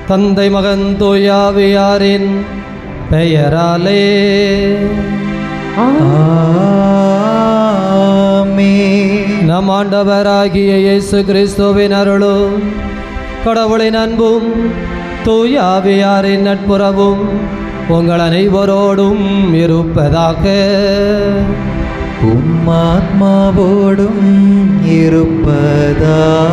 தந்தை மகன் தூயாவியாரின் பெயராலே ஆமென். நம் ஆண்டவராகிய இயேசு கிறிஸ்துவின் அருளும் கடவுளின் அன்பும் தூயாவியாரின் நட்புறவும் உங்கள் அனைவரோடும் இருப்பதாக உம் ஆத்மாவோடும் இருப்பதாக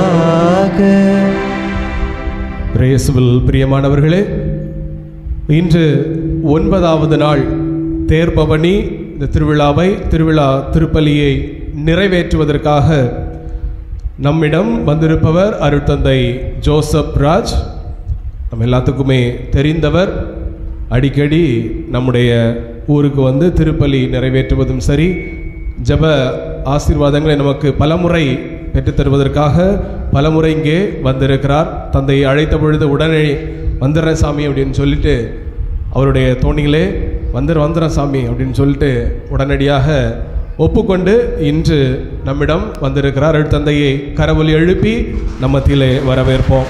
பிரேசுவில் பிரியமானவர்களே இன்று ஒன்பதாவது நாள் தேர்பவனி இந்த திருவிழாவை திருவிழா திருப்பலியை நிறைவேற்றுவதற்காக நம்மிடம் வந்திருப்பவர் அருட்தந்தை ஜோசப் ராஜ் நம்ம எல்லாத்துக்குமே தெரிந்தவர் அடிக்கடி நம்முடைய ஊருக்கு வந்து திருப்பலி நிறைவேற்றுவதும் சரி ஜெப ஆசீர்வாதங்களை நமக்கு பலமுறை பெற்றுத் தருவதற்காக பலமுறை இங்கே வந்திருக்கிறார் தந்தை அழைத்த பொழுது உடனே வந்துடுறேன் சாமி அப்படின்னு சொல்லிட்டு அவருடைய தோணிகளே வந்துடுற வந்துடுறேன் சாமி அப்படின்னு சொல்லிட்டு உடனடியாக ஒப்புக்கொண்டு இன்று நம்மிடம் வந்திருக்கிறார் தந்தையை கரவொலி எழுப்பி நம்ம மத்தியிலே வரவேற்போம்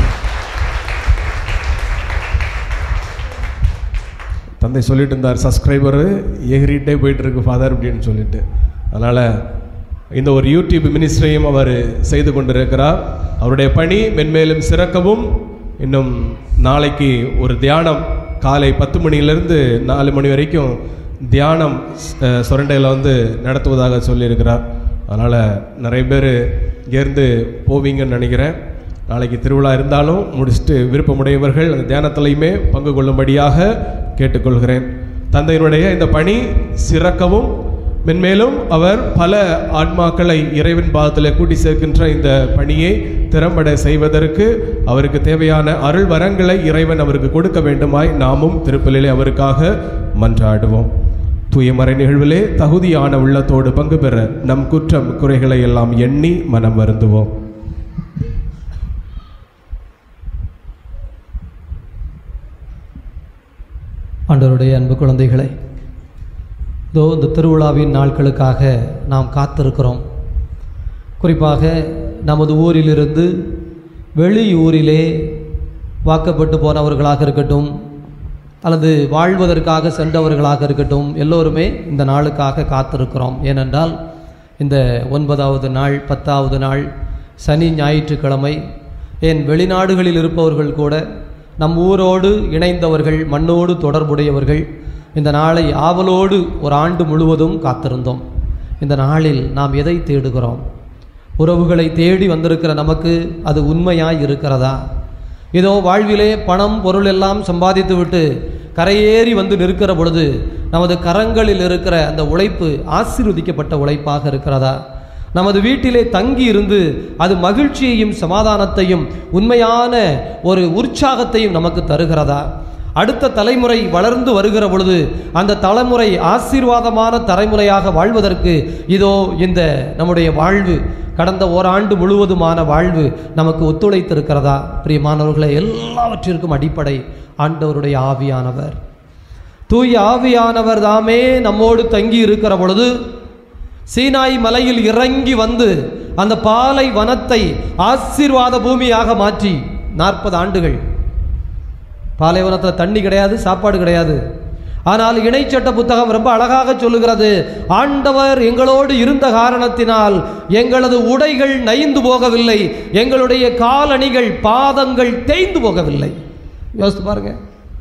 தந்தை சொல்லிட்டு இருந்தார் சப்ஸ்கிரைபர் ஏறிட்டே போயிட்டு இருக்கு ஃபாதர் அப்படின்னு சொல்லிட்டு அதனால் இந்த ஒரு யூடியூப் மினிஸ்ட்ரியும் அவர் செய்து கொண்டிருக்கிறார் அவருடைய பணி மென்மேலும் சிறக்கவும் இன்னும் நாளைக்கு ஒரு தியானம் காலை பத்து மணியிலிருந்து நாலு மணி வரைக்கும் தியானம் அஹ், சுரண்டையில் வந்து நடத்துவதாக சொல்லியிருக்கிறார் அதனால் நிறைய பேர் இங்கேருந்து போவீங்கன்னு நினைக்கிறேன் நாளைக்கு திருவிழா இருந்தாலும் முடிச்சுட்டு விருப்பமுடையவர்கள் அந்த தியானத்திலையுமே பங்கு கொள்ளும்படியாக கேட்டுக்கொள்கிறேன் தந்தையினுடைய இந்த பணி சிறக்கவும் மென்மேலும் அவர் பல ஆன்மாக்களை இறைவன் பாதத்தில் கூட்டி சேர்க்கின்ற இந்த பணியை திறம்பட செய்வதற்கு அவருக்கு தேவையான அருள் வரங்களை இறைவன் அவருக்கு கொடுக்க வேண்டுமாய் நாமும் திருப்பலிலே அவருக்காக மன்றாடுவோம் தூயமறை நிகழ்விலே தகுதியான உள்ளத்தோடு பங்கு பெற நம் குற்றம் குறைகளை எல்லாம் எண்ணி மனம் வருந்துவோம் ஆண்டவருடைய அன்பு குழந்தைகளை இதோ இந்த திருவிழாவின் நாட்களுக்காக நாம் காத்திருக்கிறோம் குறிப்பாக நமது ஊரிலிருந்து வெளியூரிலே வாக்கப்பட்டு போனவர்களாக இருக்கட்டும் அல்லது வாழ்வதற்காக சென்றவர்களாக இருக்கட்டும் எல்லோருமே இந்த நாளுக்காக காத்திருக்கிறோம் ஏனென்றால் இந்த ஒன்பதாவது நாள் பத்தாவது நாள் சனி ஞாயிற்றுக்கிழமை ஏன் வெளிநாடுகளில் இருப்பவர்கள் கூட நம் ஊரோடு இணைந்தவர்கள் மண்ணோடு தொடர்புடையவர்கள் இந்த நாளை ஆவலோடு ஒரு ஆண்டு முழுவதும் காத்திருந்தோம் இந்த நாளில் நாம் எதை தேடுகிறோம் உறவுகளை தேடி வந்திருக்கிற நமக்கு அது உண்மையாய் இருக்கிறதா இதோ வாழ்விலே பணம் பொருள் எல்லாம் சம்பாதித்து விட்டு கரையேறி வந்து நிற்கிற பொழுது நமது கரங்களில் இருக்கிற அந்த உழைப்பு ஆசீர்வதிக்கப்பட்ட உழைப்பாக இருக்கிறதா நமது வீட்டிலே தங்கி இருந்து அது மகிழ்ச்சியையும் சமாதானத்தையும் உண்மையான ஒரு உற்சாகத்தையும் நமக்கு தருகிறதா அடுத்த தலைமுறை வளர்ந்து வருகிற பொழுது அந்த தலைமுறை ஆசீர்வாதமான தலைமுறையாக வாழ்வதற்கு இதோ இந்த நம்முடைய வாழ்வு கடந்த ஓராண்டு முழுவதுமான வாழ்வு நமக்கு ஒத்துழைத்திருக்கிறதா பிரியமானவர்களை எல்லாவற்றிற்கும் அடிப்படை ஆண்டவருடைய ஆவியானவர் தூய ஆவியானவர் தாமே நம்மோடு தங்கி இருக்கிற பொழுது சீனாய் மலையில் இறங்கி வந்து அந்த பாலை வனத்தை ஆசீர்வாத பூமியாக மாற்றி நாற்பது ஆண்டுகள் பாலைவனத்தில் தண்ணி கிடையாது சாப்பாடு கிடையாது ஆனால் இணைச்சட்ட புத்தகம் ரொம்ப அழகாக சொல்லுகிறது ஆண்டவர் எங்களோடு இருந்த காரணத்தினால் எங்களது உடைகள் நைந்து போகவில்லை எங்களுடைய காலணிகள் பாதங்கள் தேய்ந்து போகவில்லை யோசித்து பாருங்க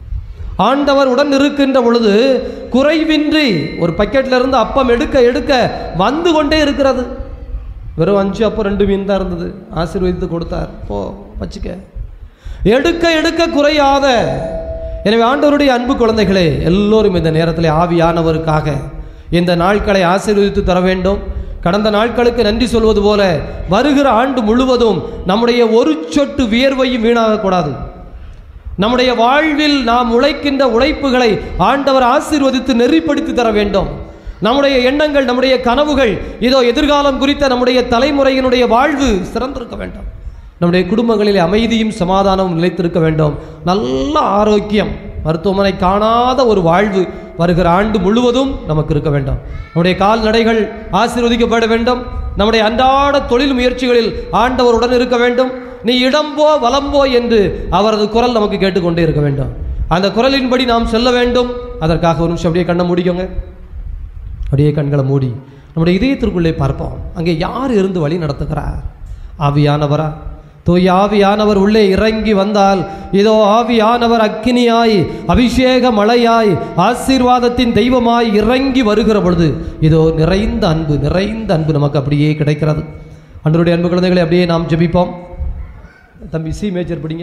ஆண்டவர் உடன் இருக்கின்ற பொழுது குறைவின்றி ஒரு பக்கெட்ல இருந்து அப்பம் எடுக்க எடுக்க வந்து கொண்டே இருக்கிறது வெறும் அஞ்சு அப்பம் ரெண்டு மீன் தான் இருந்தது ஆசீர்வதித்து கொடுத்தார் போ வச்சுக்க எடுக்க எடுக்க குறையாத எனவே ஆண்டவருடைய அன்பு குழந்தைகளே எல்லோரும் இந்த நேரத்தில் ஆவியானவருக்காக இந்த நாட்களை ஆசீர்வதித்து தர வேண்டும் கடந்த நாட்களுக்கு நன்றி சொல்வது போல வருகிற ஆண்டு முழுவதும் நம்முடைய ஒரு சொட்டு வியர்வையும் வீணாகக்கூடாது நம்முடைய வாழ்வில் நாம் உழைக்கின்ற உழைப்புகளை ஆண்டவர் ஆசீர்வதித்து நெறிப்படுத்தி தர வேண்டும் நம்முடைய எண்ணங்கள் நம்முடைய கனவுகள் இதோ எதிர்காலம் குறித்த நம்முடைய தலைமுறையினுடைய வாழ்வு சிறந்திருக்க வேண்டும் நம்முடைய குடும்பங்களிலே அமைதியும் சமாதானமும் நிலைத்திருக்க வேண்டும் நல்ல ஆரோக்கியம் மருத்துவமனை காணாத ஒரு வாழ்வு வருகிற ஆண்டு முழுவதும் நமக்கு இருக்க வேண்டும் நம்முடைய கால்நடைகள் ஆசீர்வதிக்கப்பட வேண்டும் நம்முடைய அன்றாட தொழில் முயற்சிகளில் ஆண்டவருடன் இருக்க வேண்டும் நீ இடம் போ வலம் போ என்று அவரது குரல் நமக்கு கேட்டுக்கொண்டே இருக்க வேண்டும் அந்த குரலின்படி நாம் செல்ல வேண்டும் அதற்காக ஒரு நிமிஷம் அப்படியே கண்ணை மூடிக்கோங்க அப்படியே கண்களை மூடி நம்முடைய இதயத்திற்குள்ளே பார்ப்போம் அங்கே யார் இருந்து வழி நடத்துகிறார் ஆவியானவரா தூய் ஆவியானவர் உள்ளே இறங்கி வந்தால் இதோ ஆவியானவர் அக்கினியாய் அபிஷேக மழையாய் ஆசீர்வாதத்தின் தெய்வமாய் இறங்கி வருகிற பொழுது இதோ நிறைந்த அன்பு நிறைந்த அன்பு நமக்கு அப்படியே கிடைக்கிறது அன்றருடைய அன்பு குழந்தைகளை அப்படியே நாம் ஜெபிப்போம் தம்பி சி மேஜர் பிடிங்க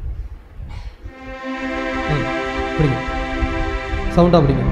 ம், பிடிங்க சவுண்டா பிடிங்க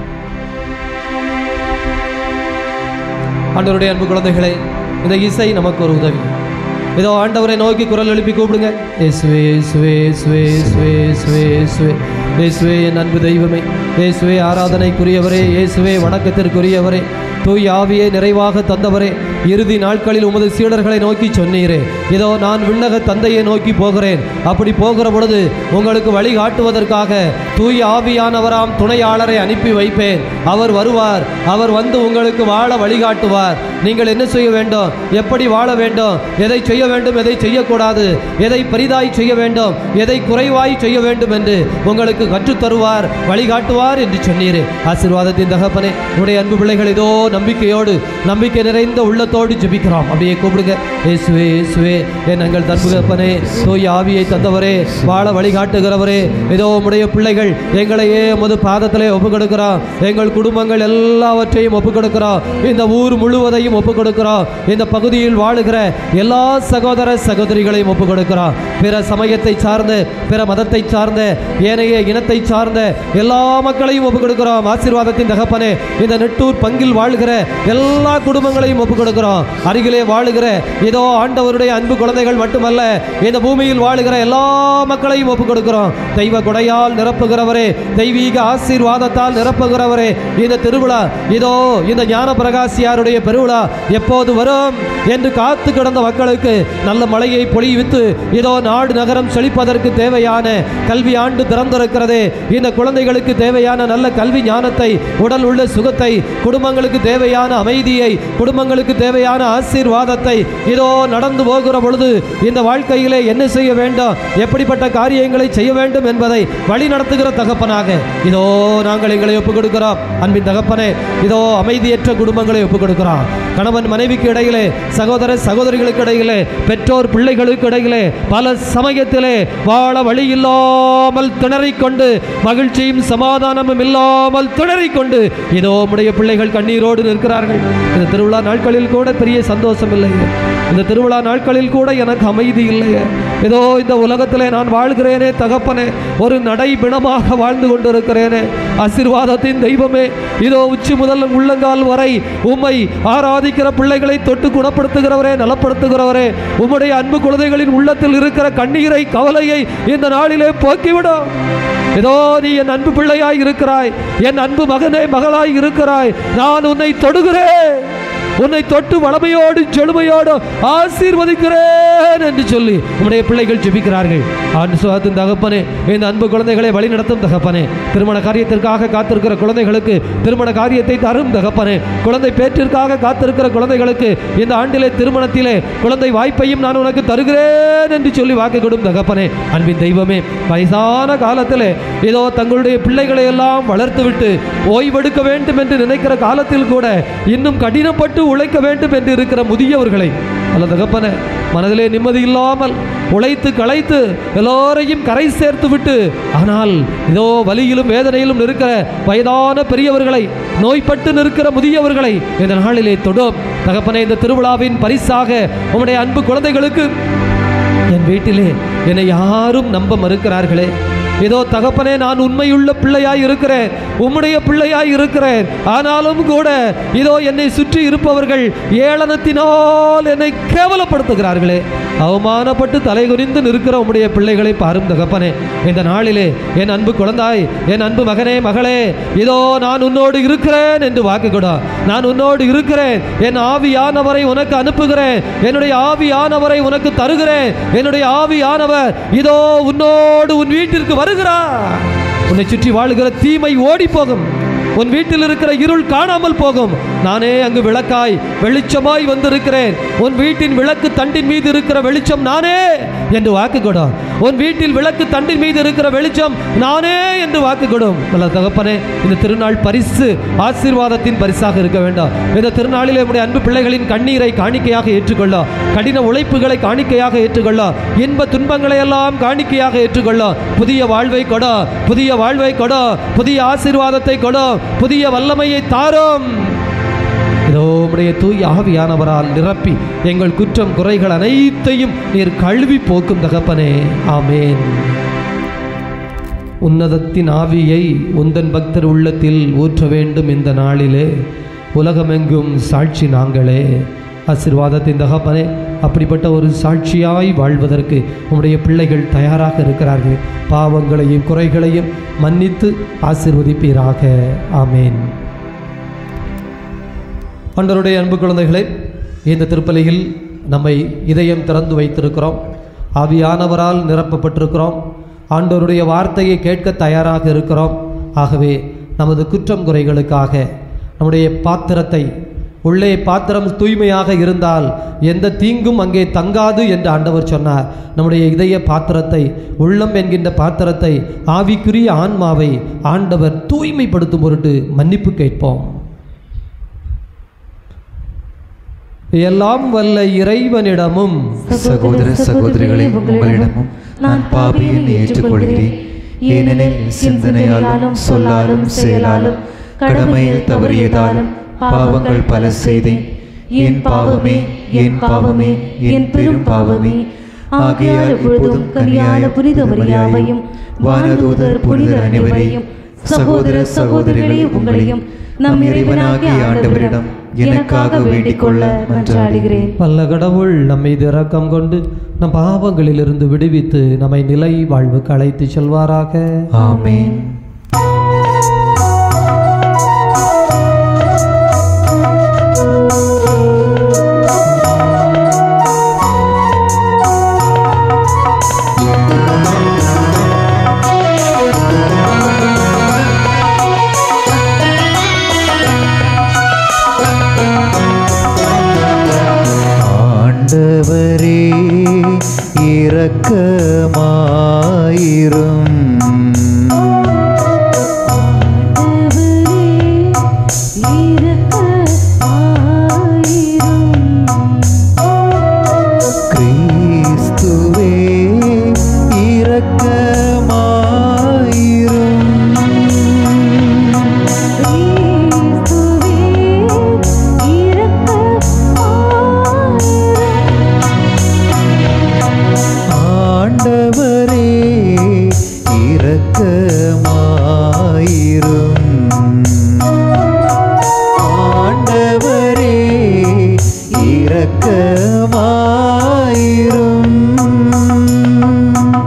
ஆண்டவருடைய அன்பு குழந்தைகளே இந்த இசை நமக்கு ஒரு உதவி இதோ ஆண்டவரை நோக்கி குரல் எழுப்பி கூப்பிடுங்க இயேசுவே இயேசுவே இயேசுவே இயேசுவே இயேசுவே இயேசுவே இயேசுவே என் அன்பு தெய்வமே இயேசுவே ஆராதனைக்குரியவரே இயேசுவே வணக்கத்திற்குரியவரே தூய் ஆவியை நிறைவாக தந்தவரே இறுதி நாட்களில் உமது சீடர்களை நோக்கி சொன்னீரே இதோ நான் விண்ணக தந்தையை நோக்கி போகிறேன் அப்படி போகிற பொழுது உங்களுக்கு வழிகாட்டுவதற்காக தூய் ஆவியானவராம் துணையாளரை அனுப்பி வைப்பேன் அவர் வருவார் அவர் வந்து உங்களுக்கு வாழ வழிகாட்டுவார் நீங்கள் என்ன செய்ய வேண்டும் எப்படி வாழ வேண்டும் எதை செய்ய வேண்டும் எதை செய்யக்கூடாது எதை பெரிதாய் செய்ய வேண்டும் எதை குறைவாய் செய்ய வேண்டும் என்று உங்களுக்கு கற்றுத் தருவார் வழிகாட்டுவார் என்று சொன்னீரே ஆசீர்வாதத்தின் தகப்பனே உடைய அன்பு பிள்ளைகள் இதோ நம்பிக்கையோடு நம்பிக்கை நிறைந்த உள்ளத்தோடு ஜெபிக்கிறோம் அப்படியே கூப்பிடுங்க இயேசுவே இயேசுவே என் எங்கள் தற்புகப்பனே தூய் ஆவியை தந்தவரே வாழ வழிகாட்டுகிறவரே இதோ உம்முடைய பிள்ளைகள் எங்களையே உமது பாதத்திலே ஒப்புக் கொடுக்கிறோம் எங்கள் குடும்பங்கள் எல்லாவற்றையும் ஒப்புக் கொடுக்கிறோம் இந்த ஊர் முழுவதையும் ஒப்புக் கொடுக்கிறோம் இந்த பகுதியில் வாழுகிற எல்லா சகோதர சகோதரிகளையும் ஒப்புக் கொடுக்கிறோம் பிற சமயத்தை சார்ந்த பிற மதத்தை சார்ந்த ஏனைய இனத்தை சார்ந்த எல்லா மக்களையும் ஒப்புக் கொடுக்கிறோம் ஆசீர்வாதத்தின் தகப்பனே இந்த நெட்டூர் பங்கில் வாழ்கிற எல்லா குடும்பங்களையும் ஒப்புக் கொடுக்கிறோம் அருகிலே வாழுகிற இதோ ஆண்டவருடைய அன்பு குழந்தைகள் மட்டுமல்ல இந்த பூமியில் வாழுகிற எல்லா மக்களையும் ஒப்புக் கொடுக்கிறோம் தெய்வ கொடையால் நிரப்புகிறவரே தெய்வீக ஆசீர்வாதத்தால் நிரப்புகிறவரே இந்த திருவிழா இதோ இந்த ஞான பிரகாசியாருடைய பெருவிழா எப்போது வரும் என்று காத்து கிடந்த மக்களுக்கு நல்ல மழையை பொழிவித்து இதோ நாடு நகரம் செழிப்பதற்கு தேவையான கல்வி ஆண்டு திறந்திருக்கிறதே இந்த குழந்தைகளுக்கு தேவையான நல்ல கல்வி ஞானத்தை உடல் உள்ள சுகத்தை குடும்பங்களுக்கு தேவையான அமைதியை குடும்பங்களுக்கு தேவையான ஆசீர்வாதத்தை இதோ நடந்து போகிற பொழுது இந்த வாழ்க்கையிலே என்ன செய்ய வேண்டும் எப்படிப்பட்ட காரியங்களை செய்ய வேண்டும் என்பதை வழி நடத்துகிற தகப்பனாக இதோ நாங்கள் எங்களை ஒப்புக் கொடுக்கிறோம் அன்பின் தகப்பனே இதோ அமைதியற்ற குடும்பங்களை ஒப்புக் கொடுக்கிறோம் கணவன் மனைவிக்கு இடையிலே சகோதர சகோதரிகளுக்கு இடையிலே பெற்றோர் பிள்ளைகளுக்கு இடையிலே பல சமயத்திலே வாழ வழி இல்லாமல் திணறிக் கொண்டு மகிழ்ச்சியும் சமாதானமும் இல்லாமல் திணறிக் கொண்டு இதோ உம்முடைய பிள்ளைகள் கண்ணீரோடு நிற்கிறார்கள் இந்த திருவிழா நாட்களில் கூட பெரிய சந்தோஷம் இல்லையே இந்த திருவிழா நாட்களில் கூட எனக்கு அமைதி இல்லையே ஏதோ இந்த உலகத்திலே நான் வாழ்கிறேனே தகப்பனே ஒரு நடைபிணமாக வாழ்ந்து கொண்டிருக்கிறேனே ஆசீர்வாதத்தின் தெய்வமே இதோ உச்சி முதல் உள்ளங்கால் வரை உம்மை ஆராதிக்கிற பிள்ளைகளை தொட்டு குணப்படுத்துகிறவரே நலப்படுத்துகிறவரே உம்முடைய அன்பு குழந்தைகளின் உள்ளத்தில் இருக்கிற கண்ணீரை கவலையை இந்த நாளிலே போக்கிவிடும் ஏதோ நீ என் அன்பு பிள்ளையாய் இருக்கிறாய் என் அன்பு மகனே மகளாய் இருக்கிறாய் நான் உன்னை தொடுகிறேன் உன்னை தொட்டு வளமையோடு செழுமையோடு ஆசீர்வதிக்கிறேன் என்று சொல்லி உம்முடைய பிள்ளைகள் ஜெபிக்கிறார்கள் ஆண்டு சுகத்தின் தகப்பனே இந்த அன்பு குழந்தைகளை வழிநடத்தும் தகப்பனே திருமண காரியத்திற்காக காத்திருக்கிற குழந்தைகளுக்கு திருமண காரியத்தை தரும் தகப்பனே குழந்தை பேற்றிற்காக காத்திருக்கிற குழந்தைகளுக்கு இந்த ஆண்டிலே திருமணத்திலே குழந்தை வாய்ப்பையும் நான் உனக்கு தருகிறேன் என்று சொல்லி வாக்கு கொடும் தகப்பனே அன்பின் தெய்வமே வயசான காலத்திலே ஏதோ தங்களுடைய பிள்ளைகளை எல்லாம் வளர்த்துவிட்டு ஓய்வெடுக்க வேண்டும் என்று நினைக்கிற காலத்தில் கூட இன்னும் கடினப்பட்டு உழைக்க வேண்டும் என்று இருக்கிற முதியவர்களை அல்ல தகப்பனே மனதிலே நிம்மதி இல்லாமல் உழைத்து களைத்து எல்லோரையும் கரை சேர்த்து விட்டு ஆனால் இதோ வலியிலும் வேதனையிலும் இருக்கிற வயதான பெரியவர்களை நோய்பட்டு நிற்கிற முதியவர்களை இந்த நாளிலே தொடும் தகப்பனே இந்த திருவிழாவின் பரிசாக உம்முடைய அன்பு குழந்தைகளுக்கு என் வீட்டிலே என்னை யாரும் நம்ப மறுக்கிறார்களே ஏதோ தகப்பனே நான் உண்மையுள்ள பிள்ளையாய் இருக்கிறேன் உம்முடைய பிள்ளையாய் இருக்கிறேன் ஆனாலும் கூட இதோ என்னை சுற்றி இருப்பவர்கள் ஏளனத்தினால் என்னை கேவலப்படுத்துகிறார்களே அவமானப்பட்டு தலைகுனிந்து நிற்கிற உம்முடைய பிள்ளைகளை பாரும் தகப்பனே இந்த நாளிலே என் அன்பு குழந்தாய் என் அன்பு மகனே மகளே இதோ நான் உன்னோடு இருக்கிறேன் என்று வாக்கு கொடு நான் உன்னோடு இருக்கிறேன் என் ஆவியானவரை உனக்கு அனுப்புகிறேன் என்னுடைய ஆவியானவரை உனக்கு தருகிறேன் என்னுடைய ஆவியானவர் இதோ உன்னோடு உன் வீட்டிற்கு வருகிறார் உன்னை சுற்றி வாழுகிற தீமை ஓடி போகும் உன் வீட்டில் இருக்கிற இருள் காணாமல் போகும் நானே அங்கு விளக்காய் வெளிச்சமாய் வந்திருக்கிறேன் உன் வீட்டின் விளக்கு தண்டின் மீது இருக்கிற வெளிச்சம் நானே என்று வாக்கு கொடும் உன் வீட்டில் விளக்கு தண்டின் மீது இருக்கிற வெளிச்சம் நானே என்று வாக்கு கொடும் நல்ல தகப்பனே இந்த திருநாள் பரிசு ஆசீர்வாதத்தின் பரிசாக இருக்க வேண்டாம் இந்த திருநாளில் நம்முடைய அன்பு பிள்ளைகளின் கண்ணீரை காணிக்கையாக ஏற்றுக்கொள்ள கடின உழைப்புகளை காணிக்கையாக ஏற்றுக்கொள்ள இன்ப துன்பங்களை எல்லாம் காணிக்கையாக ஏற்றுக்கொள்ள புதிய வாழ்வை கொட புதிய வாழ்வை கொட புதிய ஆசீர்வாதத்தை கொட புதிய வல்லமையை தாரும் இதோ உம்முடைய தூய் ஆவியானவரால் நிரப்பி எங்கள் குற்றம் குறைகள் அனைத்தையும் நீர் கழுவி போக்கும் தகப்பனே ஆமேன் உன்னதத்தின் ஆவியை உந்தன் பக்தர் உள்ளத்தில் ஊற்ற வேண்டும் இந்த நாளிலே உலகமெங்கும் சாட்சி நாங்களே ஆசீர்வாதத்தின் தகப்பனே அப்படிப்பட்ட ஒரு சாட்சியாய் வாழ்வதற்கு உம்முடைய பிள்ளைகள் தயாராக இருக்கிறார்கள் பாவங்களையும் குறைகளையும் மன்னித்து ஆசீர்வதிப்பீராக ஆமேன் ஆண்டவருடைய அன்பு குழந்தைகளே இந்த திருப்பலியில் நம்மை இதயம் திறந்து வைத்திருக்கிறோம் ஆவியானவரால் நிரப்பப்பட்டிருக்கிறோம் ஆண்டவருடைய வார்த்தையை கேட்க தயாராக இருக்கிறோம் ஆகவே நமது குற்றம் குறைகளுக்காக நம்முடைய பாத்திரத்தை உள்ளே பாத்திரம் தூய்மையாக இருந்தால் எந்த தீங்கும் அங்கே தங்காது என்று ஆண்டவர் சொன்னார் நம்முடைய இதய பாத்திரத்தை உள்ளம் என்கின்ற பாத்திரத்தை ஆவிக்குரிய ஆன்மாவை ஆண்டவர் தூய்மைப்படுத்தும் பொருட்டு மன்னிப்பு கேட்போம் எல்லாம் வல்ல இறைவனிடமும் சகோதர சகோதரிகளே உங்களிடமும் நான் பாவியை ஏற்றுக்கொள்கிறேன் ஏனெனில் சிந்தனையாலும் சொல்லாலும் செயலாலும் கடமையில் தவறியதாலும் பாவங்கள் பல செய்தேன் என் பாவமே என் பாவமே என் பெரும் பாவமே ஆகையால் இப்போதும் கனியான புனித மரியாவையும் வானதூதர் புனிதர் அனைவரையும் சகோதர சகோதரிகளே உங்களையும் நம் இறைவனாகிய ஆண்டவரிடம் எனக்காக வேண்டிக் கொள்ள மன்றாடுகிறேன் வல்ல கடவுள் நம் மீது இரக்கம் கொண்டு நம் பாவங்களிலிருந்து விடுவித்து நம்மை நிலை வாழ்வுக்கு அழைத்து செல்வாராக ஆமென் ஆண்டவரே இரக்கமாயிரும் கிறிஸ்துவே இரக்கமாயிரும் ஆண்டவரே இரக்கமாயிரும் ஆண்டவரே இரக்கமாயிரும்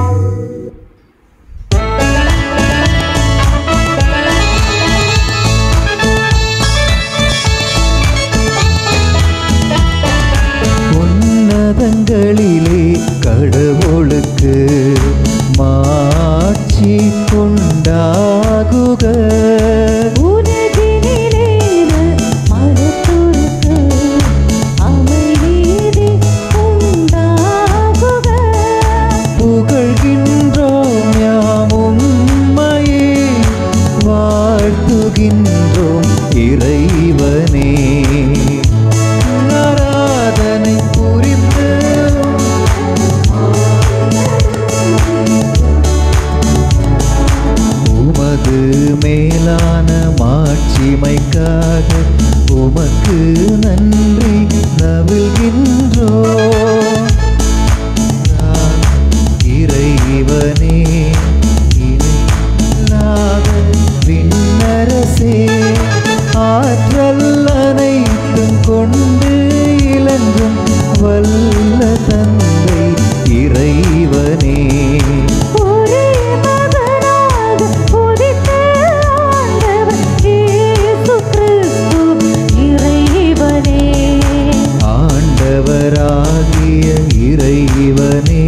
உன்னதங்களிலே கடவுளுக்கு மாட்சி உண்டாகுக புகழ்கின்றோம் யாம் உம்மையே வாழ்த்துகின்றோம் இறைவனே ஆராதனை புரிந்து உமது மேலான மாட்சிமைக்காக உமக்கு நன்றி நவிழ்கின்றோ இறைவனே இணையில்லாத விண்ணரசே ஆற்றல் அனைத்தும் கொண்டு இளங்கும் வல்ல தந்தை இறைவனே ஆண்டவராகிய இறைவனே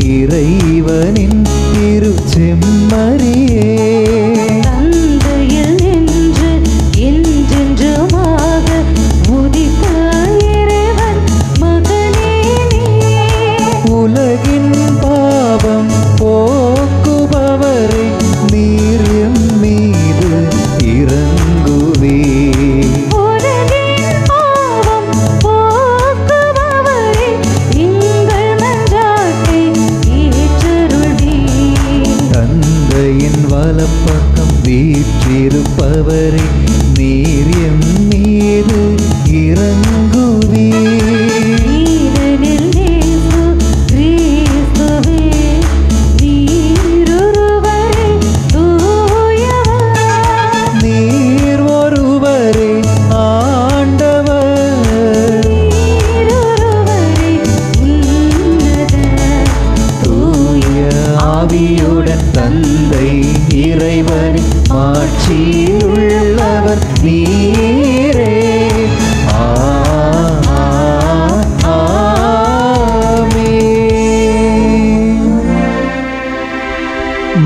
இறைவனின் திருச்செம்மறியே தந்தையில்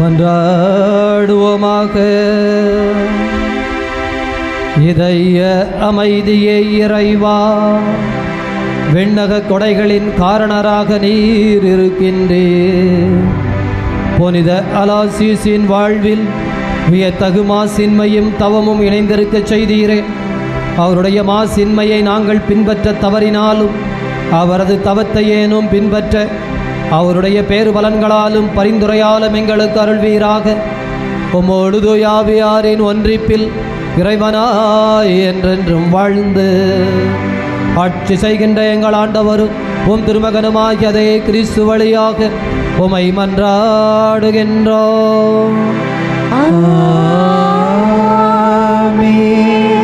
மன்றாடுவோமாக இதய அமைதியை இறைவா விண்ணக கொடைகளின் காரணராக நீர் இருக்கின்றீர் புனித அலாசியஸின் வாழ்வில் வியத்தகு மாசின்மையும் தவமும் இணைந்திருக்க செய்தீரே அவருடைய மாசின்மையை நாங்கள் பின்பற்ற தவறினாலும் அவரது தவத்தை ஏனும் பின்பற்ற அவருடைய பேறு பலன்களாலும் பரிந்துரையாலும் எங்களுக்கு அருள்வீராக உம்மோடு தூயாவியாரின் ஒன்றிப்பில் இறைவனாய் என்றென்றும் வாழ்ந்து ஆட்சி செய்கின்ற எங்கள் ஆண்டவரும் உம் திருமகனுமாகிய அதே கிறிஸ்து வழியாக உமை மன்றாடுகின்றோம் ஆமென்.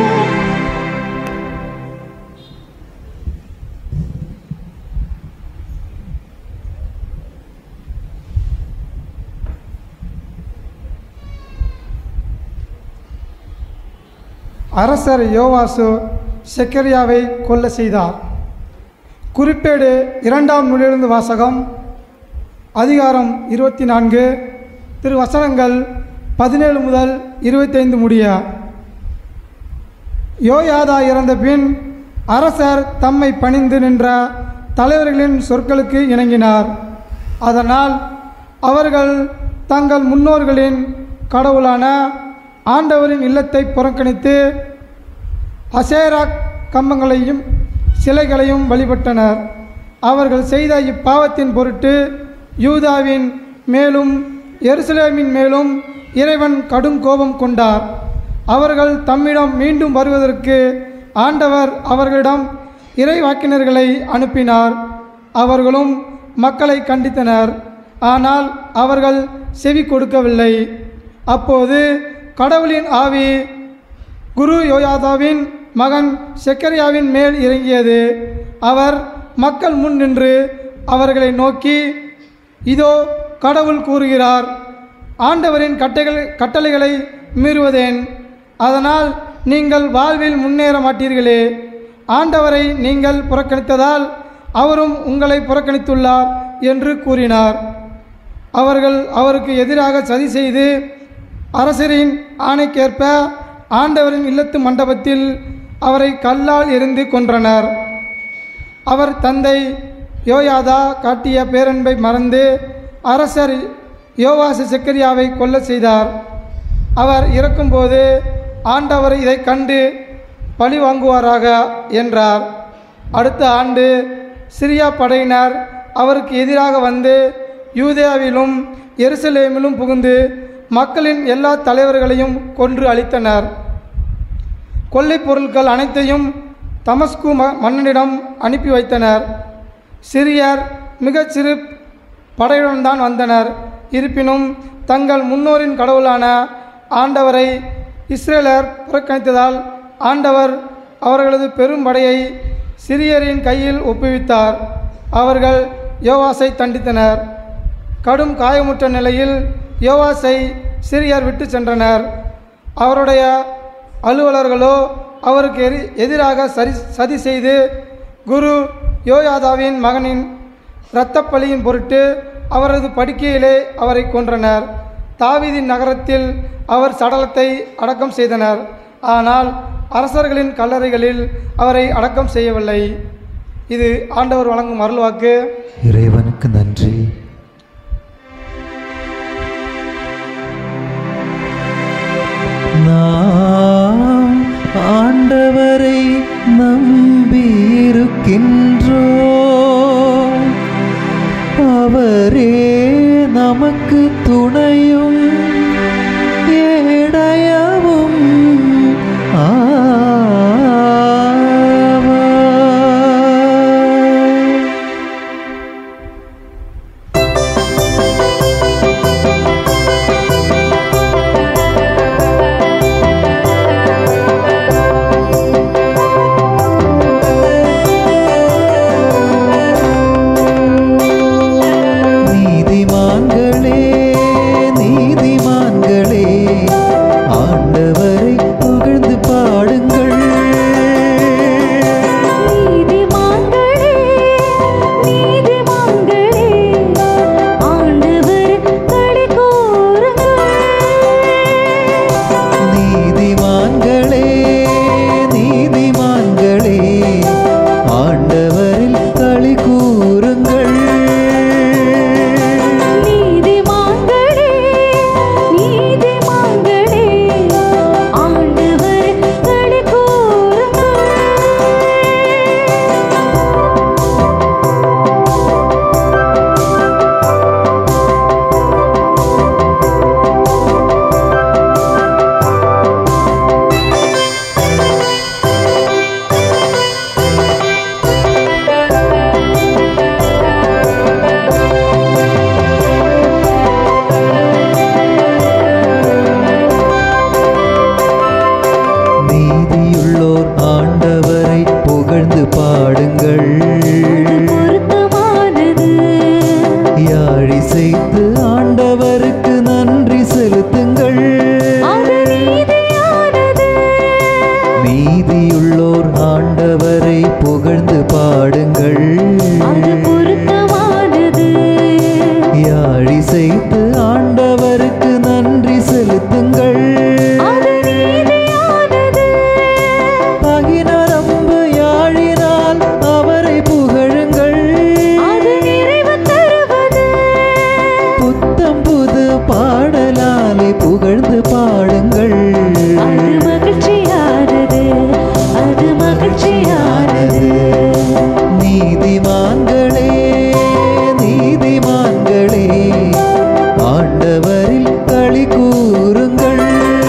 அரசர் யோவாசு செக்கரியாவை கொல்ல செய்தார் குறிப்பேடு இரண்டாம் நூலிலிருந்து வாசகம் அதிகாரம் இருபத்தி நான்கு திரு வசனங்கள் பதினேழு முதல் இருபத்தைந்து முடிய யோயாதா இறந்த பின் அரசர் தம்மை பணிந்து நின்ற தலைவர்களின் சொற்களுக்கு இணங்கினார் அதனால் அவர்கள் தங்கள் முன்னோர்களின் கடவுளான ஆண்டவரின் இல்லத்தை புறக்கணித்து அசேரா கம்பங்களையும் சிலைகளையும் வழிபட்டனர் அவர்கள் செய்த இப்பாவத்தின் பொருட்டு யூதாவின் மேலும் எருசலேமின் மேலும் இறைவன் கடும் கோபம் கொண்டார் அவர்கள் தம்மிடம் மீண்டும் வருவதற்கு ஆண்டவர் அவர்களிடம் இறைவாக்கினர்களை அனுப்பினார் அவர்களும் மக்களை கண்டித்தனர் ஆனால் அவர்கள் செவி கொடுக்கவில்லை அப்போது கடவுளின் ஆவி குரு யோயாதாவின் மகன் செக்கரியாவின் மேல் இறங்கியது அவர் மக்கள் முன் நின்று அவர்களை நோக்கி இதோ கடவுள் கூறுகிறார் ஆண்டவரின் கட்டைகள் கட்டளைகளை மீறுவதேன் அதனால் நீங்கள் வாழ்வில் முன்னேற மாட்டீர்களே ஆண்டவரை நீங்கள் புறக்கணித்ததால் அவரும் உங்களை புறக்கணித்துள்ளார் என்று கூறினார் அவர்கள் அவருக்கு எதிராக சதி செய்து அரசரின் ஆணைக்கேற்ப ஆண்டவரின் இல்லத்து மண்டபத்தில் அவரை கல்லால் எறிந்து கொன்றனர் அவர் தந்தை யோயாதா காட்டிய பேரன்பை மறந்து அரசர் யோவாசு செக்கரியாவை கொல்ல செய்தார் அவர் இறக்கும்போது ஆண்டவர் இதை கண்டு பழி வாங்குவாராக என்றார் அடுத்த ஆண்டு சிரியா படையினர் அவருக்கு எதிராக வந்து யூதேயாவிலும் எருசலேமிலும் புகுந்து மக்களின் எல்லா தலைவர்களையும் கொன்று அழித்தனர் கொள்ளைப் பொருட்கள் அனைத்தையும் தமஸ்கு ம மன்னனிடம் அனுப்பி வைத்தனர் சிறியர் மிகச் சிறு படையுடன் தான் வந்தனர் இருப்பினும் தங்கள் முன்னோரின் கடவுளான ஆண்டவரை இஸ்ரேலர் புறக்கணித்ததால் ஆண்டவர் அவர்களது பெரும் படையை சிறியரின் கையில் ஒப்புவித்தார் அவர்கள் யோவாசை தண்டித்தனர் கடும் காயமுற்ற நிலையில் யோவாசை சிறியர் விட்டு சென்றனர் அவருடைய அலுவலர்களோ அவருக்கு எரி எதிராக சரி சதி செய்து குரு யோயாதாவின் மகனின் இரத்தப்பழியின் பொருட்டு அவரது படுக்கையிலே அவரை கொன்றனர் தாவீதின் நகரத்தில் அவர் சடலத்தை அடக்கம் செய்தனர் ஆனால் அரசர்களின் கல்லறைகளில் அவரை அடக்கம் செய்யவில்லை இது ஆண்டவர் வழங்கும் அருள்வாக்கு இறைவனுக்கு நன்றி நாம் ஆண்டவரை நம்பியிருக்கின்றோம் அவரே நமக்கு துணையும் ஏடயமும் ஆவார் அசைத்து ஆண்டவருக்கு நன்றி செலுத்துங்கள் அது நீதியானது அகினரம்பு யாழினால் அவரை புகழுங்கள் அது நிறைவு தருவது புத்தம் புது பாடலாலே புகழ்ந்து பாடுங்கள் அது மகிழ்ச்சியானது அது மகிழ்ச்சியானது நீதிமான்களே நீதிமான்களே ஆண்டவரில் களி கூறுங்கள்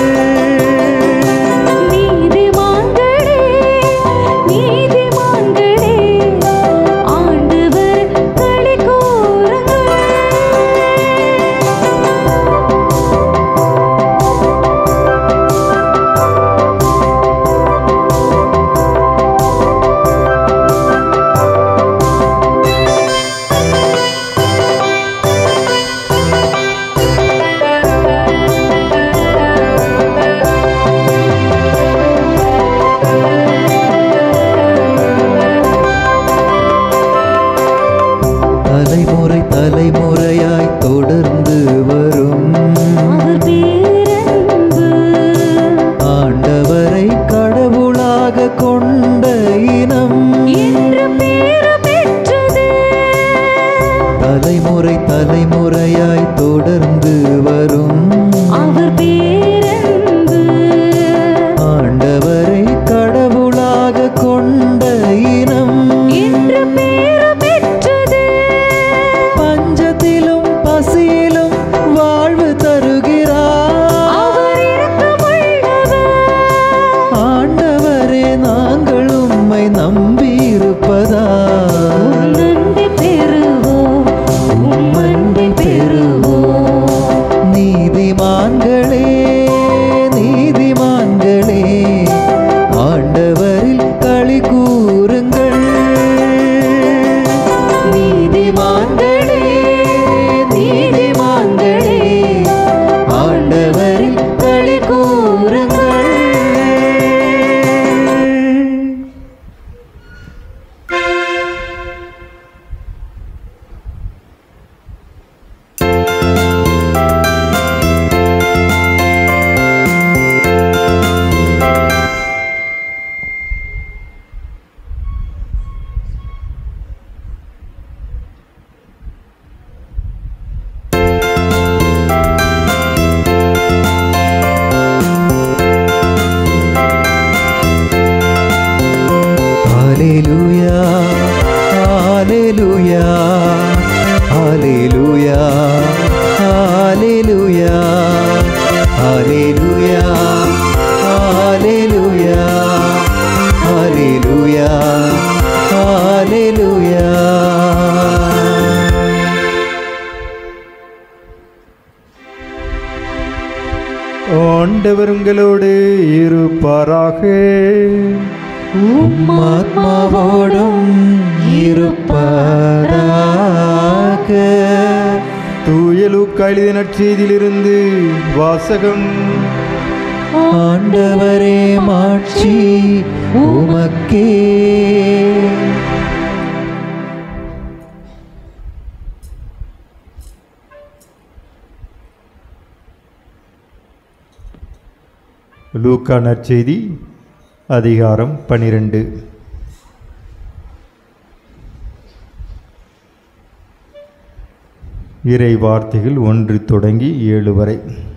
நீதிமான்களே நீதிமான்களே ஆண்டவர் களி கூறுங்கள் தலைமுறை தலைமுறையாய் தொடர்ந்து வரும் அவர் பேரன்பு ஆண்டவரை கடவுளாக கொண்ட இனம் என்று பேறு பெற்றது தலைமுறை தலைமுறையாய் தொடர்ந்து வரும் அவர் பேரன்பு ஆண்டவரை கடவுளாக கொண்ட இனம் என்று பேறு பெற்றது பஞ்சத்திலும் பசியிலும் வாழ்வு தருகிறார் அவர் இரக்கமுள்ளவர் ஆண்டவரே நாங்கள் உம்மை நம்பியிருப்பதா உம் அன்பை பெறுவோம் உம் அன்பை பெறுவோம் நீதிமான்களே நீதிமான்களே ஆண்டவரில் களி கூறுங்கள் நீதிமான்களே நீதிமான்களே ஆண்டவரில் களி கூறுங்கள் ஹalleluya ஹalleluya ஹalleluya ஹalleluya ஹalleluya ஹalleluya ஹalleluya ஹalleluya ஆண்டவர் உங்களோடு இருப்பாராக ஆத்மாவோடும் இருப்பதாக தூயலுக்கு எழுதிய நற்செய்தியிலிருந்து வாசகம் ஆண்டவரே மாட்சி உமக்கே லூக்கா நற்செய்தி அதிகாரம் பனிரெண்டு இறை வார்த்தைகள் ஒன்று தொடங்கி ஏழு வரை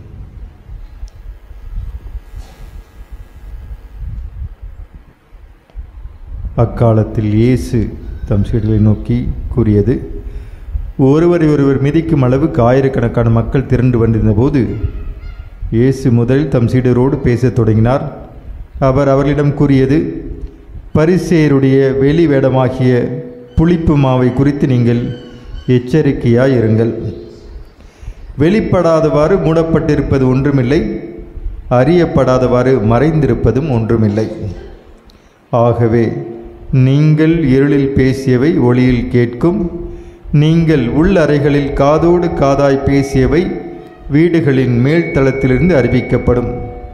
அக்காலத்தில் இயேசு தம் சீடர்களை நோக்கி கூறியது ஒருவரை ஒருவர் மிதிக்கும் அளவுக்கு ஆயிரக்கணக்கான மக்கள் திரண்டு வந்திருந்தபோது இயேசு முதலில் தம் சீடரோடு பேசத் தொடங்கினார் அவர் அவர்களிடம் கூறியது பரிசேயருடைய வெளி வேடமாகிய புளிப்பு மாவை குறித்து நீங்கள் எச்சரிக்கையாய் இருங்கள் வெளிப்படாதவாறு மூடப்பட்டிருப்பது ஒன்றுமில்லை அறியப்படாதவாறு மறைந்திருப்பதும் ஒன்றுமில்லை ஆகவே நீங்கள் இருளில் பேசியவை ஒளியில் கேட்கும் நீங்கள் உள்ளறைகளில் காதோடு காதாய் பேசியவை வீடுகளின் மேல் தளத்திலிருந்து அறிவிக்கப்படும்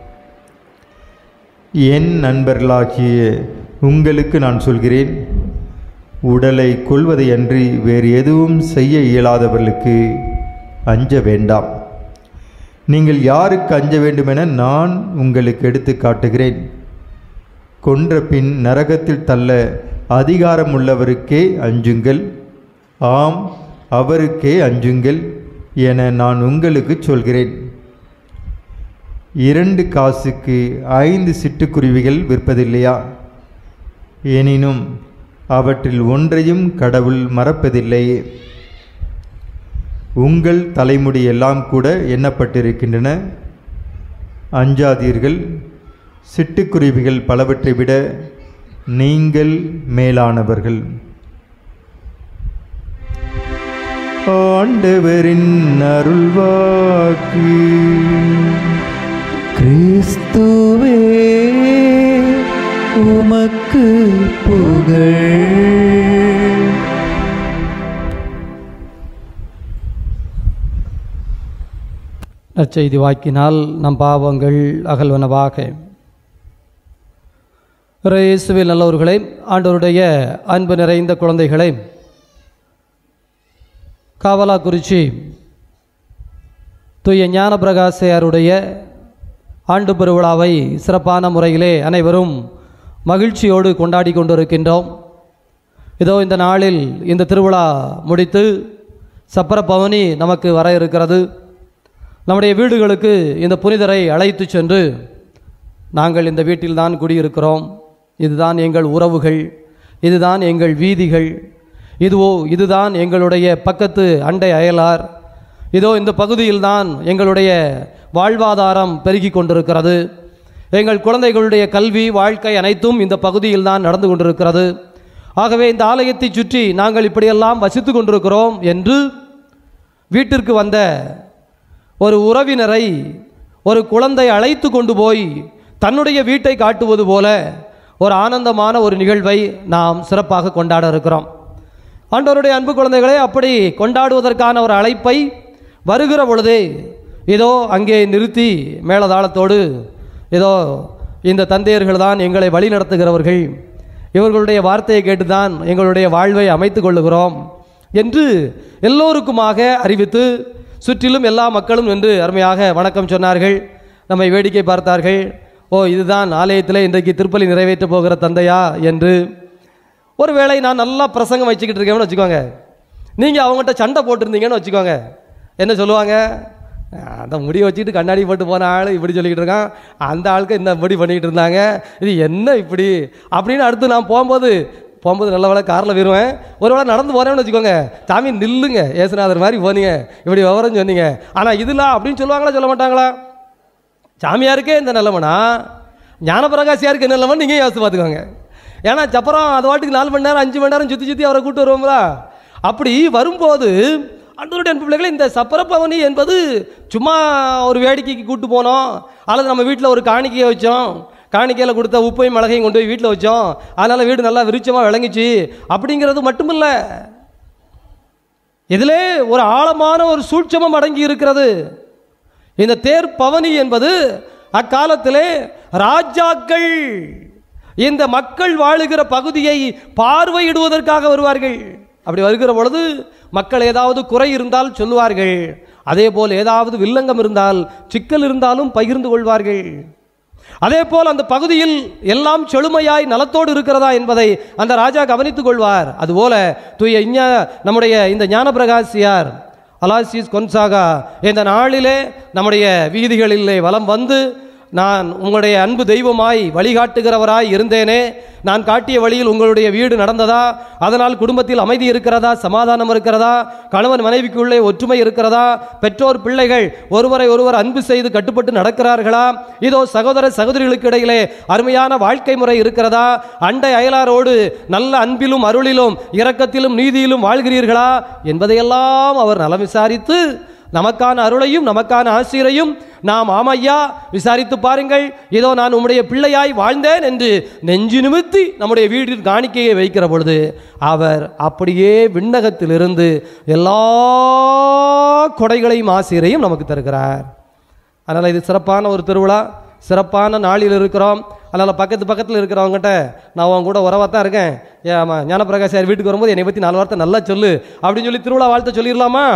என் நண்பர்களாகிய உங்களுக்கு நான் சொல்கிறேன் உடலை கொள்வதை அன்றி வேறு எதுவும் செய்ய இயலாதவர்களுக்கு அஞ்ச வேண்டாம் நீங்கள் யாருக்கு அஞ்ச வேண்டுமென நான் உங்களுக்கு எடுத்து காட்டுகிறேன் கொன்ற பின் நரகத்தில் தள்ள அதிகாரம் உள்ளவருக்கே அஞ்சுங்கள் ஆம் அவருக்கே அஞ்சுங்கள் என நான் உங்களுக்கு சொல்கிறேன் இரண்டு காசுக்கு ஐந்து சிட்டுக்குருவிகள் விற்பதில்லையா எனினும் அவற்றில் ஒன்றையும் கடவுள் மறப்பதில்லையே உங்கள் தலைமுடி எல்லாம் கூட எண்ணப்பட்டிருக்கின்றன அஞ்சாதீர்கள் சிட்டுக்குருவிகள் பலவற்றை விட நீங்கள் மேலானவர்கள் ஆண்டவரின் அருள்வாக்கு கிறிஸ்துவே உமக்கு புகழ் நற்செய்தி வாக்கினால் நம் பாவங்கள் அகல்வனவாக இயேசுவில் நல்லவர்களே ஆண்டவருடைய அன்பு நிறைந்த குழந்தைகளை காவலாக்குறிச்சி தூய ஞானப்பிரகாசையாருடைய ஆண்டு பெருவிழாவை சிறப்பான முறையிலே அனைவரும் மகிழ்ச்சியோடு கொண்டாடி கொண்டிருக்கின்றோம் இதோ இந்த நாளில் இந்த திருவிழா முடித்து சப்பர பவனி நமக்கு வர இருக்கிறது நம்முடைய வீடுகளுக்கு இந்த புனிதரை அழைத்து சென்று நாங்கள் இந்த வீட்டில்தான் குடியிருக்கிறோம் இதுதான் எங்கள் உறவுகள் இதுதான் எங்கள் வீதிகள் இதுவோ இதுதான் எங்களுடைய பக்கத்து அண்டை அயலார் இதோ இந்த பகுதியில்தான் எங்களுடைய வாழ்வாதாரம் பெருகி கொண்டிருக்கிறது எங்கள் குழந்தைகளுடைய கல்வி வாழ்க்கை அனைத்தும் இந்த பகுதியில்தான் நடந்து கொண்டிருக்கிறது ஆகவே இந்த ஆலயத்தை சுற்றி நாங்கள் இப்படியெல்லாம் வசித்து கொண்டிருக்கிறோம் என்று வீட்டிற்கு வந்த ஒரு உறவினரை ஒரு குழந்தை அழைத்து கொண்டு போய் தன்னுடைய வீட்டை காட்டுவது போல ஒரு ஆனந்தமான ஒரு நிகழ்வை நாம் சிறப்பாக கொண்டாட இருக்கிறோம் ஆண்டவருடைய அன்பு குழந்தைகளை அப்படி கொண்டாடுவதற்கான ஒரு அழைப்பை வருகிற பொழுதே இதோ அங்கே நிறுத்தி மேலதாளத்தோடு ஏதோ இந்த தந்தையர்கள் தான் எங்களை வழி நடத்துகிறவர்கள் இவர்களுடைய வார்த்தையை கேட்டுதான் எங்களுடைய வாழ்வை அமைத்துக் கொள்ளுகிறோம் என்று எல்லோருக்குமாக அறிவித்து சுற்றிலும் எல்லா மக்களும் என்று அருமையாக வணக்கம் சொன்னார்கள் நம்மை வேடிக்கை பார்த்தார்கள் ஓ இதுதான் ஆலயத்தில் இன்றைக்கு திருப்பலி நிறைவேற்றப் போகிற தந்தையா என்று ஒருவேளை நான் நல்லா பிரசங்கம் வச்சுக்கிட்டு இருக்கேன்னு வச்சுக்கோங்க நீங்கள் அவங்ககிட்ட சண்டை போட்டிருந்தீங்கன்னு வச்சுக்கோங்க என்ன சொல்லுவாங்க அந்த முடியை வச்சுக்கிட்டு கண்ணாடி போட்டு போன ஆள் இப்படி சொல்லிக்கிட்டு இருக்கான் அந்த ஆளுக்கு இந்த முடி பண்ணிக்கிட்டு இருந்தாங்க இது என்ன இப்படி அப்படின்னு அடுத்து நான் போகும்போது போகும்போது நல்ல வேலை காரில் வருவேன் ஒரு வேளை நடந்து போகிறேன்னு வச்சுக்கோங்க சாமி நில்லுங்க ஏசுநாதர் மாதிரி போனீங்க இப்படி விவரம் சொன்னீங்க ஆனால் இதெல்லாம் அப்படின்னு சொல்லுவாங்களா சொல்ல மாட்டாங்களா சாமியாருக்கே இந்த நிலைமைனா ஞானபிரகாசியாருக்கு என்ன நிலைமை நீங்கள் யோசிச்சு பார்த்துக்கோங்க ஏன்னா சப்பரம் அது வாட்டுக்கு நாலு மணி நேரம் அஞ்சு மணி நேரம் சுற்றி சுற்றி அவரை கூட்டு வருவோம்ல அப்படி வரும்போது அன்றோருடைய அன்பு பிள்ளைகளை இந்த சப்பரப்பவனி என்பது சும்மா ஒரு வேடிக்கைக்கு கூட்டு போனோம் அல்லது நம்ம வீட்டில் ஒரு காணிக்கையை வச்சோம் காணிக்கையில் கொடுத்த உப்பையும் மிளகையும் கொண்டு போய் வீட்டில் வச்சோம் அதனால் வீடு நல்லா விருச்சமாக விளங்குச்சு அப்படிங்கிறது மட்டுமில்ல இதிலே ஒரு ஆழமான ஒரு சூட்சமம் அடங்கி இருக்கிறது இந்த தேர் பவனி என்பது அக்காலத்திலே ராஜாக்கள் இந்த மக்கள் வாழுகிற பகுதியை பார்வையிடுவதற்காக வருவார்கள் அப்படி வருகிற பொழுது மக்கள் ஏதாவது குறை இருந்தால் சொல்லுவார்கள் அதே போல் ஏதாவது வில்லங்கம் இருந்தால் சிக்கல் இருந்தாலும் பகிர்ந்து கொள்வார்கள் அதே போல் அந்த பகுதியில் எல்லாம் செழுமையாய் நலத்தோடு இருக்கிறதா என்பதை அந்த ராஜா கவனித்துக் கொள்வார் அதுபோல தூய இஞ்ஞா நம்முடைய இந்த ஞானபிரகாசியார் அலாசிஸ் கொன்சாகா இந்த நாளிலே நம்முடைய வீதிகளிலே வலம் வந்து நான் உங்களுடைய அன்பு தெய்வமாய் வழிகாட்டுகிறவராய் இருந்தேனே நான் காட்டிய வழியில் உங்களுடைய வீடு நடந்ததா அதனால் குடும்பத்தில் அமைதி இருக்கிறதா சமாதானம் இருக்கிறதா கணவன் மனைவிக்குள்ளே ஒற்றுமை இருக்கிறதா பெற்றோர் பிள்ளைகள் ஒருவரை ஒருவர் அன்பு செய்து கட்டுப்பட்டு நடக்கிறார்களா இதோ சகோதர சகோதரிகளுக்கு இடையிலே அருமையான வாழ்க்கை முறை இருக்கிறதா அண்டை அயலாரோடு நல்ல அன்பிலும் அருளிலும் இரக்கத்திலும் நீதியிலும் வாழ்கிறீர்களா என்பதையெல்லாம் அவர் நலம் விசாரித்து நமக்கான அருளையும் நமக்கான ஆசிரியரையும் நாம் ஆமையா விசாரித்து பாருங்கள் இதோ நான் உம்முடைய பிள்ளையாய் வாழ்ந்தேன் என்று நெஞ்சு நிமித்தி நம்முடைய வீட்டில் காணிக்கையை வைக்கிற பொழுது அவர் அப்படியே விண்ணகத்திலிருந்து எல்லா கொடைகளையும் ஆசிரியரையும் நமக்கு தருகிறார் அதனால் இது சிறப்பான ஒரு திருவிழா சிறப்பான நாளில் இருக்கிறோம் அதனால் பக்கத்து பக்கத்தில் இருக்கிறவங்ககிட்ட நான் உன் கூட உறவாக தான் இருக்கேன் ஏன் ஆமாம் ஞானப்பிரகாஷ் சார் வீட்டுக்கு வரும்போது என்னை பற்றி நாலு வார்த்தை நல்லா சொல்லு அப்படின்னு சொல்லி திருவிழா வாழ்த்த சொல்லிடலாமா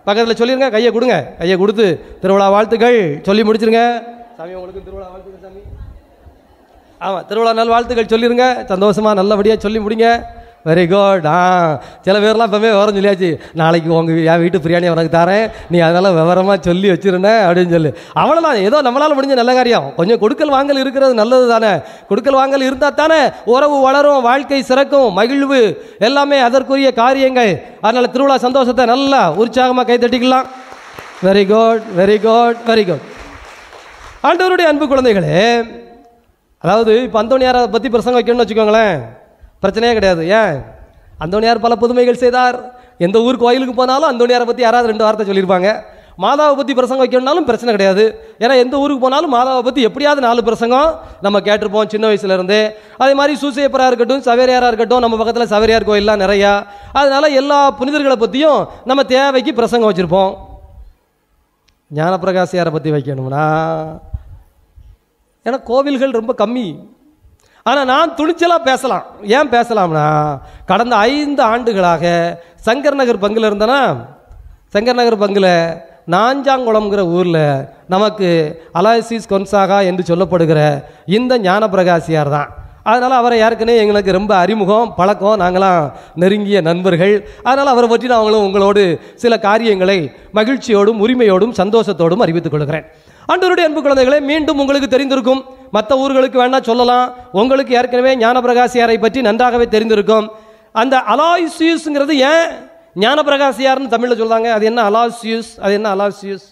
பக்கத்தில் சொல்லிருங்க கையை கொடுங்க கையை கொடுத்து திருவிழா வாழ்த்துக்கள் சொல்லி முடிச்சிருங்க சாமி உங்களுக்கு திருவிழா வாழ்த்துக்கள் சாமி ஆமாம் திருவிழா நாள் வாழ்த்துக்கள் சொல்லிருங்க சந்தோஷமாக நல்லபடியாக சொல்லி முடிங்க வெரி குட் ஆ சில பேர்லாம் இப்போவே விவரம் சொல்லியாச்சு நாளைக்கு உங்கள் என் வீட்டு பிரியாணி உனக்கு தரேன் நீ அதெல்லாம் விவரமாக சொல்லி வச்சிருந்தேன் அப்படின்னு சொல்லி அவ்வளோதான் ஏதோ நம்மளால் முடிஞ்ச நல்ல காரியம் கொஞ்சம் கொடுக்கல் வாங்கல் இருக்கிறது நல்லது தானே கொடுக்கல் வாங்கல் இருந்தால் தானே உறவு வளரும் வாழ்க்கை சிறக்கும் மகிழ்வு எல்லாமே அதற்குரிய காரியங்கள் அதனால் திருவிழா சந்தோஷத்தை நல்லா உற்சாகமாக கை தட்டிக்கலாம் very good very good very good ஆண்டவருடைய அன்பு குழந்தைகளே அதாவது இப்போ அந்தோனியாரை பற்றி பிரசங்கம் வைக்கணும்னு வச்சுக்கோங்களேன் பிரச்சனையே கிடையாது ஏன் அந்தோனியார் பல புதுமைகள் செய்தார் எந்த ஊர் கோயிலுக்கு போனாலும் அந்தோனியாரை பற்றி யாராவது ரெண்டு வார்த்தை சொல்லியிருப்பாங்க மாதாவை பற்றி பிரசங்கம் வைக்கணும்னாலும் பிரச்சனை கிடையாது ஏன்னா எந்த ஊருக்கு போனாலும் மாதாவை பற்றி எப்படியாவது நாலு பிரசங்கம் நம்ம கேட்டிருப்போம் சின்ன வயசுல இருந்தே அதே மாதிரி சூசையப்பராக இருக்கட்டும் சவேரியாராக இருக்கட்டும் நம்ம பக்கத்தில் சவேரியார் கோயில்லாம் நிறையா அதனால எல்லா புனிதர்களை பற்றியும் நம்ம தேவைக்கு பிரசங்கம் வச்சுருப்போம் ஞானப்பிரகாசியாரை பற்றி வைக்கணும்னா ஏன்னா கோவில்கள் ரொம்ப கம்மி ஆனால் நான் துணிச்சலாக பேசலாம் ஏன் பேசலாம்னா கடந்த ஐந்து ஆண்டுகளாக சங்கர் நகர் பங்கில் இருந்தேனா சங்கர் நகர் பங்கில் நாஞ்சாங்குளம்ங்கிற ஊரில் நமக்கு அலாசிஸ் கொன்சாகா என்று சொல்லப்படுகிற இந்த ஞானப்பிரகாசியார் தான் அதனால் அவரை ஏற்கனவே எங்களுக்கு ரொம்ப அறிமுகம் பழக்கம் நாங்களாம் நெருங்கிய நண்பர்கள் அதனால் அவரை பற்றி நான் அவங்களும் உங்களோடு சில காரியங்களை மகிழ்ச்சியோடும் உரிமையோடும் சந்தோஷத்தோடும் அறிவித்துக் கொள்கிறேன் ஆண்டவருடைய அன்பு குழந்தைகளே மீண்டும் உங்களுக்கு தெரிந்திருக்கும் மற்ற ஊர்களுக்கு வேணா சொல்லலாம் உங்களுக்கு ஏற்கனவே ஞானப்பிரகாசியாரை பற்றி நன்றாகவே தெரிந்திருக்கும் அந்த அலாய்சியூஸ்ங்கிறது ஏன் ஞானப்பிரகாசியார்னு தமிழில் சொல்றாங்க அது என்ன அலாசியூஸ் அது என்ன அலாசியூஸ்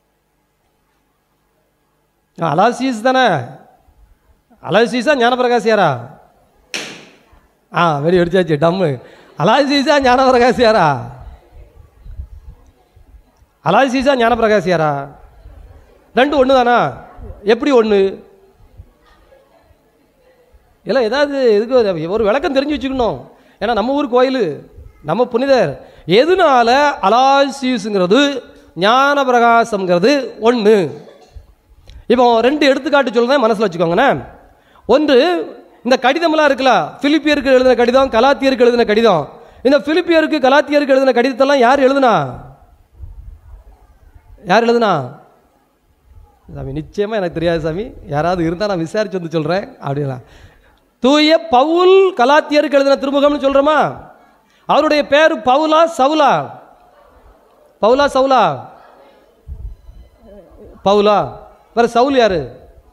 அலாசியூஸ் தானே அலாசியூஸா ஞானப்பிரகாசியாரா ஆ வெடி வெடிச்சாச்சு டம்மு அலாசியூஸா ஞானப்பிரகாசியாரா அலாசியூஸா ஞானப்பிரகாசியாரா ரெண்டு ஒன்று தானா எப்படி ஒன்று இல்லை ஏதாவது இதுக்கு ஒரு- ஒரு விளக்கம் தெரிஞ்சு வச்சுக்கணும் ஏன்னா நம்ம ஊர் கோயில் நம்ம புனிதர் எதனால அலாசியூஸுங்கிறது ஞான பிரகாசம்ங்கிறது ஒன்று இப்போ ரெண்டு எடுத்துக்காட்டு சொல்றேன் மனசில் வச்சுக்கோங்கண்ணே ஒன்று இந்த கடிதம்லாம் இருக்குல்ல பிலிப்பியருக்கு எழுதின கடிதம் கலாத்தியருக்கு எழுதின கடிதம் இந்த பிலிப்பியருக்கு கலாத்தியருக்கு எழுதின கடிதத்தெல்லாம் யார் எழுதுனா யார் எழுதுனா சாமி நிச்சயமா எனக்கு தெரியாது சாமி யாராவது இருந்தால் நான் விசாரிச்சு வந்து சொல்கிறேன் அப்படின்னா தூய பவுல் கலாத்தியருக்கு எழுதின திருமுகம்னு சொல்கிறோமா அவருடைய பேர் பவுலா சவுலா பவுலா சவுலா பவுலா வேற சவுல் யாரு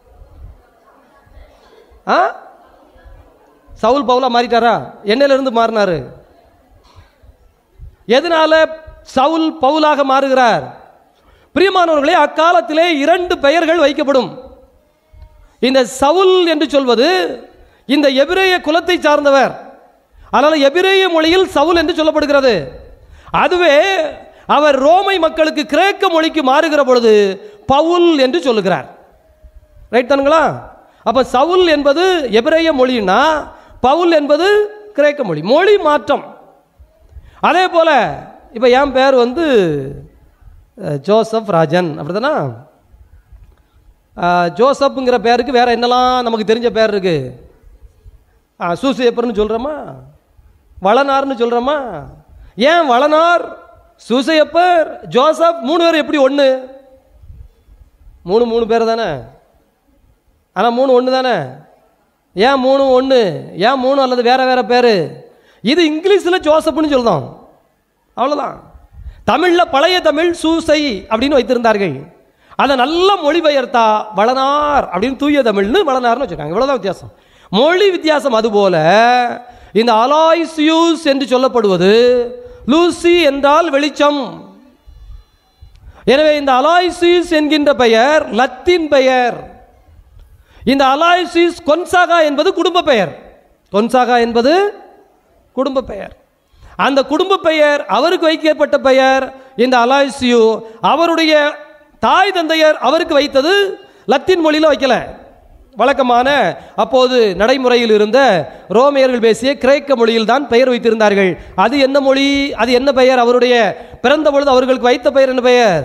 ஆ சவுல் பவுலா மாறிட்டாரா என்னையில இருந்து மாறினாரு எதனால சவுல் பவுலாக மாறுகிறார் பிரியமானவர்களே அக்காலத்திலே இரண்டு பெயர்கள் வைக்கப்படும் இந்த சவுல் என்று சொல்வது இந்த எபிரேய குலத்தை சார்ந்தவர் அதனால எபிரேய மொழியில் சவுல் என்று சொல்லப்படுகிறது அதுவே அவர் ரோமை மக்களுக்கு கிரேக்க மொழிக்கு மாறுகிற பொழுது பவுல் என்று சொல்லுகிறார் ரைட் தானுங்களா அப்ப சவுல் என்பது எபிரேய மொழின்னா பவுல் என்பது கிரேக்க மொழி மொழி மாற்றம் அதே போல இப்போ என் பேர் வந்து அஹ், ஜோசப் ராஜன் அப்படிதானா அஹ், ஜோசப்புங்கிற பேருக்கு வேற என்னலாம் நமக்கு தெரிஞ்ச பேர் இருக்கு அஹ், சூசையப்பர்னு சொல்கிறோமா வளனார்னு சொல்கிறோமா ஏன் வளனார் சூசையப்பர் ஜோசப் மூணு பேர் எப்படி ஒன்று மூணு மூணு பேர் தானே ஆனால் மூணு ஒன்று தானே ஏன் மூணு ஒன்று ஏன் மூணு அல்லது வேற வேற பேர் இது இங்கிலீஷில் ஜோசப்னு சொல்லுதோம் அவ்வளோதான் தமிழில் பழைய தமிழ் சூசை அப்படின்னு வைத்திருந்தார்கள் அதை நல்ல மொழிபெயர்த்தா வளனார் அப்படின்னு தூய தமிழ்னு வளனார்னு வச்சுருக்காங்க இவ்வளோதான் வித்தியாசம் மொழி வித்தியாசம் அதுபோல இந்த அலாய்சியூஸ் என்று சொல்லப்படுவது லூசி என்றால் வெளிச்சம் எனவே இந்த அலாய்சிஸ் என்கின்ற பெயர் லத்தீன் பெயர் இந்த அலாய்சிஸ் கொன்சாகா என்பது குடும்ப பெயர் கொன்சாகா என்பது குடும்ப பெயர் அந்த குடும்ப பெயர் அவருக்கு வைக்கப்பட்ட பெயர் இந்த அலாய்சியு அவருடைய தாய் தந்தையர் அவருக்கு வைத்தது லத்தீன் மொழியில் வைக்கல வழக்கமான அப்போது நடைமுறையில் இருந்த ரோமையர்கள் பேசிய கிரேக்க மொழியில் தான் பெயர் வைத்திருந்தார்கள் அது என்ன மொழி அது என்ன பெயர் அவருடைய பிறந்த பொழுது அவர்களுக்கு வைத்த பெயர் என்ன பெயர்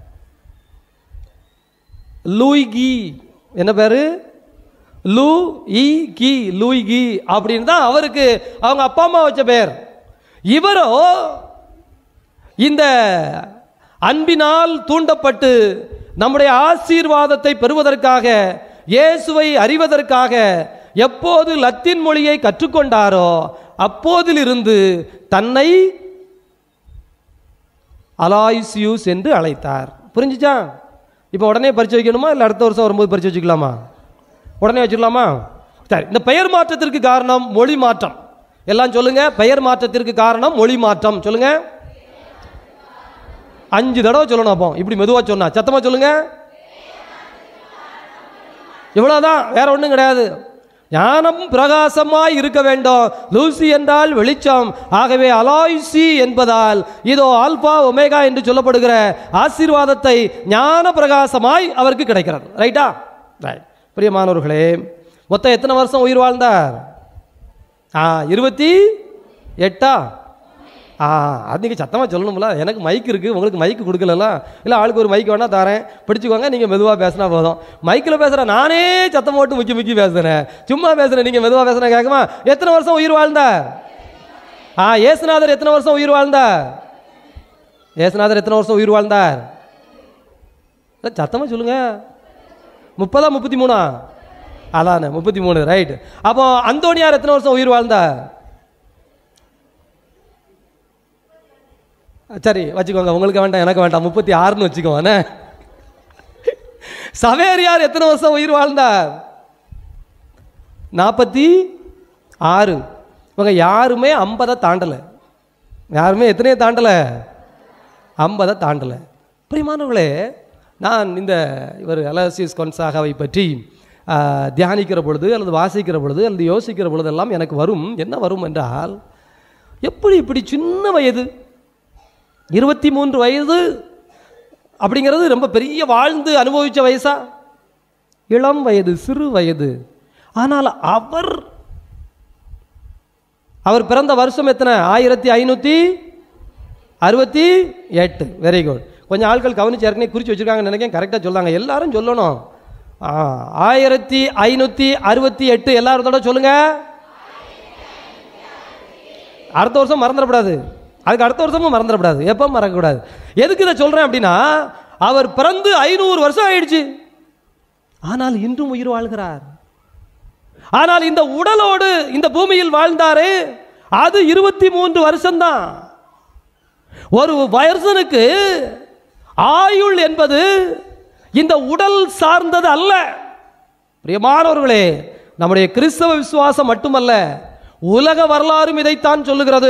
லூய்கி என்ன பேரு லூ இ கி லூய்கி அப்படின்னு தான் அவருக்கு அவங்க அப்பா அம்மா வச்ச பெயர் இவரோ இந்த அன்பினால் தூண்டப்பட்டு நம்முடைய ஆசீர்வாதத்தை பெறுவதற்காக இயேசுவை அறிவதற்காக எப்போது லத்தீன் மொழியை கற்றுக்கொண்டாரோ அப்போதிலிருந்து தன்னை அலாய்சியூஸ் என்று அழைத்தார் புரிஞ்சுச்சா இப்போ உடனே பரிச்சு வைக்கணுமா இல்லை அடுத்த வருஷம் வரும்போது பரிச்சு வச்சுக்கலாமா உடனே வச்சுக்கலாமா சரி இந்த பெயர் மாற்றத்திற்கு காரணம் மொழி மாற்றம் எல்லாம் சொல்லுங்க பெயர் மாற்றத்திற்கு காரணம் மொழி மாற்றம் சொல்லுங்க அஞ்சு தடவை சொல்லணும் அப்போ இப்படி மெதுவா சொன்னா சத்தமா சொல்லுங்க இவ்வளவுதான் வேற ஒண்ணும் கிடையாது ஞானம் பிரகாசமாய் இருக்க வேண்டும் லூசி என்றால் வெளிச்சம் ஆகவே அலாய்சி என்பதால் இதோ ஆல்பா ஒமேகா என்று சொல்லப்படுகிற ஆசீர்வாதத்தை ஞான பிரகாசமாய் அவருக்கு கிடைக்கிறது ரைட்டா ரைட் பிரியமானவர்களே மொத்தம் எத்தனை வருஷம் உயிர் வாழ்ந்தார் ஆ இருபத்தி எட்டா ஆ அது நீங்கள் சத்தமாக சொல்லணும்ல எனக்கு மைக் இருக்குது உங்களுக்கு மைக்கு கொடுக்கலல்ல இல்லை ஆளுக்கு ஒரு மைக் வேணால் தரேன் பிடிச்சிக்கோங்க நீங்கள் மெதுவாக பேசினா போதும் மைக்கில் பேசுகிறேன் நானே சத்தம் போட்டு முக்கி முக்கி பேசுகிறேன் சும்மா பேசுகிறேன் நீங்கள் மெதுவாக பேசுகிறேன் கேட்குமா எத்தனை வருஷம் உயிர் வாழ்ந்தார் ஆ ஏசுநாதர் எத்தனை வருஷம் உயிர் வாழ்ந்தார் ஏசுநாதர் எத்தனை வருஷம் உயிர் வாழ்ந்தார் சத்தமாக சொல்லுங்க முப்பதா முப்பத்தி மூணா அதானே முப்பத்தி மூணு ரைட் அப்போ அந்தோனியார் எத்தனை வருஷம் உயிர் வாழ்ந்தார் சரி வச்சுக்கோங்க உங்களுக்கு வேண்டாம் எனக்கு வேண்டாம் முப்பத்தி ஆறுன்னு வச்சுக்கோங்க சவேரியார் எத்தனை வருஷம் உயிர் வாழ்ந்தார் நாற்பத்தி ஆறு இவங்க யாருமே ஐம்பதை தாண்டலை யாருமே எத்தனையோ தாண்டலை ஐம்பதை தாண்டலை பிரியமானவர்களே நான் இந்த இவர் அலசியஸ் கொன்சாகாவை பற்றி ஆ, தியானிக்கிற பொழுது அல்லது வாசிக்கிற பொழுது அல்லது யோசிக்கிற பொழுதெல்லாம் எனக்கு வரும் என்ன வரும் என்றால் எப்படி இப்படி சின்ன வயது இருபத்தி மூன்று வயது அப்படிங்கிறது ரொம்ப பெரிய வாழ்ந்து அனுபவிச்ச வயசா இளம் வயது சிறு வயது ஆனால் அவர் அவர் பிறந்த வருஷம் எத்தனை ஆயிரத்தி ஐநூற்றி அறுபத்தி எட்டு வெரி குட் கொஞ்சம் ஆட்கள் கவனிச்சு ஏற்கனவே குறித்து வச்சிருக்காங்கன்னு நினைக்கிறேன் கரெக்டாக சொல்றாங்க எல்லாரும் சொல்லணும் ஆ, ஆயிரத்தி ஐநூற்றி அறுபத்தி எட்டு எல்லாரும் தடவை சொல்லுங்க அடுத்த வருஷம் மறந்துடக்கூடாது அதுக்கு அடுத்த வருஷமும் மறந்துடக்கூடாது எப்போ மறக்கக்கூடாது எதுக்கு இதை சொல்கிறேன் அப்படின்னா அவர் பிறந்து ஐநூறு வருஷம் ஆயிடுச்சு ஆனால் இன்றும் உயிர் வாழ்கிறார் ஆனால் இந்த உடலோடு இந்த பூமியில் வாழ்ந்தாரே அது இருபத்தி மூன்று வருஷம்தான் ஒரு வருஷனுக்கு ஆயுள் என்பது இந்த உடல் சார்ந்தது அல்ல பிரியமானவர்களே நம்முடைய கிறிஸ்தவ விசுவாசம் மட்டுமல்ல உலக வரலாறும் இதைத்தான் சொல்லுகிறது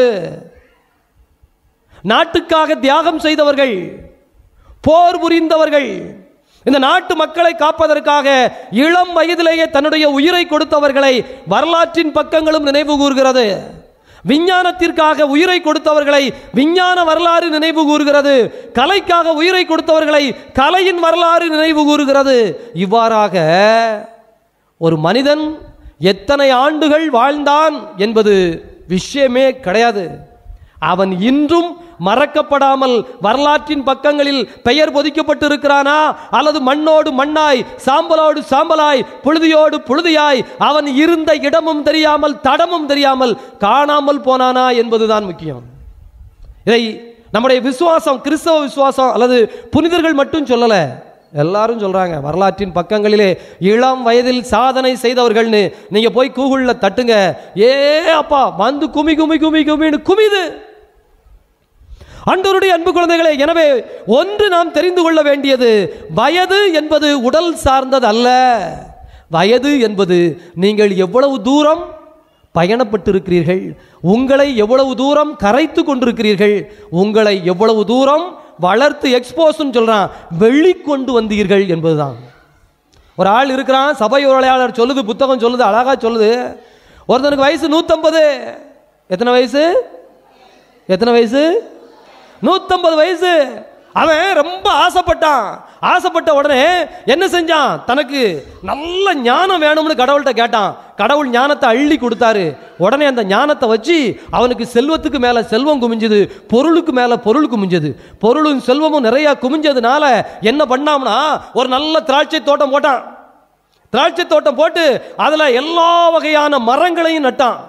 நாட்டுக்காக தியாகம் செய்தவர்கள் போர் புரிந்தவர்கள் இந்த நாட்டு மக்களை காப்பதற்காக இளம் வயதிலேயே தன்னுடைய உயிரை கொடுத்தவர்களை வரலாற்றின் பக்கங்களும் நினைவு கூறுகிறது விஞ்ஞானத்திற்காக உயிரை கொடுத்தவர்களை விஞ்ஞான வரலாறு நினைவு கூறுகிறது கலைக்காக உயிரை கொடுத்தவர்களை கலையின் வரலாறு நினைவு கூறுகிறது இவ்வாறாக ஒரு மனிதன் எத்தனை ஆண்டுகள் வாழ்ந்தான் என்பது விஷயமே கிடையாது அவன் இன்றும் மறக்கப்படாமல் வரலாற்றின் பக்கங்களில் பெயர் பொதிக்கப்பட்டிருக்கிறானா அல்லது மண்ணோடு மண்ணாய் சாம்பலோடு சாம்பலாய் புழுதியோடு புழுதியாய் அவன் இருந்த இடமும் தெரியாமல் தடமும் தெரியாமல் காணாமல் போனானா என்பதுதான் முக்கியம் இதை நம்முடைய விசுவாசம் கிறிஸ்தவ விசுவாசம் அல்லது புனிதர்கள் மட்டும் சொல்லல எல்லாரும் சொல்றாங்க வரலாற்றின் பக்கங்களிலே இளம் வயதில் சாதனை செய்தவர்கள்னு நீங்க போய் கூகுள்ல தட்டுங்க ஏ அப்பா வந்து குமி குமி குமி குமின்னு குமிது அன்பருடைய அன்பு குழந்தைகளே எனவே ஒன்று நாம் தெரிந்து கொள்ள வேண்டியது வயது என்பது உடல் சார்ந்தது அல்ல வயது என்பது நீங்கள் எவ்வளவு தூரம் பயணப்பட்டிருக்கிறீர்கள் உங்களை எவ்வளவு தூரம் கரைத்து கொண்டிருக்கிறீர்கள் உங்களை எவ்வளவு தூரம் வளர்த்து எக்ஸ்போஸ்ன்னு சொல்றான் வெளிக்கொண்டு வந்தீர்கள் என்பதுதான் ஒரு ஆள் இருக்கிறான் சபை உரையாளர் சொல்லுது புத்தகம் சொல்லுது அழகா சொல்லுது ஒருத்தனுக்கு வயசு நூத்தம்பது எத்தனை வயசு எத்தனை வயசு நூத்தம்பது வயசு அவன் ரொம்ப ஆசைப்பட்டான் ஆசைப்பட்ட உடனே என்ன செஞ்சான் தனக்கு நல்ல ஞானம் வேணும்னு கடவுள்கிட்ட கேட்டான் கடவுள் ஞானத்தை அள்ளி கொடுத்தாரு உடனே அந்த ஞானத்தை வச்சு அவனுக்கு செல்வத்துக்கு மேல செல்வம் குமிஞ்சது பொருளுக்கு மேல பொருள் குமிஞ்சது பொருளும் செல்வமும் நிறைய குமிஞ்சதுனால என்ன பண்ணாம்னா ஒரு நல்ல திராட்சை தோட்டம் போட்டான் திராட்சை தோட்டம் போட்டு அதுல எல்லா வகையான மரங்களையும் நட்டான்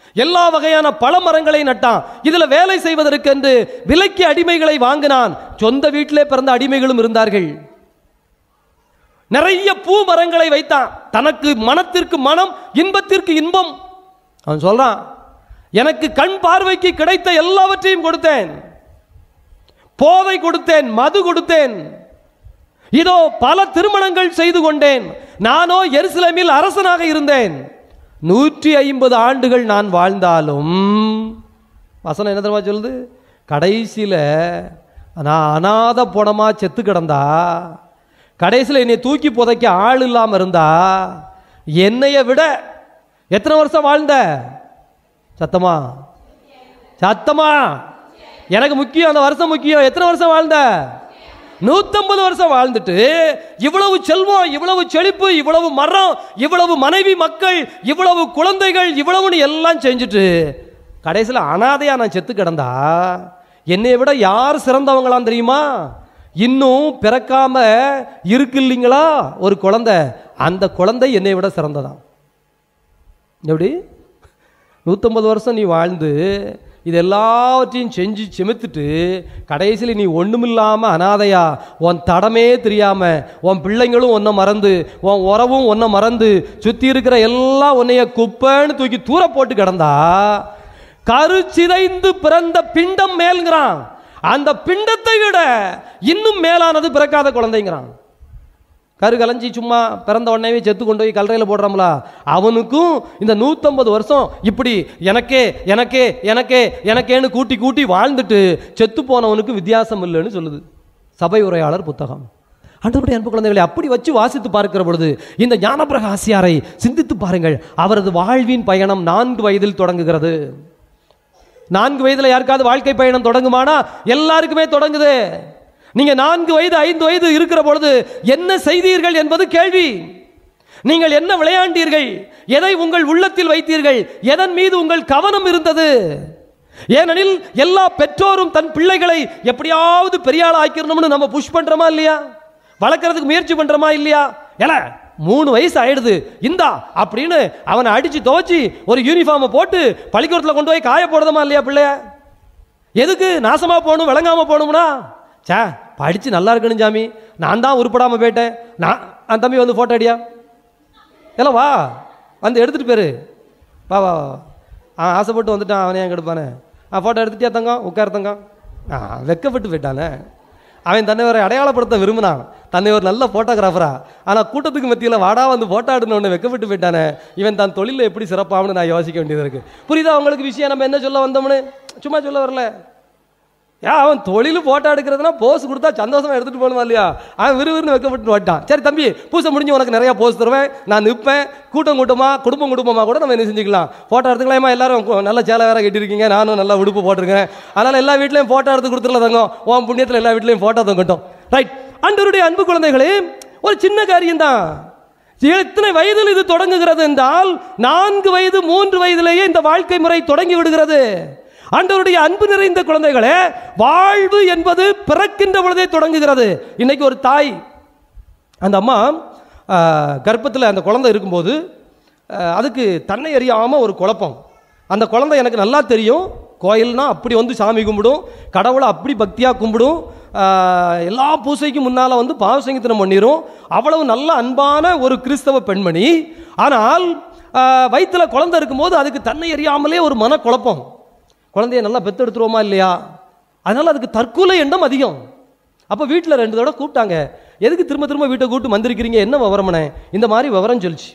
எல்லா வகையான பழ மரங்களை நட்டான் இதுல வேலை செய்வதற்கென்று விலைக்கு அடிமைகளை வாங்கினான் சொந்த வீட்டிலே பிறந்த அடிமைகளும் இருந்தார்கள் நிறைய பூ மரங்களை வைத்தான் தனக்கு மனத்திற்கு மனம் இன்பத்திற்கு இன்பம் அவன் சொல்றான் எனக்கு கண் பார்வைக்கு கிடைத்த எல்லாவற்றையும் கொடுத்தேன் போதை கொடுத்தேன் மது கொடுத்தேன் இதோ பல திருமணங்கள் செய்து கொண்டேன் நானோ எருசலேமில் அரசனாக இருந்தேன் நூற்றி ஐம்பது ஆண்டுகள் நான் வாழ்ந்தாலும் வசனம் என்ன தெரியுமா சொல்லுது கடைசியில் நான் அனாத போனமா செத்து கிடந்தா கடைசியில் என்னை தூக்கி புதைக்க ஆள் இல்லாமல் இருந்தா என்னைய விட எத்தனை வருஷம் வாழ்ந்த சத்தமா சத்தமா எனக்கு முக்கியம் அந்த வருஷம் முக்கியம் எத்தனை வருஷம் வாழ்ந்த நூத்தம்பது வருஷம் வாழ்ந்துட்டு இவ்வளவு செல்வம் இவ்வளவு செழிப்பு இவ்வளவு மரம் இவ்வளவு மனைவி மக்கள் இவ்வளவு குழந்தைகள் இவ்வளவுன்னு எல்லாம் செஞ்சுட்டு கடைசியில் அனாதையா நான் செத்து கிடந்தா என்னை விட யார் சிறந்தவங்களாம் தெரியுமா இன்னும் பிறக்காம இருக்கு இல்லைங்களா ஒரு குழந்தை அந்த குழந்தை என்னை விட சிறந்ததாம் எப்படி நூற்றம்பது வருஷம் நீ வாழ்ந்து இது எல்லாவற்றையும் செஞ்சு செமித்துட்டு கடைசியில் நீ ஒண்ணுமில்லாம அனாதையா உன் தடமே தெரியாம உன் பிள்ளைங்களும் உன்னை மறந்து உன் உறவும் உன்னை மறந்து சுத்தி இருக்கிற எல்லாம் உன்னைய குப்பைன்னு தூக்கி தூர போட்டு கிடந்தா கரு சிதைந்து பிறந்த பிண்டம் மேல்ங்கிறான் அந்த பிண்டத்தை விட இன்னும் மேலானது பிறக்காத குழந்தைங்கிறான் கரு கலைஞ்சி சும்மா பிறந்த உடனே செத்து கொண்டு போய் கல்லறையில் போடுறோம்ல அவனுக்கும் இந்த நூற்றம்பது வருஷம் இப்படி எனக்கே எனக்கே எனக்கே எனக்கேன்னு கூட்டி கூட்டி வாழ்ந்துட்டு செத்து போனவனுக்கு வித்தியாசம் இல்லைன்னு சொல்லுது சபை உரையாளர் புத்தகம் அன்றுடைய அன்பு குழந்தைகளை அப்படி வச்சு வாசித்து பார்க்கிற பொழுது இந்த ஞானபிரக ஆசியாரை சிந்தித்து பாருங்கள் அவரது வாழ்வின் பயணம் நான்கு வயதில் தொடங்குகிறது நான்கு வயதுல யாருக்காவது வாழ்க்கை பயணம் தொடங்குமானா எல்லாருக்குமே தொடங்குது நீங்க நான்கு வயது ஐந்து வயது இருக்கிற பொழுது என்ன செய்தீர்கள் என்பது கேள்வி நீங்கள் என்ன விளையாண்டீர்கள் எதை உங்கள் உள்ளத்தில் வைத்தீர்கள் எதன் மீது உங்கள் கவனம் இருந்தது ஏனெனில் எல்லா பெற்றோரும் தன் பிள்ளைகளை எப்படியாவது பெரிய ஆள் ஆக்கிடணும்னு நம்ம புஷ் பண்றோமா இல்லையா வளர்க்கறதுக்கு முயற்சி பண்றோமா இல்லையா ஏல மூணு வயசு ஆயிடுது இந்தா அப்படின்னு அவனை அடிச்சு துவச்சி ஒரு யூனிஃபார்மை போட்டு பள்ளிக்கூடத்தில் கொண்டு போய் காய போடுறதுமா இல்லையா பிள்ளைய எதுக்கு நாசமா போகணும் விளங்காம போகணும்னா சே படிச்சு நல்லா இருக்கணும் சாமி நான் தான் உருப்படாம போயிட்டேன் நான் அந்த தம்பி வந்து போட்டோ அடியா இல்லை வா வந்து எடுத்துட்டு போயிரு வா வா வா ஆ ஆசைப்பட்டு வந்துட்டான் அவனே என் கெடுப்பானே ஆ ஃபோட்டோ எடுத்துட்டியா தங்கம் உட்கார் தங்கம் ஆ வெக்கப்பட்டு போயிட்டானே அவன் தன்னை ஒரு அடையாளப்படுத்த விரும்பினான் தன்னை ஒரு நல்ல ஃபோட்டோகிராஃபரா ஆனால் கூட்டத்துக்கு மத்தியில் வாடா வந்து ஃபோட்டோ எடுக்கணும்னு வெக்கப்பட்டு போயிட்டானே இவன் தான் தொழிலில் எப்படி சிறப்பாகனு நான் யோசிக்க வேண்டியது இருக்கு புரியுதா உங்களுக்கு விஷயம் நம்ம என்ன சொல்ல வந்தோம்னு சும்மா சொல்ல வரல ஏன் அவன் தொழில் போட்டோ எடுக்கிறதுனா போஸ் கொடுத்தா சந்தோஷமா எடுத்துட்டு போகணுமா இல்லையா அவன் விறுவிறுன்னு வைக்கப்பட்டு வந்துட்டான் சரி தம்பி பூசை முடிஞ்சு உனக்கு நிறைய போஸ் தருவேன் நான் நிற்பேன் கூட்டம் கூட்டமா குடும்பம் குடும்பமா கூட நம்ம என்ன செஞ்சுக்கலாம் போட்டோ எடுத்துக்கலாமா எல்லாரும் கு- நல்ல சேலை வேற கட்டியிருக்கீங்க நானும் நல்லா உடுப்பு போட்டிருக்கேன் அதனால எல்லா வீட்லயும் போட்டோ எடுத்து கொடுத்துடல தங்கம் உன் புண்ணியத்தில் எல்லா வீட்லயும் போட்டோ தங்கட்டும் ரைட் அன்றருடைய அன்பு குழந்தைகளே ஒரு சின்ன காரியம் தான் எத்தனை வயதில் இது தொடங்குகிறது என்றால் நான்கு வயது மூன்று வயதிலேயே இந்த வாழ்க்கை முறை தொடங்கி விடுகிறது ஆண்டவருடைய அன்பு நிறைந்த குழந்தைகளே வாழ்வு என்பது பிறக்கின்ற பொழுதே தொடங்குகிறது இன்னைக்கு ஒரு தாய் அந்த அம்மா கர்ப்பத்தில் அந்த குழந்தை இருக்கும்போது ஆஹ், அதுக்கு தன்னை அறியாமல் ஒரு குழப்பம் அந்த குழந்தை எனக்கு நல்லா தெரியும் கோயில்னா அப்படி வந்து சாமி கும்பிடும் கடவுளை அப்படி பக்தியாக கும்பிடும் ஆஹ், எல்லா பூசைக்கும் முன்னால் வந்து பாவசங்கத்தனம் பண்ணிடும் அவ்வளவு நல்ல அன்பான ஒரு கிறிஸ்தவ பெண்மணி ஆனால் வயிற்றுல குழந்தை இருக்கும்போது அதுக்கு தன்னை அறியாமலே ஒரு மனக்குழப்பம் குழந்தைய நல்லா பெத்தெடுத்துருவோமா இல்லையா அதனால அதுக்கு தற்கொலை எண்ணம் அதிகம் அப்போ வீட்டில் ரெண்டு தடவை கூப்பிட்டாங்க எதுக்கு திரும்ப திரும்ப வீட்டை கூப்பிட்டு வந்திருக்கிறீங்க என்ன விவரமனே இந்த மாதிரி விவரம் சொல்லிச்சு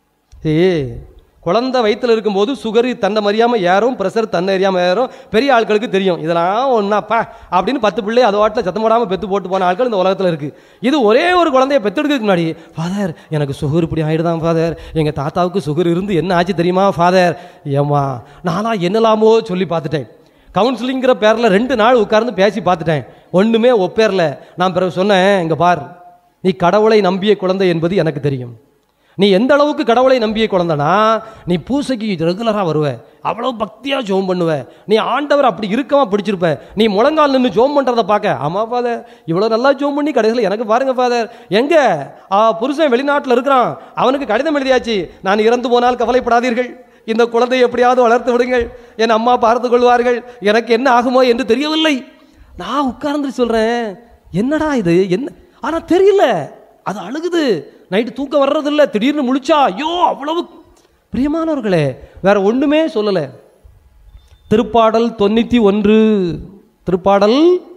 ஏ குழந்தை வயித்துல இருக்கும்போது சுகர் தன்னை அறியாமல் ஏறும் ப்ரெஷர் தன்னை அறியாமல் ஏறும் பெரிய ஆட்களுக்கு தெரியும் இதெல்லாம் ஒன்றாப்பா அப்படின்னு பத்து பிள்ளை அது வாட்டில் சத்தம் போடாமல் பெத்து போட்டு போன ஆட்கள் இந்த உலகத்தில் இருக்கு இது ஒரே ஒரு குழந்தைய பெத்தெடுக்கிறதுக்கு முன்னாடி ஃபாதர் எனக்கு சுகர் இப்படி ஆயிடுதான் ஃபாதர் எங்கள் தாத்தாவுக்கு சுகர் இருந்து என்ன ஆச்சு தெரியுமா ஃபாதர் ஏம்மா நானா என்னலாமோ சொல்லி பார்த்துட்டேன் கவுன்சிலிங்கிற பேரில் ரெண்டு நாள் உட்கார்ந்து பேசி பார்த்துட்டேன் ஒன்றுமே ஒப்பேரில் நான் பிறகு சொன்னேன் இங்கே பார் நீ கடவுளை நம்பிய குழந்தை என்பது எனக்கு தெரியும் நீ எந்த அளவுக்கு கடவுளை நம்பிய குழந்தைனா நீ பூசைக்கு ரெகுலராக வருவ அவ்வளவு பக்தியாக ஜோம் பண்ணுவ நீ ஆண்டவர் அப்படி இருக்கமா பிடிச்சிருப்ப நீ முழங்கால் நின்று ஜோம் பண்ணுறதை பார்க்க ஆமா ஃபாதர் இவ்வளோ நல்லா ஜோம் பண்ணி கடைசியில் எனக்கு பாருங்க ஃபாதர் எங்க ஆ, புருஷன் வெளிநாட்டில் இருக்கிறான் அவனுக்கு கடிதம் எழுதியாச்சு நான் இறந்து போனால் கவலைப்படாதீர்கள் இந்த குழந்தையை எப்படியாவது வளர்த்து விடுங்கள் என் அம்மா பார்த்து கொள்வார்கள் எனக்கு என்ன ஆகுமோ என்று தெரியவில்லை நான் உட்கார்ந்து சொல்றேன் என்னடா இது என்ன ஆனா தெரியல அது அழுகுது நைட்டு தூக்கம் வர்றதில்ல திடீர்னு முழிச்சா ஐயோ அவ்வளவு பிரியமானவர்களே வேற ஒண்ணுமே சொல்லலை திருப்பாடல் தொண்ணூத்தி ஒன்று திருப்பாடல்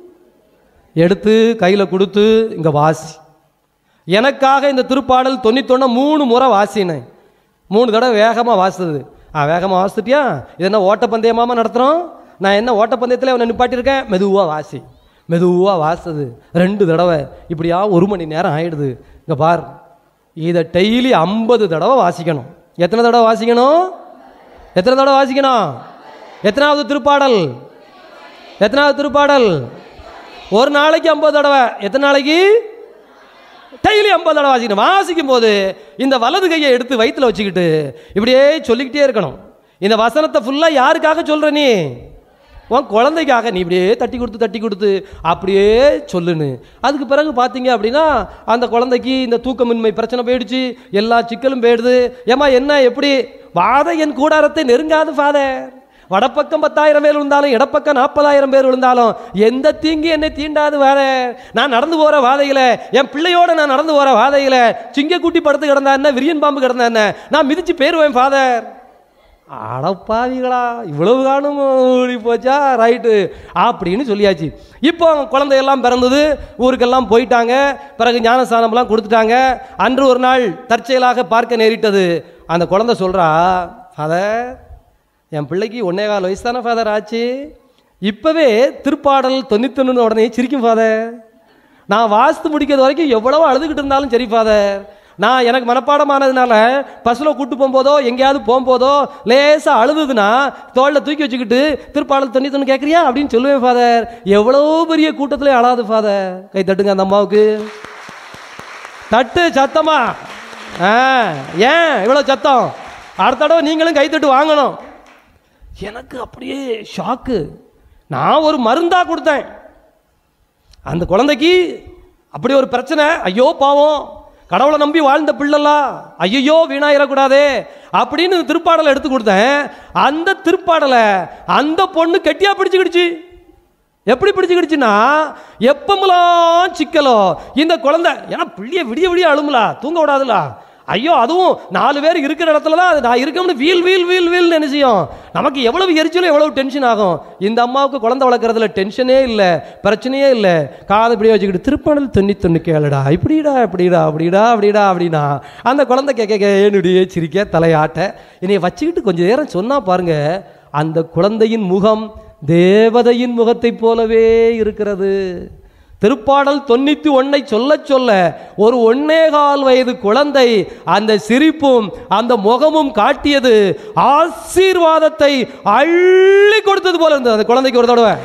எடுத்து கையில் கொடுத்து இங்க வாசி எனக்காக இந்த திருப்பாடல் தொண்ணூத்தொன்னு மூணு முறை வாசினேன் மூணு தடவை வேகமாக வாசித்தது ஆ வேகமாக வாசிட்டியா இது என்ன ஓட்டப்பந்தயமாமா நடத்துகிறோம் நான் என்ன ஓட்டப்பந்தயத்தில் அவனை நிப்பாட்டியிருக்கேன் மெதுவாக வாசி மெதுவாக வாசித்தது ரெண்டு தடவை இப்படியா ஒரு மணி நேரம் ஆயிடுது இங்கே பார் இதை டெய்லி ஐம்பது தடவை வாசிக்கணும் எத்தனை தடவை வாசிக்கணும் எத்தனை தடவை வாசிக்கணும் எத்தனாவது திருப்பாடல் எத்தனாவது திருப்பாடல் ஒரு நாளைக்கு ஐம்பது தடவை எத்தனை நாளைக்கு டெய்லி ஐம்பது தடவை வாசிக்கணும் வாசிக்கும் போது இந்த வலது கையை எடுத்து வயிற்றுல வச்சுக்கிட்டு இப்படியே சொல்லிக்கிட்டே இருக்கணும் இந்த வசனத்தை ஃபுல்லாக யாருக்காக சொல்ற நீ உன் குழந்தைக்காக நீ இப்படியே தட்டி கொடுத்து தட்டி கொடுத்து அப்படியே சொல்லுன்னு அதுக்கு பிறகு பார்த்தீங்க அப்படின்னா அந்த குழந்தைக்கு இந்த தூக்கமின்மை பிரச்சனை போயிடுச்சு எல்லா சிக்கலும் போயிடுது ஏமா என்ன எப்படி வாத என் கூடாரத்தை நெருங்காது ஃபாதர் வடப்பக்கம் பத்தாயிரம் பேர் விழுந்தாலும் இடப்பக்கம் நாற்பதாயிரம் பேர் விழுந்தாலும் எந்த தீங்கு என்னை தீண்டாது வேற நான் நடந்து போற வாதையில என் பிள்ளையோட நான் நடந்து போற வாதையில சிங்க கூட்டி படுத்து கிடந்தா என்ன விரியன் பாம்பு கிடந்தா என்ன நான் மிதிச்சு பேருவேன் ஃபாதர் அடப்பாவிகளா இவ்வளவு காணும் ஊறி போச்சா ரைட்டு அப்படின்னு சொல்லியாச்சு இப்போ குழந்தையெல்லாம் பிறந்தது ஊருக்கெல்லாம் போயிட்டாங்க பிறகு ஞானஸ்தானம்லாம் கொடுத்துட்டாங்க அன்று ஒரு நாள் தற்செயலாக பார்க்க நேரிட்டது அந்த குழந்தை சொல்றா ஃபாதர் என் பிள்ளைக்கு ஒன்னே கால் வயசு தானே ஃபாதர் ஆச்சு இப்போவே திருப்பாடல் தொண்ணூத்தொன்னு உடனே சிரிக்கும் ஃபாதர் நான் வாஸ்து முடிக்கிறது வரைக்கும் எவ்வளவோ அழுதுகிட்டு இருந்தாலும் சரி ஃபாதர் நான் எனக்கு மனப்பாடமானதுனால பஸ்ஸில் கூட்டு போகும்போதோ எங்கேயாவது போகும்போதோ லேசாக அழுதுதுன்னா தோளில் தூக்கி வச்சுக்கிட்டு திருப்பாடல் தொண்ணூத்தொன்று கேட்குறியா அப்படின்னு சொல்லுவேன் ஃபாதர் எவ்வளோ பெரிய கூட்டத்திலே அழாது ஃபாதர் கை தட்டுங்க அந்த அம்மாவுக்கு தட்டு சத்தமா ஆ ஏன் இவ்வளோ சத்தம் அடுத்த தடவை நீங்களும் கைத்தட்டு வாங்கணும் எனக்கு அப்படியே ஷாக்கு நான் ஒரு மருந்தா கொடுத்தேன் அந்த குழந்தைக்கு அப்படி ஒரு பிரச்சனை ஐயோ பாவம் கடவுளை நம்பி வாழ்ந்த பிள்ளலா ஐயோ வீணாயிடக்கூடாதே அப்படின்னு திருப்பாடலை எடுத்து கொடுத்தேன் அந்த திருப்பாடலை அந்த பொண்ணு கெட்டியா பிடிச்சுக்கிடுச்சு எப்படி பிடிச்சுக்கிடுச்சுன்னா எப்பமெல்லாம் சிக்கலோ இந்த குழந்தை ஏன்னா பிள்ளைய விடிய விடிய அழுமுலா தூங்க விடாதுல ஐயோ அதுவும் நாலு பேர் இருக்கிற இடத்துல தான் அது நான் இருக்கோம்னு வீல் வீல் வீல் வீல் என்ன செய்யும் நமக்கு எவ்வளவு எரிச்சலும் எவ்வளவு டென்ஷன் ஆகும் இந்த அம்மாவுக்கு குழந்தை வளர்க்குறதுல டென்ஷனே இல்லை பிரச்சனையே இல்லை காதை இப்படியே வச்சுக்கிட்டு திருப்பாடல் தொண்ணூத்தொன்னு கேளுடா இப்படிடா இப்படிடா அப்படிடா அப்படிடா அப்படின்னா அந்த குழந்தை கேட்க கேனுடைய சிரிக்க தலையாட்ட என்னைய வச்சுக்கிட்டு கொஞ்சம் நேரம் சொன்னா பாருங்க அந்த குழந்தையின் முகம் தேவதையின் முகத்தைப் போலவே இருக்கிறது திருப்பாடல் தொண்ணூத்தி ஒன்னை சொல்ல சொல்ல ஒரு ஒன்னேகால் வயது குழந்தை அந்த சிரிப்பும் அந்த முகமும் காட்டியது ஆசீர்வாதத்தை அள்ளி கொடுத்தது போல இருந்தது அந்த குழந்தைக்கு ஒரு தடவை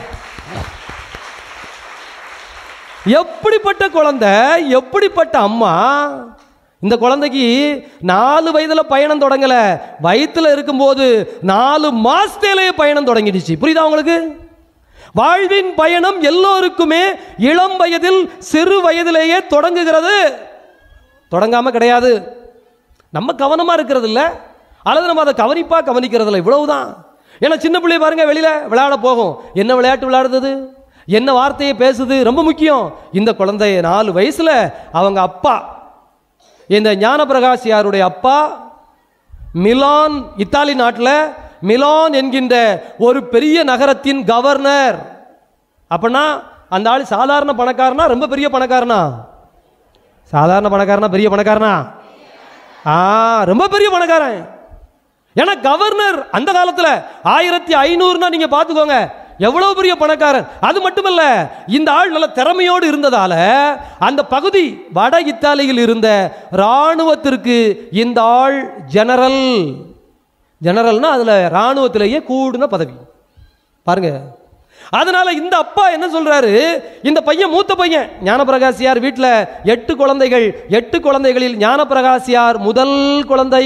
எப்படிப்பட்ட குழந்தை எப்படிப்பட்ட அம்மா இந்த குழந்தைக்கு நாலு வயதுல பயணம் தொடங்கல வயித்துல இருக்கும்போது நாலு மாசத்திலேயே பயணம் தொடங்கிடுச்சு புரியுதா உங்களுக்கு வாழ்வின் பயணம் எல்லோருக்குமே இளம் வயதில் சிறு வயதிலேயே தொடங்குகிறது தொடங்காம கிடையாது நம்ம கவனமா இருக்கிறது இல்ல அல்லது நம்ம அதை கவனிப்பா கவனிக்கிறது இல்லை இவ்வளவுதான் ஏன்னா சின்ன பிள்ளை பாருங்க வெளியில விளையாட போகும் என்ன விளையாட்டு விளையாடுறது என்ன வார்த்தையை பேசுது ரொம்ப முக்கியம் இந்த குழந்தைய நாலு வயசுல அவங்க அப்பா இந்த ஞானபிரகாசியாருடைய அப்பா மிலான் இத்தாலி நாட்டில் மிலான் என்கின்ற ஒரு பெரிய நகரத்தின் கவர்னர் அப்படின்னா அந்த ஆள் சாதாரண பணக்காரனா ரொம்ப பெரிய பணக்காரனா சாதாரண பணக்காரனா பெரிய பணக்காரனா ஆ ரொம்ப பெரிய பணக்காரன் ஏன்னா கவர்னர் அந்த காலத்துல ஆயிரத்தி ஐநூறுனா நீங்க பாத்துக்கோங்க எவ்வளவு பெரிய பணக்காரன் அது மட்டுமல்ல இந்த ஆள் நல்ல திறமையோடு இருந்ததால அந்த பகுதி வட இத்தாலியில் இருந்த ராணுவத்திற்கு இந்த ஆள் ஜெனரல் ஜெனரல்னா அதுல ராணுவத்திலேயே கூடுன பதவி பாருங்க அதனால இந்த அப்பா என்ன சொல்றாரு இந்த பையன் மூத்த பையன் ஞானபிரகாசியார் வீட்டில் எட்டு குழந்தைகள் எட்டு குழந்தைகளில் ஞானபிரகாசியார் முதல் குழந்தை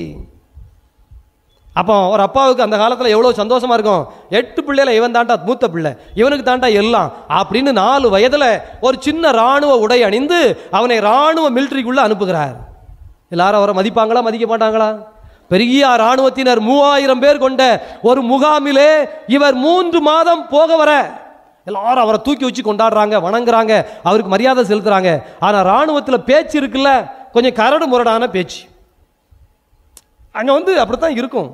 அப்போ ஒரு அப்பாவுக்கு அந்த காலத்தில் எவ்வளோ சந்தோஷமா இருக்கும் எட்டு பிள்ளைல இவன் தாண்டா மூத்த பிள்ளை இவனுக்கு தாண்டா எல்லாம் அப்படின்னு நாலு வயதில் ஒரு சின்ன ராணுவ உடை அணிந்து அவனை ராணுவ மிலிட்ரிக்குள்ள அனுப்புகிறார் எல்லாரும் அவரை மதிப்பாங்களா மதிக்க மாட்டாங்களா பெரிய இராணுவத்தினர் மூவாயிரம் பேர் கொண்ட ஒரு முகாமிலே இவர் மூன்று மாதம் போக வர எல்லாரும் அவரை தூக்கி வச்சு கொண்டாடுறாங்க வணங்குறாங்க அவருக்கு மரியாதை செலுத்துறாங்க ஆனா ராணுவத்தில் பேச்சு இருக்குல்ல கொஞ்சம் கரடு முரடான பேச்சு அங்க வந்து அப்படித்தான் இருக்கும்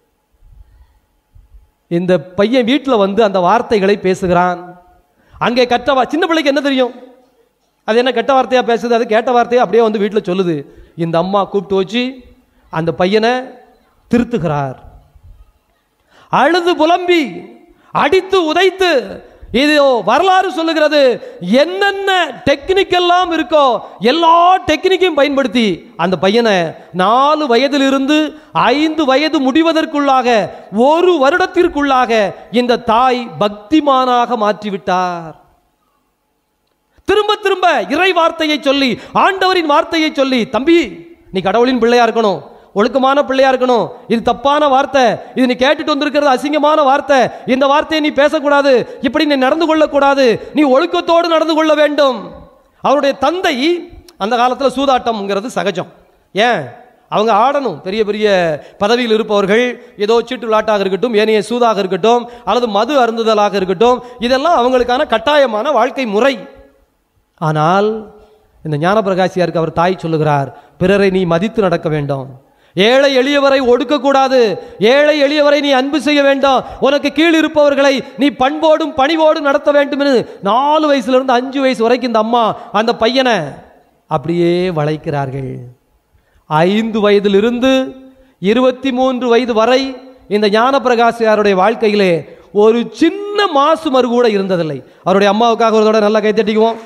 இந்த பையன் வீட்டில் வந்து அந்த வார்த்தைகளை பேசுகிறான் அங்கே கற்ற வா சின்ன பிள்ளைக்கு என்ன தெரியும் அது என்ன கெட்ட வார்த்தையா பேசுது அது கேட்ட வார்த்தையா அப்படியே வந்து வீட்டில் சொல்லுது இந்த அம்மா கூப்பிட்டு வச்சு அந்த பையனை திருத்துகிறார் அழுது புலம்பி அடித்து உதைத்து இது வரலாறு சொல்லுகிறது என்னென்ன டெக்னிக் எல்லாம் இருக்கோ எல்லா டெக்னிக்கையும் பயன்படுத்தி அந்த பையனை நாலு வயதிலிருந்து ஐந்து வயது முடிவதற்குள்ளாக ஒரு வருடத்திற்குள்ளாக இந்த தாய் பக்திமானாக மாற்றிவிட்டார் திரும்ப திரும்ப இறை வார்த்தையை சொல்லி ஆண்டவரின் வார்த்தையை சொல்லி தம்பி நீ கடவுளின் பிள்ளையா இருக்கணும் ஒழுக்கமான பிள்ளையா இருக்கணும் இது தப்பான வார்த்தை இது நீ கேட்டுட்டு வந்திருக்கிறது அசிங்கமான வார்த்தை இந்த வார்த்தையை நீ பேசக்கூடாது இப்படி நீ நடந்து கொள்ளக்கூடாது நீ ஒழுக்கத்தோடு நடந்து கொள்ள வேண்டும் அவருடைய தந்தை அந்த காலத்தில் சூதாட்டம்ங்கிறது சகஜம் ஏன் அவங்க ஆடணும் பெரிய பெரிய பதவியில் இருப்பவர்கள் ஏதோ சீட்டு விளையாட்டாக இருக்கட்டும் ஏனைய சூதாக இருக்கட்டும் அல்லது மது அருந்துதலாக இருக்கட்டும் இதெல்லாம் அவங்களுக்கான கட்டாயமான வாழ்க்கை முறை ஆனால் இந்த ஞானபிரகாசியாருக்கு அவர் தாய் சொல்லுகிறார் பிறரை நீ மதித்து நடக்க வேண்டும் ஏழை எளியவரை ஒடுக்கக்கூடாது ஏழை எளியவரை நீ அன்பு செய்ய வேண்டும் உனக்கு கீழ் இருப்பவர்களை நீ பண்போடும் பணிவோடும் நடத்த வேண்டும் என்று நாலு வயசுல இருந்து அஞ்சு வயசு வரைக்கும் இந்த அம்மா அந்த பையனை அப்படியே வளைக்கிறார்கள் ஐந்து வயதிலிருந்து இருபத்தி மூன்று வயது வரை இந்த ஞானபிரகாசியாருடைய வாழ்க்கையிலே ஒரு சின்ன மாசு மறு கூட இருந்ததில்லை அவருடைய அம்மாவுக்காக ஒரு தடவை நல்லா கைத்தட்டிக்குவோம்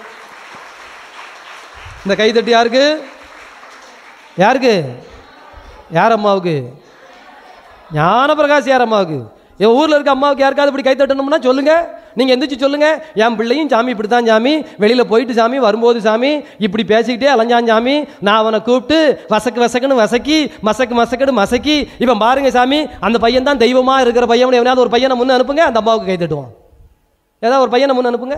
இந்த கைத்தட்டி யாருக்கு யாருக்கு யார் அம்மாவுக்கு ஞானபிரகாஷ் யார் அம்மாவுக்கு என் ஊரில் இருக்க அம்மாவுக்கு யாருக்காவது இப்படி கை தட்டணும்னா சொல்லுங்க நீங்க எந்திரிச்சு சொல்லுங்க என் பிள்ளையும் சாமி இப்படி தான் சாமி வெளியில போயிட்டு சாமி வரும்போது சாமி இப்படி பேசிக்கிட்டே அலைஞ்சான் சாமி நான் அவனை கூப்பிட்டு வசக்கு வசக்குன்னு வசக்கி மசக்கு மசக்குன்னு மசக்கி இவன் பாருங்க சாமி அந்த பையன் தான் தெய்வமா இருக்கிற பையன் எவனாவது ஒரு பையனை முன்ன அனுப்புங்க அந்த அம்மாவுக்கு கை தட்டுவான் ஏதாவது ஒரு பையனை முன்ன அனுப்புங்க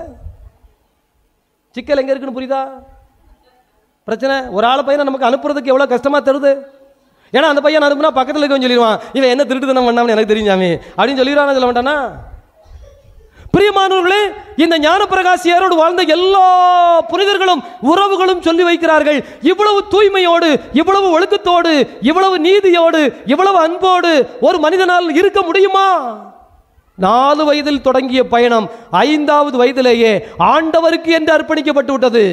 சிக்கல் எங்க இருக்குன்னு புரியுதா பிரச்சனை ஒரு ஆள் பையனை நமக்கு அனுப்புறதுக்கு எவ்வளோ கஷ்டமா தருது ஏன்னா அந்த பையன் அனுப்புனா பக்கத்தில் இருக்கவன் சொல்லிடுவான் இவன் என்ன திருட்டுத்தனம் பண்ணாமனு எனக்கு தெரிஞ்சாமே அப்படின்னு சொல்லிடுவானா சொல்ல மாட்டானா பிரியமானவர்களே இந்த ஞானப்பிரகாசியாரோடு வாழ்ந்த எல்லா புனிதர்களும் உறவுகளும் சொல்லி வைக்கிறார்கள் இவ்வளவு தூய்மையோடு இவ்வளவு ஒழுக்கத்தோடு இவ்வளவு நீதியோடு இவ்வளவு அன்போடு ஒரு மனிதனால் இருக்க முடியுமா நாலு வயதில் தொடங்கிய பயணம் ஐந்தாவது வயதிலேயே ஆண்டவருக்கு என்று அர்ப்பணிக்கப்பட்டு விட்டது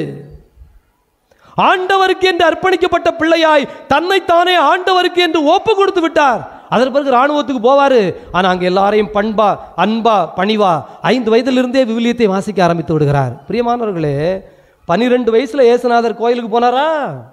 ஆண்டவருக்கு என்று அர்ப்பணிக்கப்பட்ட பிள்ளையாய் தன்னைத்தானே ஆண்டவருக்கு என்று ஒப்பு கொடுத்து விட்டார் அதன் பிறகு ராணுவத்துக்கு போவாரு ஆனா அங்க எல்லாரையும் பண்பா அன்பா பணிவா ஐந்து வயதிலிருந்தே விவிலியத்தை வாசிக்க ஆரம்பித்து விடுகிறார் பிரியமானவர்களே பன்னிரெண்டு வயசுல ஏசுநாதர் கோயிலுக்கு போனாரா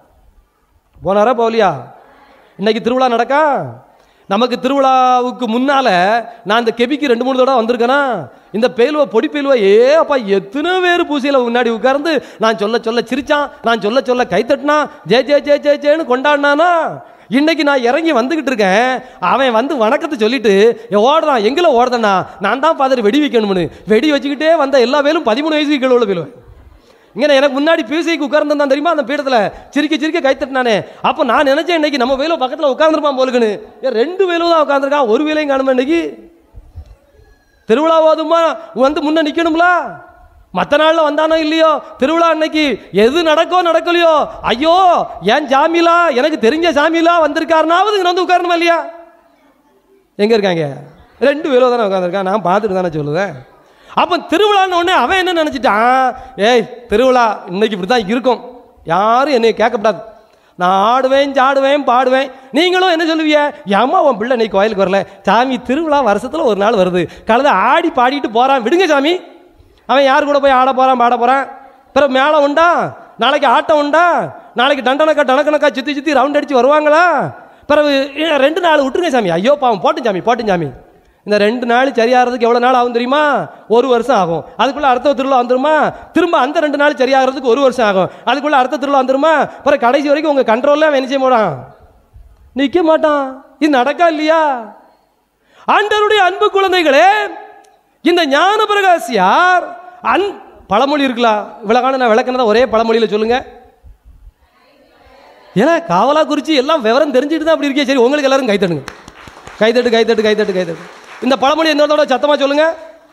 போனாரா போகலையா இன்னைக்கு திருவிழா நடக்கா நமக்கு திருவிழாவுக்கு முன்னால நான் இந்த கெபிக்கு ரெண்டு மூணு தடவை வந்திருக்கேனா இந்த பேலுவ பொடி பேலுவ ஏ அப்பா எத்தனை பேர் பூசையில் முன்னாடி உட்கார்ந்து நான் சொல்ல சொல்ல சிரிச்சான் நான் சொல்ல சொல்ல கை தட்டினா ஜே ஜே ஜே ஜே ஜேன்னு கொண்டாடினானா இன்னைக்கு நான் இறங்கி வந்துகிட்டு இருக்கேன் அவன் வந்து வணக்கத்தை சொல்லிட்டு "ஏ, ஓடுறான் எங்களை ஓடுதண்ணா நான் தான் ஃபாதர் வெடி வைக்கணும்னு வெடி வச்சுக்கிட்டே வந்த எல்லா வேலும் பதிமூணு வயசுக்கு கீழே உள்ள பேலுவேன் இங்க நான் எனக்கு முன்னாடி பியூசிக்கு உட்கார்ந்தான் தெரியுமா அந்த பீடத்துல சிரிக்க சிரிக்க கை தட்டினானே அப்போ நான் நினைச்சேன் இன்னைக்கு நம்ம வேலு பக்கத்துல உட்கார்ந்துருப்பான் போலுக்குன்னு ஏன் ரெண்டு வேலு தான் உட்காந்துருக்கான் ஒரு வேலையும் காணுமா இன்னைக்கு திருவிழா போதுமா வந்து முன்ன நிக்கணும்ல மற்ற நாள்ல வந்தானோ இல்லையோ திருவிழா அன்னைக்கு எது நடக்கோ நடக்கலையோ ஐயோ ஏன் சாமிலா எனக்கு தெரிஞ்ச சாமிலா வந்திருக்காருனாவது இங்க வந்து உட்காரணுமா இல்லையா எங்க இருக்காங்க ரெண்டு பேரும் தானே உட்காந்துருக்கான் நான் பார்த்துட்டு தானே சொல்லுவேன் அப்போ திருவிழான்னு உடனே அவன் என்ன நினைச்சிட்டான் ஏய் திருவிழா இன்னைக்கு இப்படி தான் இருக்கும் யாரும் என்னை கேட்கக்கூடாது நான் ஆடுவேன் சாடுவேன் பாடுவேன் நீங்களும் என்ன சொல்லுவீங்க ஏம்மா உன் பிள்ளை இன்னைக்கு கோயிலுக்கு வரல சாமி திருவிழா வருஷத்துல ஒரு நாள் வருது கழுத ஆடி பாடிட்டு போறான் விடுங்க சாமி அவன் யார் கூட போய் ஆட போறான் பாட போறான் பிறகு மேளம் உண்டா நாளைக்கு ஆட்டம் உண்டா நாளைக்கு டண்டனக்கா டனக்கணக்கா சுத்தி சுத்தி ரவுண்ட் அடிச்சு வருவாங்களா பிறகு ஏ, ரெண்டு நாள் விட்டுருங்க சாமி ஐயோ பாவம் போட்டும் சாமி போட்டும் சாமி இந்த ரெண்டு நாள் சரியாகிறதுக்கு எவ்வளோ நாள் ஆகும் தெரியுமா ஒரு வருஷம் ஆகும் அதுக்குள்ள அடுத்த திருவிழா வந்துருமா திரும்ப அந்த ரெண்டு நாள் சரியாகிறதுக்கு ஒரு வருஷம் ஆகும் அதுக்குள்ள அடுத்த திருவிழா வந்துருமா பிறகு கடைசி வரைக்கும் உங்க கண்ட்ரோல்ல அவன் என்ன செய்ய மாட்டான் நிற்க மாட்டான் இது நடக்கா இல்லையா ஆண்டவருடைய அன்பு குழந்தைகளே இந்த ஞான பிரகாசியார் அன் பழமொழி இருக்கலாம் இவ்வளவு காலம் நான் விளக்குனதை ஒரே பழமொழியில சொல்லுங்க ஏன்னா காவலா குறிச்சி எல்லாம் விவரம் தெரிஞ்சுட்டு தான் அப்படி இருக்கே சரி உங்களுக்கு எல்லாரும் கைத்தட்டுங்க கைத்தட்டு கைத்தட்டு கைத்தட்டு கைத்தட்டு இந்த பழமொழி இன்னொரு தடவை சத்தமா சொல்லுங்க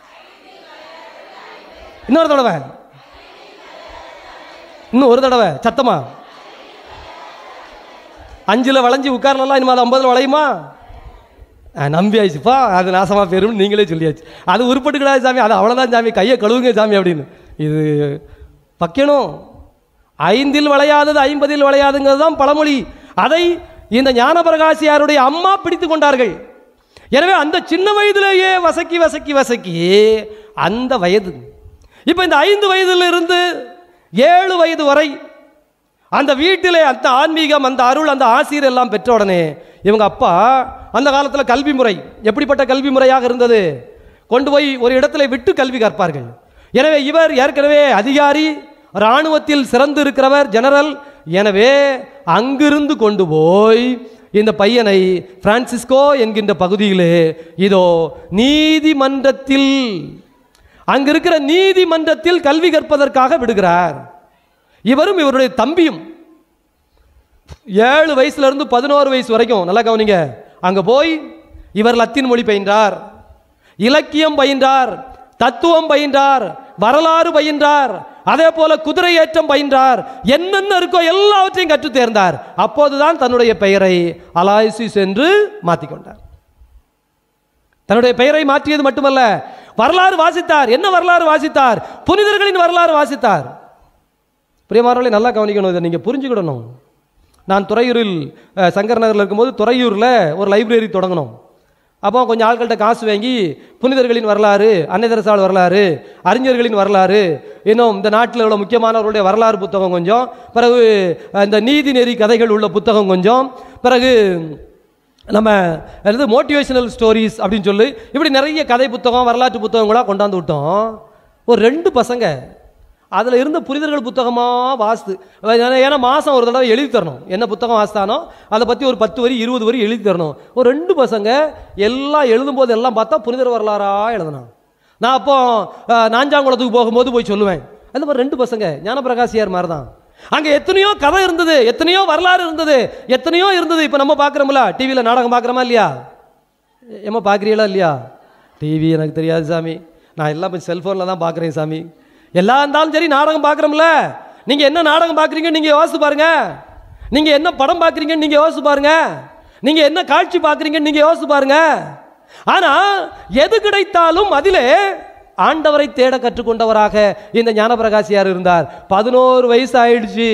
இன்னொரு தடவை இன்னும் ஒரு தடவை சத்தமா அஞ்சுல வளைஞ்சு உட்காரலாம் இனிமே அது ஐம்பதுல வளையுமா ஆ, நம்பி ஆயிடுச்சுப்பா அது நாசமா போயிரும் நீங்களே சொல்லியாச்சு அது உருப்பட்டுக்கிடாது சாமி அது அவ்வளோதான் சாமி கையை கழுவுங்க சாமி அப்படின்னு இது வைக்கணும் ஐந்தில் விளையாதது ஐம்பதில் விளையாதுங்கிறது தான் பழமொழி அதை இந்த ஞானபிரகாசியாருடைய அம்மா பிடித்து கொண்டார்கள் எனவே அந்த சின்ன வயதிலேயே வசக்கி வசக்கி வசக்கி அந்த வயது இப்போ இந்த ஐந்து வயதிலிருந்து ஏழு வயது வரை அந்த வீட்டிலே அந்த ஆன்மீகம் அந்த அருள் அந்த ஆசிரியர் எல்லாம் பெற்ற உடனே இவங்க அப்பா அந்த காலத்தில் கல்வி முறை எப்படிப்பட்ட கல்வி முறையாக இருந்தது கொண்டு போய் ஒரு இடத்துல விட்டு கல்வி கற்பார்கள் எனவே இவர் ஏற்கனவே அதிகாரி இராணுவத்தில் சிறந்து இருக்கிறவர் ஜெனரல் எனவே அங்கிருந்து கொண்டு போய் இந்த பையனை பிரான்சிஸ்கோ என்கின்ற பகுதியிலே இதோ நீதிமன்றத்தில் அங்க இருக்கிற நீதிமன்றத்தில் கல்வி கற்பதற்காக விடுகிறார் இவரும் இவருடைய தம்பியும் ஏழு வயசுல இருந்து பதினோரு வயசு வரைக்கும் நல்லா கவனிங்க அங்க போய் இவர் லத்தீன் மொழி பயின்றார் இலக்கியம் பயின்றார் தத்துவம் பயின்றார் வரலாறு பயின்றார் அதே போல குதிரை ஏற்றம் பயின்றார் என்னென்ன இருக்கோ எல்லாவற்றையும் கற்றுத் தேர்ந்தார் அப்போதுதான் தன்னுடைய பெயரை அலாய்சிஸ் என்று மாற்றிக்கொண்டார் தன்னுடைய பெயரை மாற்றியது மட்டுமல்ல வரலாறு வாசித்தார் என்ன வரலாறு வாசித்தார் புனிதர்களின் வரலாறு வாசித்தார் பிரியமானவர்களே நல்லா கவனிக்கணும் இதை நீங்கள் புரிஞ்சுக்கிடணும் நான் துறையூரில் அஹ், சங்கர் நகரில் இருக்கும்போது துறையூரில் ஒரு லைப்ரரி தொடங்கணும் அப்போ கொஞ்சம் ஆட்கள்கிட்ட காசு வாங்கி புனிதர்களின் வரலாறு அன்னை தெரசாள் வரலாறு அறிஞர்களின் வரலாறு இன்னும் இந்த நாட்டில் உள்ள முக்கியமானவர்களுடைய வரலாறு புத்தகம் கொஞ்சம் பிறகு அஹ், இந்த நீதி நெறி கதைகள் உள்ள புத்தகம் கொஞ்சம் பிறகு நம்ம அதாவது மோட்டிவேஷனல் ஸ்டோரிஸ் அப்படின்னு சொல்லி இப்படி நிறைய கதை புத்தகம் வரலாற்று புத்தகங்களாக கொண்டாந்து விட்டோம் ஒரு ரெண்டு பசங்க அதில் இருந்த புரிதல்கள் புத்தகமாக வாசித்து ஏன்னா- ஏன்னா மாதம் ஒரு தடவை எழுதி தரணும் என்ன புத்தகம் வாசித்தானோ அதை பற்றி ஒரு பத்து வரி இருபது வரி எழுதி தரணும் ஒரு ரெண்டு பசங்க எல்லாம் எழுதும்போது எல்லாம் பார்த்தா புனிதர் வரலாறாக எழுதணும் நான் அப்போ அஹ், நாஞ்சாங்குளத்துக்கு போகும்போது போய் சொல்லுவேன் அந்த மாதிரி ரெண்டு பசங்க ஞானபிரகாசியார் மாதிரி தான் அங்கே எத்தனையோ கதை இருந்தது எத்தனையோ வரலாறு இருந்தது எத்தனையோ இருந்தது இப்போ நம்ம பார்க்குறோம்ல டிவியில் நாடகம் பார்க்குறோமா இல்லையா ஏம்மா பார்க்குறீங்களா இல்லையா டிவி எனக்கு தெரியாது சாமி நான் எல்லாம் இப்போ செல்ஃபோனில் தான் பார்க்குறேன் சாமி எல்லாம் இருந்தாலும் சரி நாடகம் பார்க்குறோம்ல நீங்கள் என்ன நாடகம் பார்க்குறீங்கன்னு நீங்கள் யோசிச்சு பாருங்க நீங்கள் என்ன படம் பார்க்குறீங்கன்னு நீங்கள் யோசிச்சு பாருங்க நீங்கள் என்ன காட்சி பார்க்குறீங்கன்னு நீங்கள் யோசிச்சு பாருங்க ஆனால் எது கிடைத்தாலும் அதிலே ஆண்டவரை தேட கற்றுக்கொண்டவராக இந்த ஞானபிரகாசியார் இருந்தார் பதினோரு வயசு ஆயிடுச்சு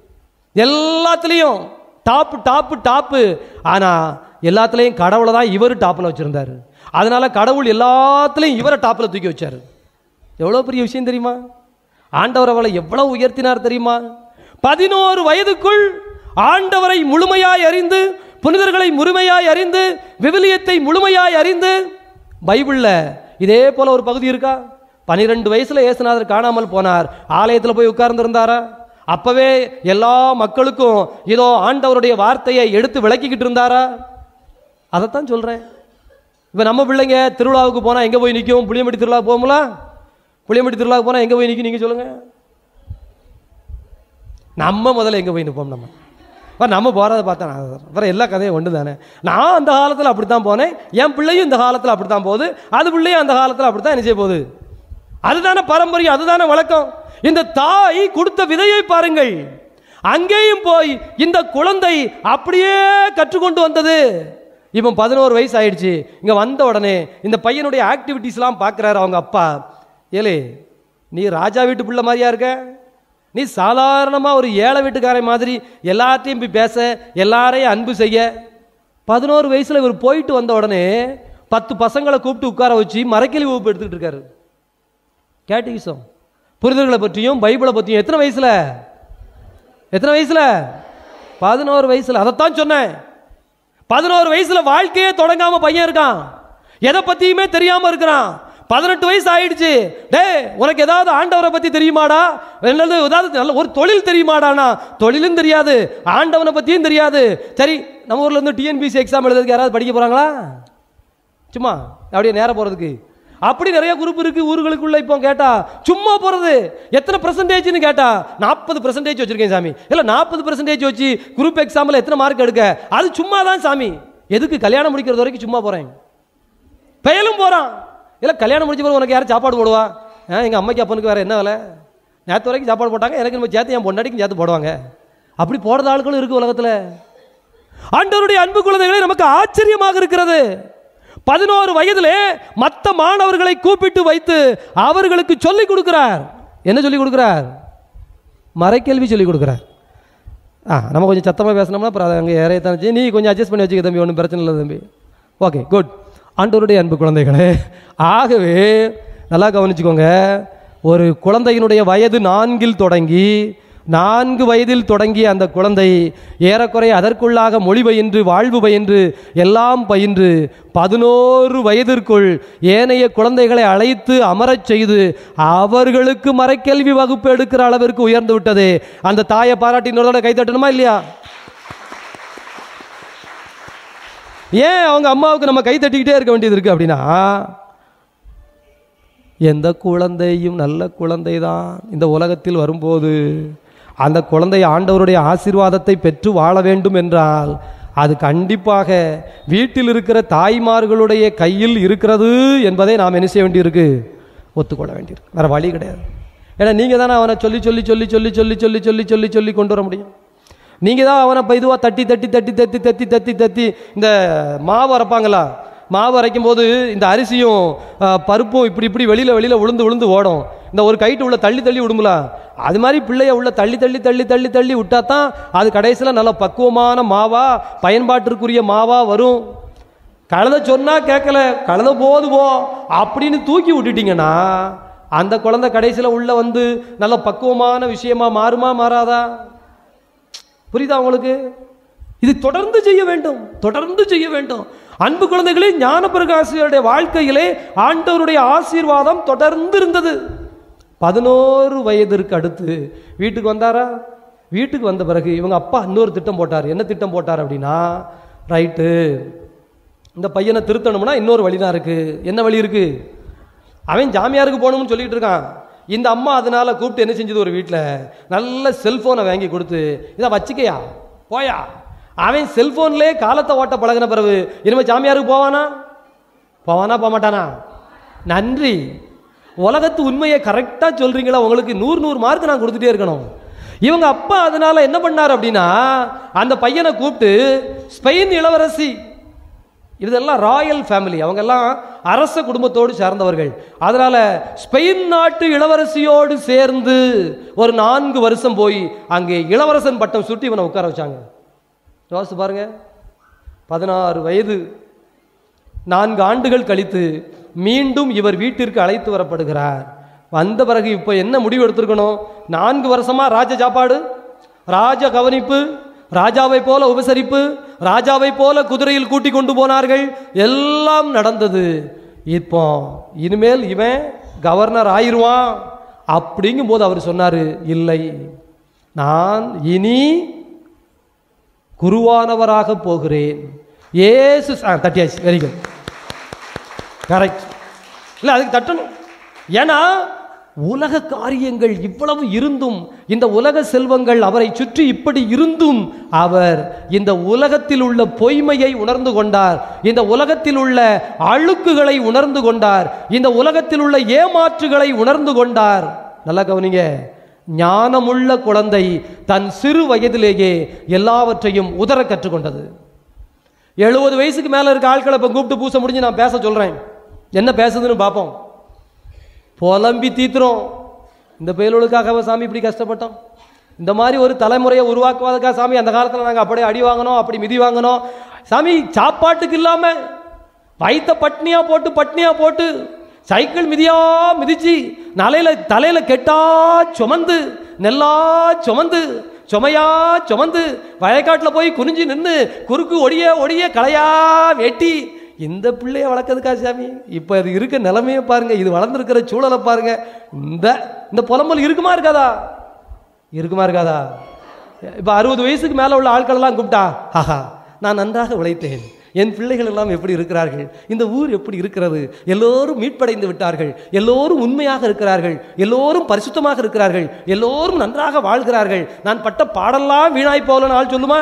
எல்லாத்துலேயும் டாப்பு டாப்பு டாப்பு ஆனால் எல்லாத்துலேயும் கடவுளை தான் இவர் டாப்பில் வச்சுருந்தார் அதனால கடவுள் எல்லாத்துலேயும் இவரை டாப்பில் தூக்கி வச்சார் எவ்வளோ பெரிய விஷயம் தெரியுமா ஆண்டவர் அவளை எவ்வளவு உயர்த்தினார் தெரியுமா பதினோரு வயதுக்குள் ஆண்டவரை முழுமையாய் அறிந்து புனிதர்களை முழுமையாய் அறிந்து விவிலியத்தை முழுமையாய் அறிந்து பைபிளில் இதே போல ஒரு பகுதி இருக்கா பனிரெண்டு வயசுல இயேசுநாதர் காணாமல் போனார் ஆலயத்தில் போய் உட்கார்ந்திருந்தாரா அப்பவே எல்லா மக்களுக்கும் இதோ ஆண்டவருடைய வார்த்தையை எடுத்து விளக்கிக்கிட்டு இருந்தாரா அதைத்தான் சொல்றேன் இப்போ நம்ம பிள்ளைங்க திருவிழாவுக்கு போனால் எங்கே போய் நிற்கும் புளியம்பட்டி திருவிழா போகுங்களா புளியம்பட்டி திருவிழாவுக்கு போனால் எங்கே போய் நிற்கும் நீங்கள் சொல்லுங்கள் நம்ம முதல்ல எங்கே போய் நிற்போம் நம்ம அப்புறம் நம்ம போகிறத பார்த்தா நான் அப்புறம் எல்லா கதையும் ஒன்று தானே நான் அந்த காலத்தில் அப்படி தான் போனேன் என் பிள்ளையும் இந்த காலத்தில் அப்படி தான் போகுது அது பிள்ளையும் அந்த காலத்தில் அப்படி தான் என்ன செய்ய போகுது அதுதானே பாரம்பரியம் அதுதானே வழக்கம் இந்த தாய் கொடுத்த விதையை பாருங்கள் அங்கேயும் போய் இந்த குழந்தை அப்படியே கற்றுக்கொண்டு வந்தது இவன் பதினோரு வயசு ஆயிடுச்சு இங்க வந்த உடனே இந்த பையனுடைய ஆக்டிவிட்டீஸ்லாம் பார்க்குறாரு அவங்க அப்பா ஏலே நீ ராஜா வீட்டு பிள்ளை மாதிரியா இருக்க நீ சாதாரணமாக ஒரு ஏழை வீட்டுக்காரன் மாதிரி எல்லாத்தையும் போய் பேச எல்லாரையும் அன்பு செய்ய பதினோரு வயசுல இவர் போயிட்டு வந்த உடனே பத்து பசங்களை கூப்பிட்டு உட்கார வச்சு மரக்கிளி வகுப்பு எடுத்துக்கிட்டு இருக்காரு கேட்டிகிசம் புரிதல்களை பற்றியும் பைபிளை பற்றியும் எத்தனை வயசுல எத்தனை வயசுல பதினோரு வயசுல அதைத்தான் சொன்னேன் பதினோரு வயசுல வாழ்க்கையே தொடங்காம பையன் இருக்கான் எதை பத்தியுமே தெரியாம இருக்கிறான் பதினெட்டு வயசு ஆயிடுச்சு டேய் உனக்கு ஏதாவது ஆண்டவரை பத்தி தெரியுமாடா என்னது ஏதாவது நல்ல ஒரு தொழில் தெரியுமாடானா தொழிலும் தெரியாது ஆண்டவனை பத்தியும் தெரியாது சரி நம்ம ஊர்ல இருந்து டிஎன்பிசி எக்ஸாம் எழுதுறதுக்கு யாராவது படிக்க போறாங்களா சும்மா அப்படியே நேரம் போறதுக்கு அப்படி நிறைய குரூப் இருக்கு ஊர்களுக்குள்ள இப்போ கேட்டா சும்மா போறது எத்தனை பெர்சன்டேஜ்னு கேட்டா நாற்பது பெர்சன்டேஜ் வச்சிருக்கேன் சாமி இல்ல நாற்பது பெர்சன்டேஜ் வச்சு குரூப் எக்ஸாம்ல எத்தனை மார்க் எடுக்க அது சும்மா தான் சாமி எதுக்கு கல்யாணம் முடிக்கிறது வரைக்கும் சும்மா போறேன் பெயலும் போறான் இல்ல கல்யாணம் முடிச்ச பிறகு உனக்கு யாரும் சாப்பாடு போடுவா ஆ, எங்க அம்மைக்கு அப்பனுக்கு வேற என்ன வேலை நேற்று வரைக்கும் சாப்பாடு போட்டாங்க எனக்கு நம்ம சேர்த்து என் பொண்டாட்டிக்கும் சேர்த்து போடுவாங்க அப்படி போடுற ஆட்களும் இருக்கு உலகத்துல ஆண்டவருடைய அன்பு குழந்தைகளே நமக்கு ஆச்சரியமாக இருக்கிறது பதினோரு வயதிலே மற்ற மாணவர்களை கூப்பிட்டு வைத்து அவர்களுக்கு சொல்லிக் கொடுக்கிறார் என்ன சொல்லிக் கொடுக்கிறார் மறைக்கல்வி சொல்லிக் கொடுக்கிறார் ஆ நம்ம கொஞ்சம் சத்தமாக பேசினோம்னா அப்புறம் அது அங்கே ஏறைய தானே நீ கொஞ்சம் அட்ஜஸ்ட் பண்ணி வச்சுக்க தம்பி ஒன்றும் பிரச்சனை இல்லை தம்பி ஓகே குட் ஆண்டவருடைய அன்பு குழந்தைகளே ஆகவே நல்லா கவனிச்சுக்கோங்க ஒரு குழந்தையினுடைய வயது நான்கில் தொடங்கி நான்கு வயதில் தொடங்கிய அந்த குழந்தை ஏறக்குறைய அதற்குள்ளாக மொழி பயின்று வாழ்வு பயின்று எல்லாம் பயின்று பதினோரு வயதிற்குள் ஏனைய குழந்தைகளை அழைத்து அமரச் செய்து அவர்களுக்கு மறைக்கல்வி வகுப்பு எடுக்கிற அளவிற்கு உயர்ந்து விட்டது அந்த தாயை பாராட்டி இன்னொரு கை தட்டணுமா இல்லையா ஏன் அவங்க அம்மாவுக்கு நம்ம கை தட்டிக்கிட்டே இருக்க வேண்டியது இருக்கு அப்படின்னா எந்த குழந்தையும் நல்ல குழந்தை தான் இந்த உலகத்தில் வரும்போது அந்த குழந்தை ஆண்டவருடைய ஆசீர்வாதத்தை பெற்று வாழ வேண்டும் என்றால் அது கண்டிப்பாக வீட்டில் இருக்கிற தாய்மார்களுடைய கையில் இருக்கிறது என்பதை நாம் என்ன செய்ய வேண்டியிருக்கு ஒத்துக்கொள்ள வேண்டியிருக்கு வேற வழி கிடையாது ஏன்னா நீங்கள் தானே அவனை சொல்லி சொல்லி சொல்லி சொல்லி சொல்லி சொல்லி சொல்லி சொல்லி சொல்லி கொண்டு வர முடியும் நீங்கள் தான் அவனை இப்போ இதுவாக தட்டி தட்டி தட்டி தட்டி தட்டி தட்டி தட்டி இந்த மாவு அரைப்பாங்களா மாவு அரைக்கும் போது இந்த அரிசியும் ஆ, பருப்பும் இப்படி இப்படி வெளியில் வெளியில் உளுந்து உளுந்து ஓடும் இந்த ஒரு கைட்டு உள்ள தள்ளி தள்ளி விடுங்களா அது மாதிரி பிள்ளைய உள்ள தள்ளி தள்ளி தள்ளி தள்ளி தள்ளி விட்டா தான் அது கடைசியில் நல்ல பக்குவமான மாவா பயன்பாட்டிற்குரிய மாவா வரும் கழுத சொன்னா கேட்கல கழுத போது போ அப்படின்னு தூக்கி விட்டுட்டீங்கன்னா அந்த குழந்தை கடைசியில் உள்ள வந்து நல்ல பக்குவமான விஷயமா மாறுமா மாறாதா புரியுதா உங்களுக்கு இது தொடர்ந்து செய்ய வேண்டும் தொடர்ந்து செய்ய வேண்டும் அன்பு குழந்தைகளே ஞானபிரகாசியருடைய வாழ்க்கையிலே ஆண்டவருடைய ஆசீர்வாதம் தொடர்ந்து இருந்தது பதினோரு வயதிற்கு அடுத்து வீட்டுக்கு வந்தாரா வீட்டுக்கு வந்த பிறகு இவங்க அப்பா இன்னொரு திட்டம் போட்டார் என்ன திட்டம் போட்டார் அப்படின்னா ரைட்டு இந்த பையனை திருத்தணும்னா இன்னொரு வழி தான் இருக்கு என்ன வழி இருக்கு அவன் ஜாமியாருக்கு போகணும்னு சொல்லிட்டு இருக்கான் இந்த அம்மா அதனால கூப்பிட்டு என்ன செஞ்சது ஒரு வீட்டில் நல்ல செல்போனை வாங்கி கொடுத்து இதை வச்சுக்கையா போயா அவன் செல்போன்லேயே காலத்தை ஓட்ட பழகின பிறகு இனிமே ஜாமியாருக்கு போவானா போவானா போக மாட்டானா நன்றி உலகத்து உண்மையை கரெக்டாக சொல்றீங்களா உங்களுக்கு நூறு நூறு மார்க் நான் கொடுத்துட்டே இருக்கணும் இவங்க அப்பா அதனால என்ன பண்ணார் அப்படின்னா அந்த பையனை கூப்பிட்டு ஸ்பெயின் இளவரசி இதெல்லாம் ராயல் ஃபேமிலி அவங்க எல்லாம் அரச குடும்பத்தோடு சேர்ந்தவர்கள் அதனால ஸ்பெயின் நாட்டு இளவரசியோடு சேர்ந்து ஒரு நான்கு வருஷம் போய் அங்கே இளவரசன் பட்டம் சுட்டி இவனை உட்கார வச்சாங்க யோசிச்சு பாருங்க பதினாறு வயது நான்கு ஆண்டுகள் கழித்து மீண்டும் இவர் வீட்டிற்கு அழைத்து வரப்படுகிறார் வந்த பிறகு இப்போ என்ன முடிவு எடுத்திருக்கணும் நான்கு வருஷமா ராஜ சாப்பாடு ராஜ கவனிப்பு ராஜாவை போல உபசரிப்பு ராஜாவை போல குதிரையில் கூட்டி கொண்டு போனார்கள் எல்லாம் நடந்தது இப்போ இனிமேல் இவன் கவர்னர் ஆயிருவான் அப்படிங்கும்போது அவர் சொன்னாரு இல்லை நான் இனி குருவானவராக போகிறேன் ஏசு ஆ, தட்டியாச்சு வெரி குட் கரெக்ட் இல்லை அதுக்கு தட்டணும் ஏன்னா உலக காரியங்கள் இவ்வளவு இருந்தும் இந்த உலக செல்வங்கள் அவரை சுற்றி இப்படி இருந்தும் அவர் இந்த உலகத்தில் உள்ள பொய்மையை உணர்ந்து கொண்டார் இந்த உலகத்தில் உள்ள அழுக்குகளை உணர்ந்து கொண்டார் இந்த உலகத்தில் உள்ள ஏமாற்றுகளை உணர்ந்து கொண்டார் நல்லா கவனிங்க ஞானமுள்ள குழந்தை தன் சிறு வயதிலேயே எல்லாவற்றையும் உதர கற்றுக்கொண்டது எழுபது வயசுக்கு மேல இருக்க ஆட்களை இப்போ கூப்பிட்டு பூச முடிஞ்சு நான் பேச சொல்றேன் என்ன பேசுதுன்னு பார்ப்போம் புலம்பி தீத்துறோம் இந்த பயலுக்காக சாமி இப்படி கஷ்டப்பட்டோம் இந்த மாதிரி ஒரு தலைமுறையை உருவாக்குவதற்காக சாமி அந்த காலத்தில் நாங்கள் அப்படியே அடி வாங்கினோம் அப்படி மிதி வாங்கினோம் சாமி சாப்பாட்டுக்கு இல்லாம வயித்த பட்னியா போட்டு பட்னியா போட்டு சைக்கிள் மிதியா மிதிச்சு நலையில தலையில கெட்டா சுமந்து நெல்லா சுமந்து சுமையா சுமந்து வயக்காட்டில் போய் குனிஞ்சு நின்று குறுக்கு ஒடிய ஒடிய களையா வெட்டி இந்த பிள்ளைய வளர்க்கறதுக்கா சாமி இப்போ அது இருக்க நிலைமையை பாருங்க இது வளர்ந்துருக்கிற சூழலை பாருங்க இந்த இந்த புலம்பல் இருக்குமா இருக்காதா இருக்குமா இருக்காதா இப்போ அறுபது வயசுக்கு மேலே உள்ள ஆட்கள் எல்லாம் கூப்பிட்டா ஆஹா நான் நன்றாக உழைத்தேன் என் பிள்ளைகள் எல்லாம் எப்படி இருக்கிறார்கள் இந்த ஊர் எப்படி இருக்கிறது எல்லோரும் மீட்படைந்து விட்டார்கள் எல்லோரும் உண்மையாக இருக்கிறார்கள் எல்லோரும் பரிசுத்தமாக இருக்கிறார்கள் எல்லோரும் நன்றாக வாழ்கிறார்கள் நான் பட்ட பாடெல்லாம் வீணாய் போகலன்னு ஆள் சொல்லுமா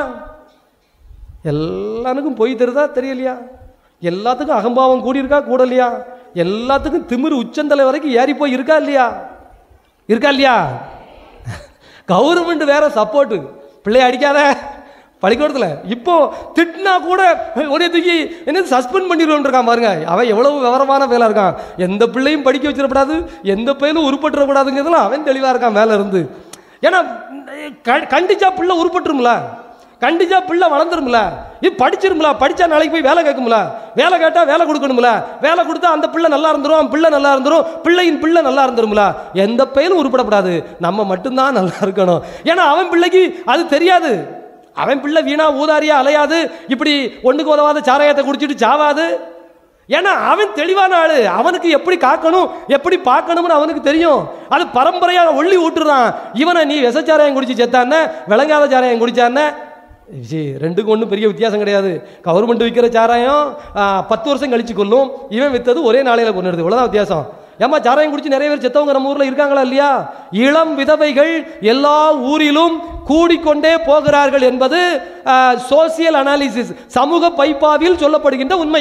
எல்லாருக்கும் பொய் தெரியுதா தெரியலையா எல்லாத்துக்கும் அகம்பாவம் கூடியிருக்கா கூடலையா எல்லாத்துக்கும் திமிரு உச்சந்தலை வரைக்கும் ஏறி போய் இருக்கா இல்லையா இருக்கா இல்லையா கவர்மெண்ட் வேற சப்போர்ட்டு பிள்ளை அடிக்காத பள்ளிக்கூடத்தில் இப்போ திட்டினா கூட ஒரே தூக்கி என்ன சஸ்பெண்ட் பண்ணிடுவோம் இருக்கான் பாருங்க அவன் எவ்வளவு விவரமான வேலை இருக்கான் எந்த பிள்ளையும் படிக்க வச்சிடக்கூடாது எந்த பையனும் உருப்பட்டுறக்கூடாதுங்கிறதுல அவன் தெளிவாக இருக்கான் மேலே இருந்து ஏன்னா க- கண்டிச்சா பிள்ளை உருப்பட்டுரும்ல கண்டிச்சா பிள்ளை வளர்ந்துரும்ல இது படிச்சிரும்ல படிச்சா நாளைக்கு போய் வேலை கேட்கும்ல வேலை கேட்டா வேலை கொடுக்கணும்ல வேலை கொடுத்தா அந்த பிள்ளை நல்லா இருந்துரும் அவன் பிள்ளை நல்லா இருந்துரும் பிள்ளையின் பிள்ளை நல்லா இருந்துரும்ல எந்த பையனும் உருப்படக்கூடாது நம்ம மட்டும்தான் நல்லா இருக்கணும் ஏன்னா அவன் பிள்ளைக்கு அது தெரியாது அவன் பிள்ளை வீணா ஊதாரியா அலையாது இப்படி ஒண்ணுக்கு உதவாத சாராயத்தை குடிச்சிட்டு சாவாது ஏன்னா அவன் தெளிவான ஆளு அவனுக்கு எப்படி காக்கணும் எப்படி பார்க்கணும்னு அவனுக்கு தெரியும் அது பரம்பரையா ஒள்ளி ஊட்டுறான் இவனை நீ விசச்சாராயம் குடிச்சு செத்தான விளங்காத சாராயம் குடிச்சான ஜி ரெண்டுக்கும் ஒன்றும் பெரிய வித்தியாசம் கிடையாது கவர்மெண்ட் விற்கிற சாராயம் ஆ, பத்து வருஷம் கழிச்சு கொள்ளும் இவன் வித்தது ஒரே நாளையில கொண்டுடுது இவ்வளவுதான் வித்தியாசம் ஏமா சாராயம் குடிச்சு நிறைய பேர் செத்தவங்க நம்ம ஊர்ல இருக்காங்களா இல்லையா இளம் விதவைகள் எல்லா ஊரிலும் கூடிக்கொண்டே போகிறார்கள் என்பது சோசியல் அனாலிசிஸ் சமூக பைப்பாவில் சொல்லப்படுகின்ற உண்மை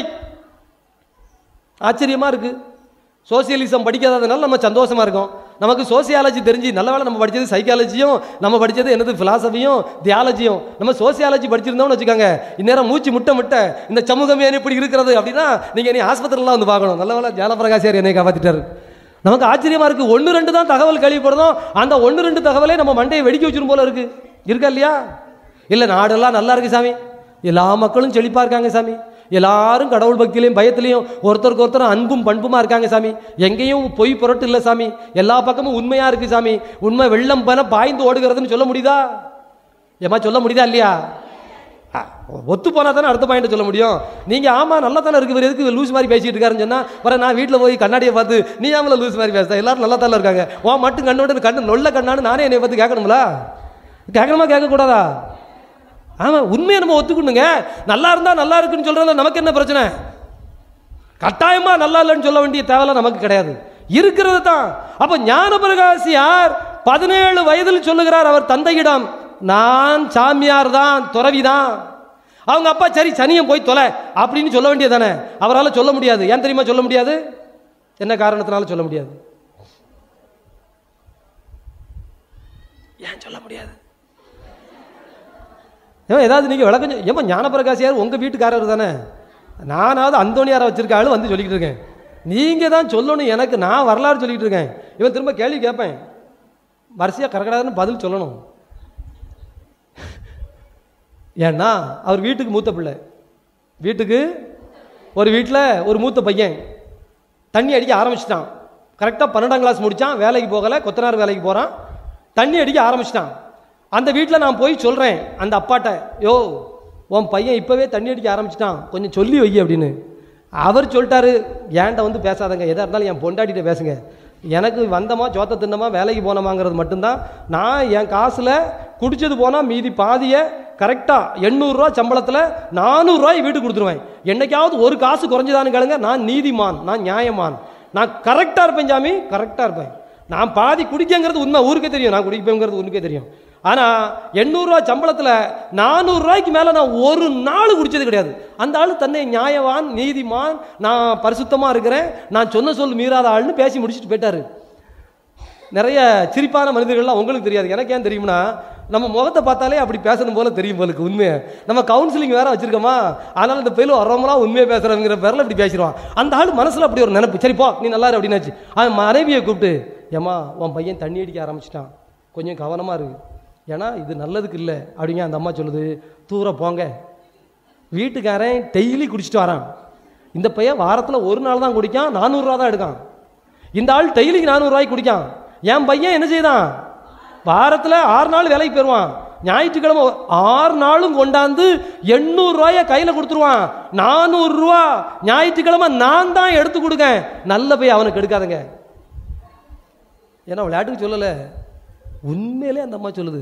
ஆச்சரியமா இருக்கு சோசியலிசம் படிக்காததுனால நம்ம சந்தோஷமா இருக்கோம் நமக்கு சோசியாலஜி தெரிஞ்சு நல்ல வேளை நம்ம படிச்சது சைக்காலஜியும் நம்ம படிச்சது என்னது பிலாசபியும் தியாலஜியும் நம்ம சோசியாலஜி படிச்சிருந்தோம்னு வச்சுக்கோங்க இந்நேரம் மூச்சு முட்டை முட்டை இந்த சமூகம் ஏன் இப்படி இருக்கிறது அப்படின்னா நீங்க நீ ஆஸ்பத்திரிலாம் வந்து பார்க்கணும் நல்ல வேளை ஜாலபிரகாசியார் என்னை காப்பாத்திட்டாரு நமக்கு ஆச்சரியமா இருக்கு ஒன்று ரெண்டு தான் தகவல் கேள்விப்படுறோம் அந்த ஒன்று ரெண்டு தகவலே நம்ம மண்டையை வெடிக்க வச்சிரும் போல இருக்கு இருக்கா இல்லையா இல்ல நாடெல்லாம் நல்லா இருக்கு சாமி எல்லா மக்களும் செழிப்பா இருக்காங்க சாமி எல்லாரும் கடவுள் பக்தியிலையும் பயத்திலையும் ஒருத்தருக்கு ஒருத்தர் அன்பும் பண்புமா இருக்காங்க சாமி எங்கேயும் பொய் புரட்டு இல்லை சாமி எல்லா பக்கமும் உண்மையா இருக்கு சாமி உண்மை வெள்ளம் பன பாய்ந்து ஓடுகிறதுன்னு சொல்ல முடியுதா ஏமா சொல்ல முடியுதா இல்லையா அ, ஒத்து போனா தானே அடுத்த பாயிண்ட் சொல்ல முடியும் நீங்க ஆமா நல்லா தானே இருக்கு இவர் எதுக்கு லூஸ் மாதிரி பேசிட்டு இருக்காருன்னு சொன்னா வர நான் வீட்டில் போய் கண்ணாடியை பார்த்து நீ ஆமல லூஸ் மாதிரி பேசுற எல்லாரும் நல்லா தானே இருக்காங்க உன் மட்டும் கண்ணோட கண்ணு நொல்ல கண்ணான்னு நானே என்னை பார்த்து கேட்கணும்ல கேட்கணுமா கேட்க கூடாதா ஆமா உண்மையை நம்ம ஒத்துக்கணுங்க நல்லா இருந்தா நல்லா இருக்குன்னு சொல்றதுல நமக்கு என்ன பிரச்சனை கட்டாயமா நல்லா இல்லைன்னு சொல்ல வேண்டிய தேவையில்ல நமக்கு கிடையாது இருக்கிறது தான் அப்ப ஞான பிரகாசியார் பதினேழு வயதில் சொல்லுகிறார் அவர் தந்தையிடம் நான் சாமியார் தான் துறவி தான் அவங்க அப்பா சரி சனியம் போய் தொலை அப்படின்னு சொல்ல வேண்டியதானே அவரால் சொல்ல முடியாது ஏன் தெரியுமா சொல்ல முடியாது என்ன காரணத்தினால சொல்ல முடியாது ஏன் சொல்ல முடியாது ஏன் ஏதாவது நீங்கள் விளக்கம் சொ- ஏம்மா ஞானப்பிரகாசியார் உங்கள் வீட்டுக்காரர் தானே நானாவது அந்தோணியாரை வச்சிருக்க ஆளு வந்து சொல்லிக்கிட்டு இருக்கேன் நீங்கள் தான் சொல்லணும் எனக்கு நான் வரலாறு சொல்லிக்கிட்டு இருக்கேன் இவன் திரும்ப கேள்வி கேட்பேன் வரிசையாக கரகடாதுன்னு பதில் சொல்லணும் ஏன்னா அவர் வீட்டுக்கு மூத்த பிள்ளை வீட்டுக்கு ஒரு வீட்டில் ஒரு மூத்த பையன் தண்ணி அடிக்க ஆரம்பிச்சிட்டான் கரெக்டாக பன்னெண்டாம் கிளாஸ் முடித்தான் வேலைக்கு போகலை கொத்தனார் வேலைக்கு போகிறான் தண்ணி அடிக்க ஆரம்பிச்சிட்டான் அந்த வீட்டில் நான் போய் சொல்கிறேன் அந்த அப்பாட்ட யோ உன் பையன் இப்போவே தண்ணி அடிக்க ஆரம்பிச்சிட்டான் கொஞ்சம் சொல்லி வை அப்படின்னு அவர் சொல்லிட்டாரு ஏன்ட்ட வந்து பேசாதங்க எதாக இருந்தாலும் என் பொண்டாட்டிகிட்ட பேசுங்க எனக்கு வந்தமா சோத்த தின்னமா வேலைக்கு போனோமாங்கிறது மட்டும்தான் நான் என் காசில் குடிச்சது போனால் மீதி பாதியை கரெக்டாக எண்ணூறுரூவா சம்பளத்தில் நானூறுரூவாய் வீட்டுக்கு கொடுத்துருவேன் என்னைக்காவது ஒரு காசு குறைஞ்சதான்னு கேளுங்க நான் நீதிமான் நான் நியாயமான் நான் கரெக்டாக இருப்பேன் சாமி கரெக்டாக இருப்பேன் நான் பாதி குடிக்கங்கிறது உண்மை ஊருக்கே தெரியும் நான் குடிப்பேங்கிறது உனக்கே தெரியும் ஆனால் எண்ணூறுரூவா சம்பளத்தில் நானூறுரூவாய்க்கு மேலே நான் ஒரு நாள் குடிச்சது கிடையாது அந்த ஆள் தன்னை நியாயவான் நீதிமான் நான் பரிசுத்தமாக இருக்கிறேன் நான் சொன்ன சொல் மீறாத ஆள்னு பேசி முடிச்சுட்டு போயிட்டாரு நிறைய சிரிப்பான மனிதர்கள்லாம் உங்களுக்கு தெரியாது எனக்கு ஏன் தெரியும்னா நம்ம முகத்தை பார்த்தாலே அப்படி பேசணும் போல தெரியும் போலுக்கு உண்மையை நம்ம கவுன்சிலிங் வேற வச்சிருக்கோமா அதனால இந்த பயிலும் வரவங்களாம் உண்மையை பேசுறவங்கிற பேரில் இப்படி பேசிடுவான் அந்த ஆள் மனசுல அப்படி ஒரு நினைப்பு சரி போ நீ நல்லா இரு அப்படின்னாச்சு அவன் மனைவியை கூப்பிட்டு ஏமா உன் பையன் தண்ணி அடிக்க ஆரம்பிச்சிட்டான் கொஞ்சம் கவனமா இருக்கு ஏன்னா இது நல்லதுக்கு இல்லை அப்படிங்க அந்த அம்மா சொல்லுது தூர போங்க வீட்டுக்காரன் டெய்லி குடிச்சிட்டு வரான் இந்த பையன் வாரத்தில் ஒரு நாள் தான் குடிக்கான் நானூறுரூவா தான் எடுக்கான் இந்த ஆள் டெய்லிக்கு நானூறுரூவாய்க்கு குடிக்கான் என் பையன் என்ன செய்தான் வாரத்தில் ஆறு நாள் வேலைக்கு போயிடுவான் ஞாயிற்றுக்கிழமை ஆறு நாளும் கொண்டாந்து எண்ணூறு ரூபாய கையில கொடுத்துருவான் நானூறு ரூபா ஞாயிற்றுக்கிழமை நான் தான் எடுத்து கொடுக்கேன் நல்ல போய் அவனுக்கு எடுக்காதங்க ஏன்னா விளையாட்டுக்கு சொல்லலை உண்மையிலே அந்த அம்மா சொல்லுது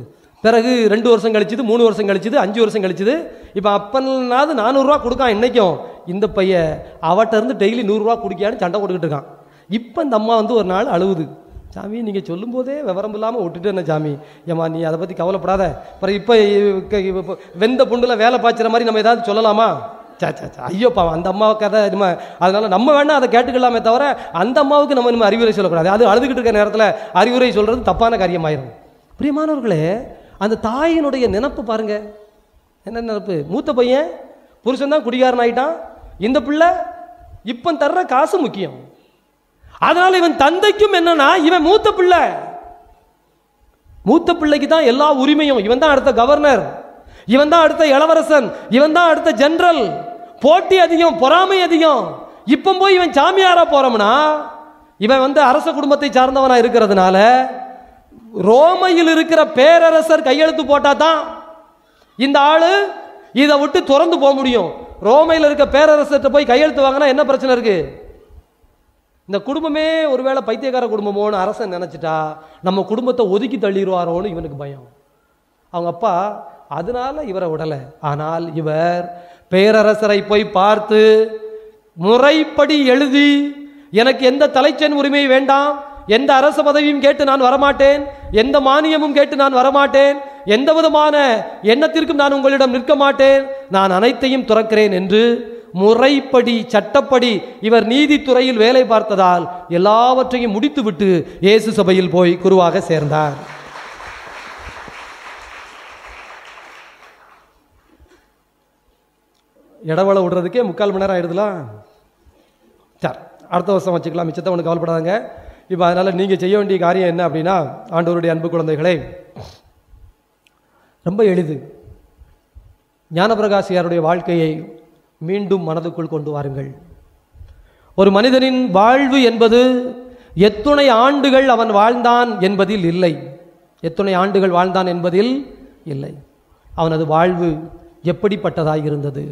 பிறகு ரெண்டு வருஷம் கழிச்சுது மூணு வருஷம் கழிச்சுது அஞ்சு வருஷம் கழிச்சுது இப்போ அப்பனாவது நானூறுரூவா கொடுக்கான் இன்னைக்கும் இந்த பையன் அவட்ட இருந்து டெய்லி நூறுரூவா குடிக்கான்னு சண்டை போட்டுக்கிட்டு இருக்கான் இப்போ இந்த அம்மா வந்து ஒரு நாள் அழுவுது சாமி நீங்கள் சொல்லும்போதே விவரம் இல்லாமல் விட்டுட்டு என்ன சாமி ஏம்மா நீ அதை பற்றி கவலைப்படாத அப்புறம் இப்போ இப்போ வெந்த புண்டில் வேலை பாய்ச்சுற மாதிரி நம்ம ஏதாவது சொல்லலாமா சா சா சா ஐயோ பாவம் அந்த அம்மாவுக்கு கதை நம்ம அதனால நம்ம வேணா அதை கேட்டுக்கலாமே தவிர அந்த அம்மாவுக்கு நம்ம நம்ம அறிவுரை சொல்லக்கூடாது அது அழுதுகிட்டு இருக்க நேரத்தில் அறிவுரை சொல்றது தப்பான காரியமாயிரும் பிரியமானவர்களே அந்த தாயினுடைய நினப்பு பாருங்க என்ன நினப்பு மூத்த பையன் புருஷன் தான் குடிகாரன் ஆயிட்டான் இந்த பிள்ளை இப்போ தர்ற காசு முக்கியம் அதனால இவன் தந்தைக்கும் என்னன்னா இவன் மூத்த பிள்ளை மூத்த பிள்ளைக்கு தான் எல்லா உரிமையும் இவன் தான் அடுத்த கவர்னர் இவன் தான் அடுத்த இளவரசன் இவன் தான் அடுத்த ஜெனரல் போட்டி அதிகம் பொறாமை அதிகம் இப்போ போய் இவன் சாமியாரா போறோம்னா இவன் வந்து அரச குடும்பத்தை சார்ந்தவனா இருக்கிறதுனால ரோமையில் இருக்கிற பேரரசர் கையெழுத்து போட்டா தான் இந்த ஆளு இதை விட்டு திறந்து போக முடியும் ரோமையில் இருக்க பேரரசர்கிட்ட போய் கையெழுத்து வாங்கினா என்ன பிரச்சனை இருக்கு இந்த குடும்பமே ஒருவேளை பைத்தியக்கார குடும்பமோன்னு அரசன் நினைச்சிட்டா நம்ம குடும்பத்தை ஒதுக்கி தள்ளிடுவாரோன்னு இவனுக்கு பயம் அவங்க அப்பா அதனால இவரை விடலை ஆனால் இவர் பேரரசரை போய் பார்த்து முறைப்படி எழுதி எனக்கு எந்த தலைச்சன் உரிமை வேண்டாம் எந்த அரச பதவியும் கேட்டு நான் வரமாட்டேன் எந்த மானியமும் கேட்டு நான் வரமாட்டேன் எந்த விதமான எண்ணத்திற்கும் நான் உங்களிடம் நிற்க மாட்டேன் நான் அனைத்தையும் துறக்கிறேன் என்று முறைப்படி சட்டப்படி இவர் நீதித்துறையில் வேலை பார்த்ததால் எல்லாவற்றையும் முடித்துவிட்டு இயேசு சபையில் போய் குருவாக சேர்ந்தார் இடவள விடுறதுக்கே முக்கால் மணி நேரம் ஆயிடுதுலாம் சரி அடுத்த வருஷம் வச்சுக்கலாம் மிச்சத்தை ஒன்று கவலைப்படாதங்க இப்போ அதனால் நீங்கள் செய்ய வேண்டிய காரியம் என்ன அப்படின்னா ஆண்டவருடைய அன்பு குழந்தைகளே ரொம்ப எளிது ஞானபிரகாசியாருடைய வாழ்க்கையை மீண்டும் மனதுக்குள் கொண்டு வாருங்கள் ஒரு மனிதனின் வாழ்வு என்பது எத்துணை ஆண்டுகள் அவன் வாழ்ந்தான் என்பதில் இல்லை எத்துணை ஆண்டுகள் வாழ்ந்தான் என்பதில் இல்லை அவனது வாழ்வு எப்படிப்பட்டதாய் இருந்தது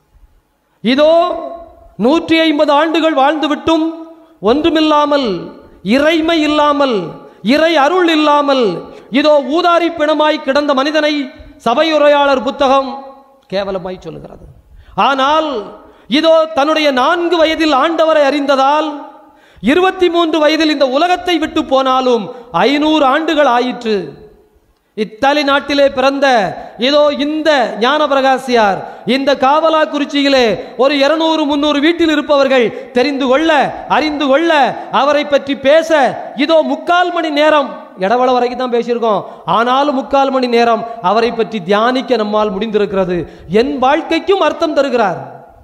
இதோ நூற்றி ஐம்பது ஆண்டுகள் வாழ்ந்துவிட்டும் ஒன்றுமில்லாமல் இறைமை இல்லாமல் இறை அருள் இல்லாமல் இதோ ஊதாரி பிணமாய் கிடந்த மனிதனை சபையுரையாளர் புத்தகம் கேவலமாய் சொல்லுகிறது ஆனால் இதோ தன்னுடைய நான்கு வயதில் ஆண்டவரை அறிந்ததால் இருபத்தி மூன்று வயதில் இந்த உலகத்தை விட்டு போனாலும் ஐநூறு ஆண்டுகள் ஆயிற்று இத்தாலி நாட்டிலே பிறந்த இதோ இந்த ஞான பிரகாசியார் இந்த காவலா குறிச்சியிலே ஒரு இருநூறு முன்னூறு வீட்டில் இருப்பவர்கள் தெரிந்து கொள்ள அறிந்து கொள்ள அவரை பற்றி பேச இதோ முக்கால் மணி நேரம் இடவள வரைக்கும் தான் பேசியிருக்கோம் ஆனாலும் முக்கால் மணி நேரம் அவரை பற்றி தியானிக்க நம்மால் முடிந்திருக்கிறது என் வாழ்க்கைக்கும் அர்த்தம் தருகிறார்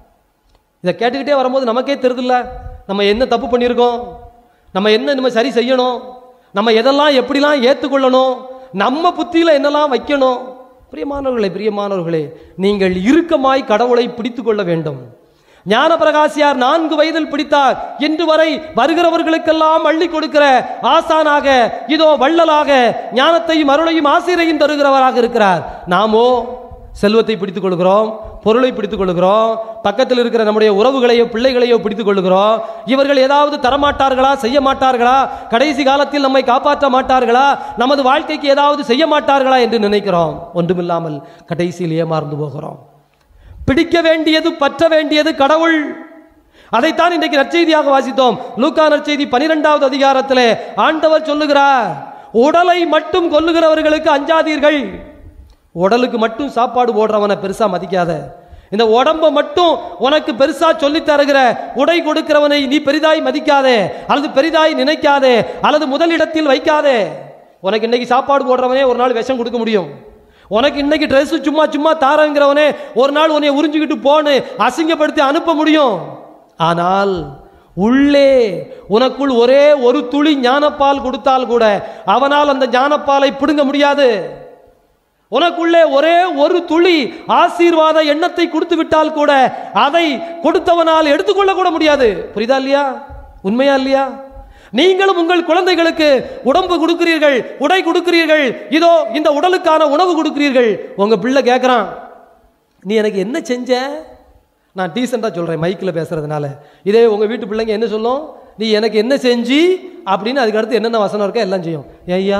இதை கேட்டுக்கிட்டே வரும்போது நமக்கே தெரியுதுல்ல நம்ம என்ன தப்பு பண்ணியிருக்கோம் நம்ம என்ன நம்ம சரி செய்யணும் நம்ம எதெல்லாம் எப்படிலாம் ஏற்றுக்கொள்ளணும் நம்ம புத்தியில் என்னெல்லாம் வைக்கணும் பிரியமானவர்களே பிரியமானவர்களே நீங்கள் இறுக்கமாய் கடவுளை பிடித்து கொள்ள வேண்டும் ஞான பிரகாசியார் நான்கு வயதில் பிடித்தார் இன்று வரை வருகிறவர்களுக்கெல்லாம் அள்ளி கொடுக்கிற ஆசானாக இதோ வள்ளலாக ஞானத்தையும் அருளையும் ஆசிரியையும் தருகிறவராக இருக்கிறார் நாமோ செல்வத்தை பிடித்துக் கொள்கிறோம் பொருளை பிடித்துக் கொள்கிறோம் பக்கத்தில் இருக்கிற நம்முடைய உறவுகளையோ பிள்ளைகளையோ பிடித்துக் கொள்கிறோம் இவர்கள் ஏதாவது தரமாட்டார்களா செய்ய மாட்டார்களா கடைசி காலத்தில் நம்மை காப்பாற்ற மாட்டார்களா நமது வாழ்க்கைக்கு ஏதாவது செய்ய மாட்டார்களா என்று நினைக்கிறோம் ஒன்றுமில்லாமல் கடைசியில் ஏமாறந்து போகிறோம் பிடிக்க வேண்டியது பற்ற வேண்டியது கடவுள் அதைத்தான் இன்றைக்கு நற்செய்தியாக வாசித்தோம் லூக்கா நற்செய்தி பனிரெண்டாவது அதிகாரத்திலே ஆண்டவர் சொல்லுகிறார் உடலை மட்டும் கொல்லுகிறவர்களுக்கு அஞ்சாதீர்கள் உடலுக்கு மட்டும் சாப்பாடு போடுறவனை பெருசா மதிக்காத இந்த உடம்ப மட்டும் உனக்கு பெருசா சொல்லி தருகிற உடை கொடுக்கிறவனை நீ பெரிதாய் மதிக்காதே அல்லது பெரிதாய் நினைக்காதே அல்லது முதலிடத்தில் வைக்காதே உனக்கு இன்னைக்கு சாப்பாடு போடுறவனே ஒரு நாள் விஷம் கொடுக்க முடியும் உனக்கு இன்னைக்கு ட்ரெஸ் சும்மா சும்மா தாரங்கிறவனே ஒரு நாள் உன்னை உறிஞ்சிக்கிட்டு போன்னு அசிங்கப்படுத்தி அனுப்ப முடியும் ஆனால் உள்ளே உனக்குள் ஒரே ஒரு துளி ஞானப்பால் கொடுத்தால் கூட அவனால் அந்த ஞானப்பாலை பிடுங்க முடியாது உனக்குள்ளே ஒரே ஒரு துளி ஆசீர்வாத எண்ணத்தை கொடுத்து விட்டால் கூட அதை கொடுத்தவனால் எடுத்துக்கொள்ள கூட முடியாது புரியுதா இல்லையா உண்மையா இல்லையா நீங்களும் உங்கள் குழந்தைகளுக்கு உடம்பு கொடுக்கிறீர்கள் உடை கொடுக்கிறீர்கள் இதோ இந்த உடலுக்கான உணவு கொடுக்கிறீர்கள் உங்க பிள்ளை கேட்குறான் நீ எனக்கு என்ன செஞ்ச நான் டீசெண்டாக சொல்கிறேன் மைக்கில் பேசுறதுனால இதே உங்கள் வீட்டு பிள்ளைங்க என்ன சொல்லும் நீ எனக்கு என்ன செஞ்சு அப்படின்னு அதுக்கு அடுத்து என்னென்ன வசனம் இருக்கோ எல்லாம் செய்யும் ஐயா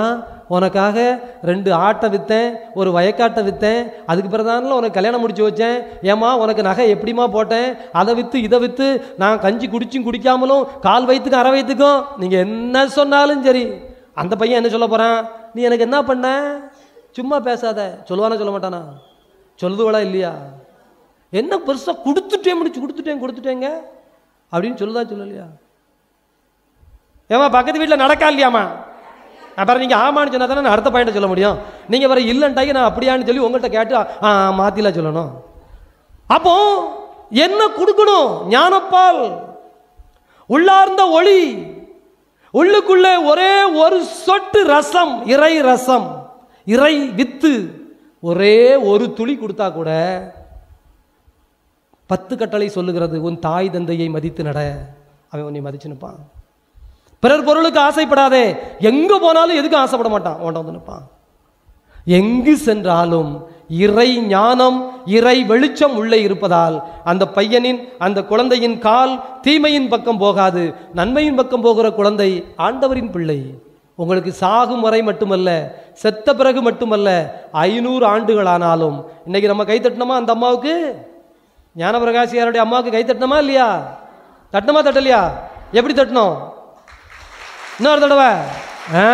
உனக்காக ரெண்டு ஆட்டை விற்றேன் ஒரு வயக்காட்டை விற்றேன் அதுக்கு பிறதானில் உனக்கு கல்யாணம் முடிச்சு வச்சேன் ஏம்மா உனக்கு நகை எப்படிம்மா போட்டேன் அதை விற்று இதை விற்று நான் கஞ்சி குடிச்சும் குடிக்காமலும் கால் வயிற்றுக்கும் அரை வயிற்றுக்கும் நீங்கள் என்ன சொன்னாலும் சரி அந்த பையன் என்ன சொல்ல போகிறான் நீ எனக்கு என்ன பண்ண சும்மா பேசாத சொல்லுவானா சொல்ல மாட்டானா சொல்லுதுவளா இல்லையா என்ன பெருசாக கொடுத்துட்டேன் முடிச்சு கொடுத்துட்டேன் கொடுத்துட்டேங்க அப்படின்னு சொல்லுதா சொல்லலையா ஏமா பக்கத்து வீட்டில் நடக்கா இல்லையாம்மா அப்புறம் நீங்கள் ஆமான்னு சொன்னா தானே நான் அடுத்த பாயிண்ட்டை சொல்ல முடியும் நீங்கள் வேற இல்லைன்ட்டாக்கி நான் அப்படியான்னு சொல்லி உங்கள்கிட்ட கேட்டு ஆ மாத்திலாம் சொல்லணும் அப்போ என்ன கொடுக்கணும் ஞானப்பால் உள்ளார்ந்த ஒளி உள்ளுக்குள்ளே ஒரே ஒரு சொட்டு ரசம் இறை ரசம் இறை வித்து ஒரே ஒரு துளி கொடுத்தா கூட பத்து கட்டளை சொல்லுகிறது உன் தாய் தந்தையை மதித்து நட அவன் உன்னை மதிச்சு நிற்பான் பிறர் பொருளுக்கு ஆசைப்படாதே எங்க போனாலும் எதுக்கும் ஆசைப்பட மாட்டான் உன்ட வந்து நிற்பான் எங்கு சென்றாலும் இறை ஞானம் இறை வெளிச்சம் உள்ளே இருப்பதால் அந்த பையனின் அந்த குழந்தையின் கால் தீமையின் பக்கம் போகாது நன்மையின் பக்கம் போகிற குழந்தை ஆண்டவரின் பிள்ளை உங்களுக்கு சாகும் வரை மட்டுமல்ல செத்த பிறகு மட்டுமல்ல ஐநூறு ஆண்டுகள் ஆனாலும் இன்னைக்கு நம்ம கை தட்டினோமா அந்த அம்மாவுக்கு ஞானபிரகாசியாருடைய அம்மாவுக்கு கை தட்டினோமா இல்லையா தட்டினமா தட்டலையா எப்படி தட்டணும் இன்னொரு தடவை ஆ.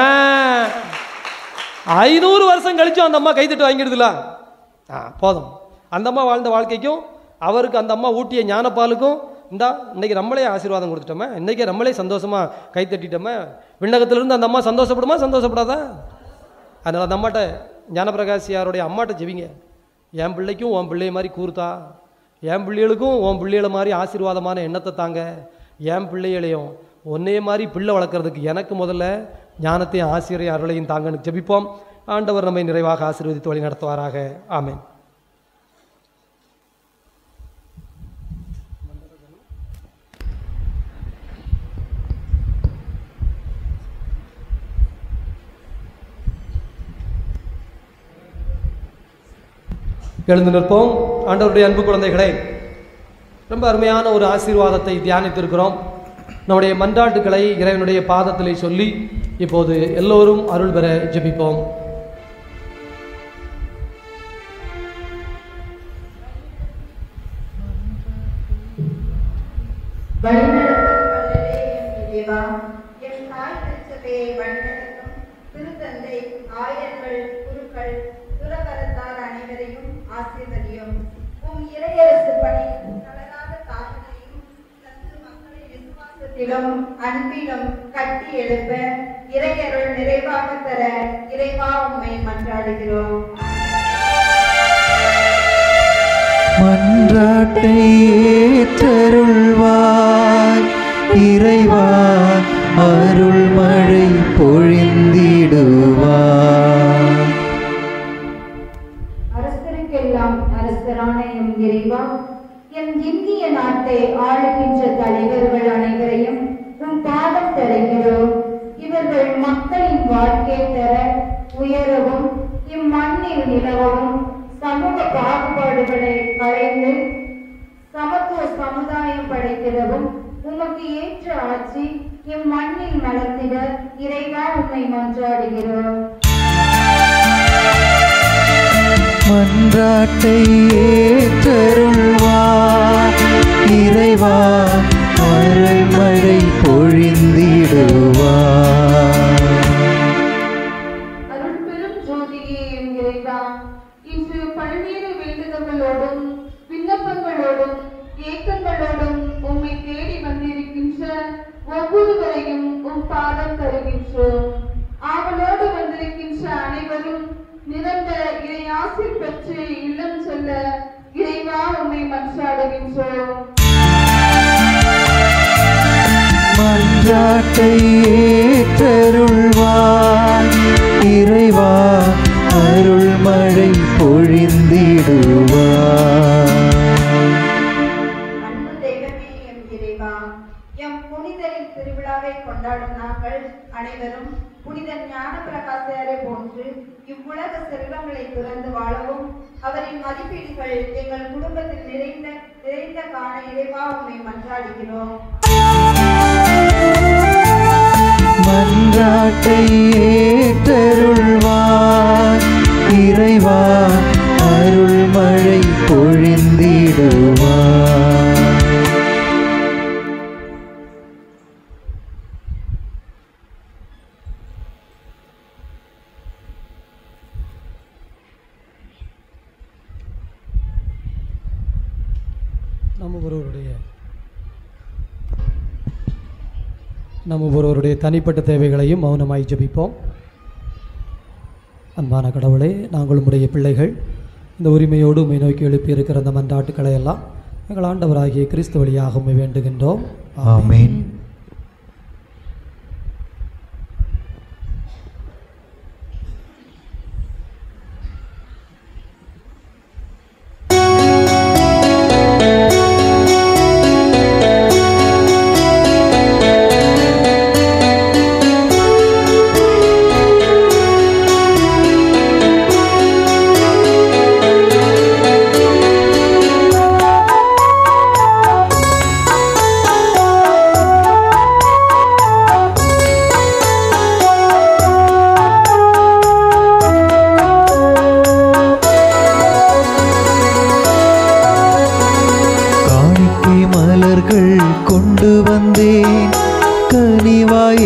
ஐநூறு வருஷம் கழிச்சும் அந்த அம்மா கைத்தட்டு வாங்கிடுதுல ஆ போதும் அந்த அம்மா வாழ்ந்த வாழ்க்கைக்கும் அவருக்கு அந்த அம்மா ஊட்டிய ஞானப்பாலுக்கும் இந்தா இன்னைக்கு நம்மளே ஆசீர்வாதம் கொடுத்துட்டோமே இன்னைக்கே நம்மளே சந்தோஷமா கை தட்டிட்டோமே விண்ணகத்திலிருந்து அந்த அம்மா சந்தோஷப்படுமா சந்தோஷப்படாதா அதனால் அந்த அம்மாட்ட ஞானபிரகாசியாருடைய அம்மாட்ட ஜெபிங்க என் பிள்ளைக்கும் உன் பிள்ளைய மாதிரி கூறுத்தா என் பிள்ளைகளுக்கும் உன் பிள்ளைகளை மாதிரி ஆசீர்வாதமான எண்ணத்தை தாங்க என் பிள்ளைகளையும் ஒன்னே மாதிரி பிள்ளை வளர்க்குறதுக்கு எனக்கு முதல்ல ஞானத்தையும் ஆசிரியர் அருளையும் தாங்கன்னு ஜெபிப்போம் ஆண்டவர் நம்மை நிறைவாக ஆசீர்வதித்து வழி நடத்துவாராக ஆமென் எழுந்து நிற்போம் ஆண்டவருடைய அன்பு குழந்தைகளே ரொம்ப அருமையான ஒரு ஆசீர்வாதத்தை தியானித்திருக்கிறோம் நம்முடைய மன்றாட்டுக்களை இறைவனுடைய பாதத்திலே சொல்லி இப்போது எல்லோரும் அருள் பெற ஜெபிப்போம் வழிநடத்தப்பட்டதே என் இறைவா, என் தாய் திருச்சபையை வழிநடத்தும் திருத்தந்தை, ஆயர்கள், குருக்கள், துறவரத்தார் அனைவரையும் ஆசீர்வதியும். உம் இறையரசு பணி தளராத தாழ்மையையும் தந்து மக்களை விசுவாசத்திலும் அன்பிலும் கட்டி எழுப்ப இறையருள் நிறைவாக தர இறைவா உம்மை மன்றாடுகிறோம் மன்றாட்டை ஏற்றருள்வாய் இறைவா அருள் மழை பொழிந்திடுவாய் அரசருக்கெல்லாம் அரசரான எம் இறைவா எம் இந்திய நாட்டை ஆளுகின்ற தலைவர்கள் அனைவரையும் உம் பாதம் தருகிறோம் இவர்கள் மக்களின் வாழ்க்கை தர உயரவும் இம்மண்ணில் நிலவவும் சமூக பாகுபாடுகளை களைந்து சமத்துவ சமுதாயம் படைத்திடவும் உமக்கு ஏற்ற ஆட்சி இம்மண்ணில் மலர்ந்திட இறைவா உம்மை மன்றாடுகிறோம் மன்றாட்டை ஏற்றருள்வாய் இறைவா அருள் மழை பொழிந்திடுவாய் அருள் பெரும் ஜோதியே என் இறைவா இன்று பல்வேறு வேண்டுதல்களோடும் விண்ணப்பங்களோடும் ஏக்கங்களோடும் உம்மை தேடி வந்திருக்கின்ற ஒவ்வொருவரையும் உம் பாதம் தருகின்றோம் ஆவலோடு வந்திருக்கின்ற அனைவரும் நிரந்தர இறை ஆசை பெற்று இல்லம் செல்ல இறைவா உம்மை மன்றாடுகின்றோம் மன்றாட்டை ஏற்றருள்வாய் இறைவா அருள் மழை பொழிந்திடுவாய் அன்பு தெய்வமே எம் இறைவா எம் புனிதரின் திருவிழாவை கொண்டாடும் நாங்கள் அனைவரும் புனித ஞான பிரகாசரை போன்று இவ்வுலக செல்வங்களை துறந்து வாழவும் அவரின் மதிப்பீடுகள் எங்கள் குடும்பத்தில் நிறைந்த நிறைந்த காண இறைவா உம்மை மன்றாடுகிறோம் மன்றாட்டை ஏற்றருள்வாய் இறைவா அருள் மழை பொழிந்திடுவார் நம்ம ஒருவருடைய நம்ம ஒருவருடைய தனிப்பட்ட தேவைகளையும் மௌனமாய் ஜெபிப்போம் அன்பான கடவுளே நாங்கள் உம்முடைய பிள்ளைகள் இந்த உரிமையோடு உம்மை நோக்கி எழுப்பி இருக்கிற அந்த மன்றாட்டுக்களை எல்லாம் எங்கள் ஆண்டவராகிய கிறிஸ்து வழியாக உம்மை வேண்டுகின்றோம் ஆமென் காணிக்கை மலர்கள் கொண்டு வந்தேன் கனிவாய்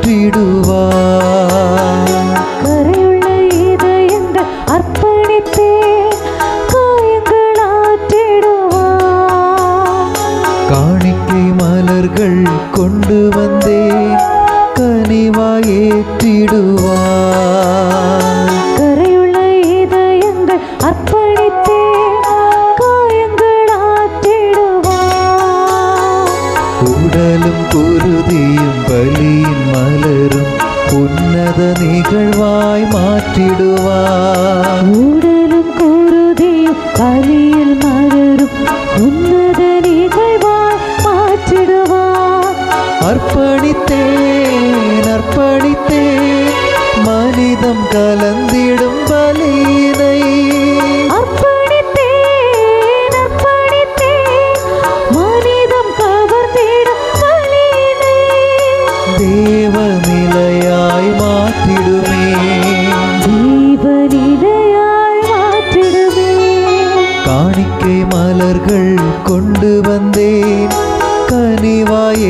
ஏற்றிடுவார் கரையுள்ள இதயங்கள் அர்ப்பணித்தேன் காயங்கள் ஆற்றிடுவார் காணிக்கை மலர்கள் கொண்டு வந்தேன் கனிவாய் ஏற்றிடுவார் கரையுள்ள இதயங்கள் அர்ப்பணித்தேன் காயங்கள் ஆற்றிடுவார் உடலும் குருதியும் பலியின் மலரும் உன்னத நிகழ்வாய் மாற்றிடுவார் உடலும் குருதியும் பலியில் மலரும் உன்னத நிகழ்வாய் மாற்றிடுவார் அர்ப்பணித்தேன் அர்ப்பணித்தேன் மனிதம் கலந்திடும் பலியினை அர்ப்பணித்தேன் அர்ப்பணித்தேன் மனிதம் கவர்ந்திடும் பலியினை தேவநிலையாய் மாற்றிடுமே ஜீவநிலையாய் மாற்றிடுவேன் காணிக்கை மலர்கள் கொண்டு வந்தேன் கனிவாய்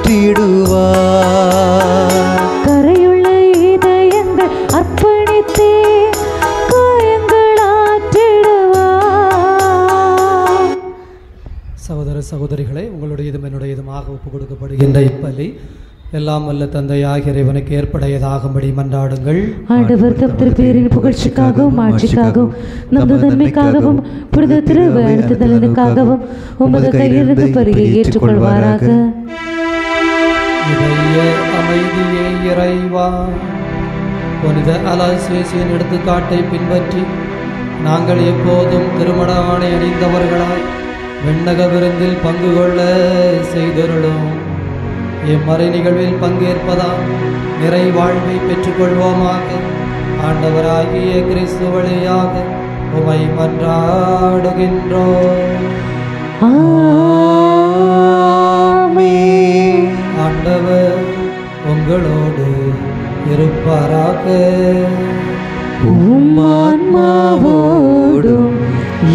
ஏற்றிடுவார் கரையுள்ள இதயங்கள் அர்ப்பணித்தேன் காயங்கள் ஆற்றிடுவார் சகோதர சகோதரிகளே உங்களுடையதும் என்னுடையதுமாக ஒப்பு கொடுக்கப்படுகின்ற இப்பலி எல்லாம் வல்ல தந்தையாகிய இறைவனுக்கு ஏற்படையதாகும்படி மன்றாடுங்கள் ஆண்டவர் தம் திருப்பேரின் புகழ்ச்சிக்காகவும் ஆட்சிக்காகவும் நமது நன்மைக்காகவும் புனித திருவழுத்து நலனுக்காகவும் உமது கையிலிருந்து பருகை ஏற்றுக்கொள்வாராக இதய அமைதியே இறைவா புனித அலாசேசியின் எடுத்துக்காட்டை பின்பற்றி நாங்கள் எப்போதும் திருமண ஆணை அணிந்தவர்களாய் விண்ணக விருந்தில் பங்கு கொள்ள செய்தருளும் இம்மறை நிகழ்வில் பங்கேற்பதால் நிறை வாழ்வை பெற்றுக்கொள்வோமாக ஆண்டவராகிய கிறிஸ்து வழியாக உமை மன்றாடுகின்றோம் ஆமென். ஆண்டவர் உங்களோடு இருப்பாராக உம் ஆன்மாவோடும்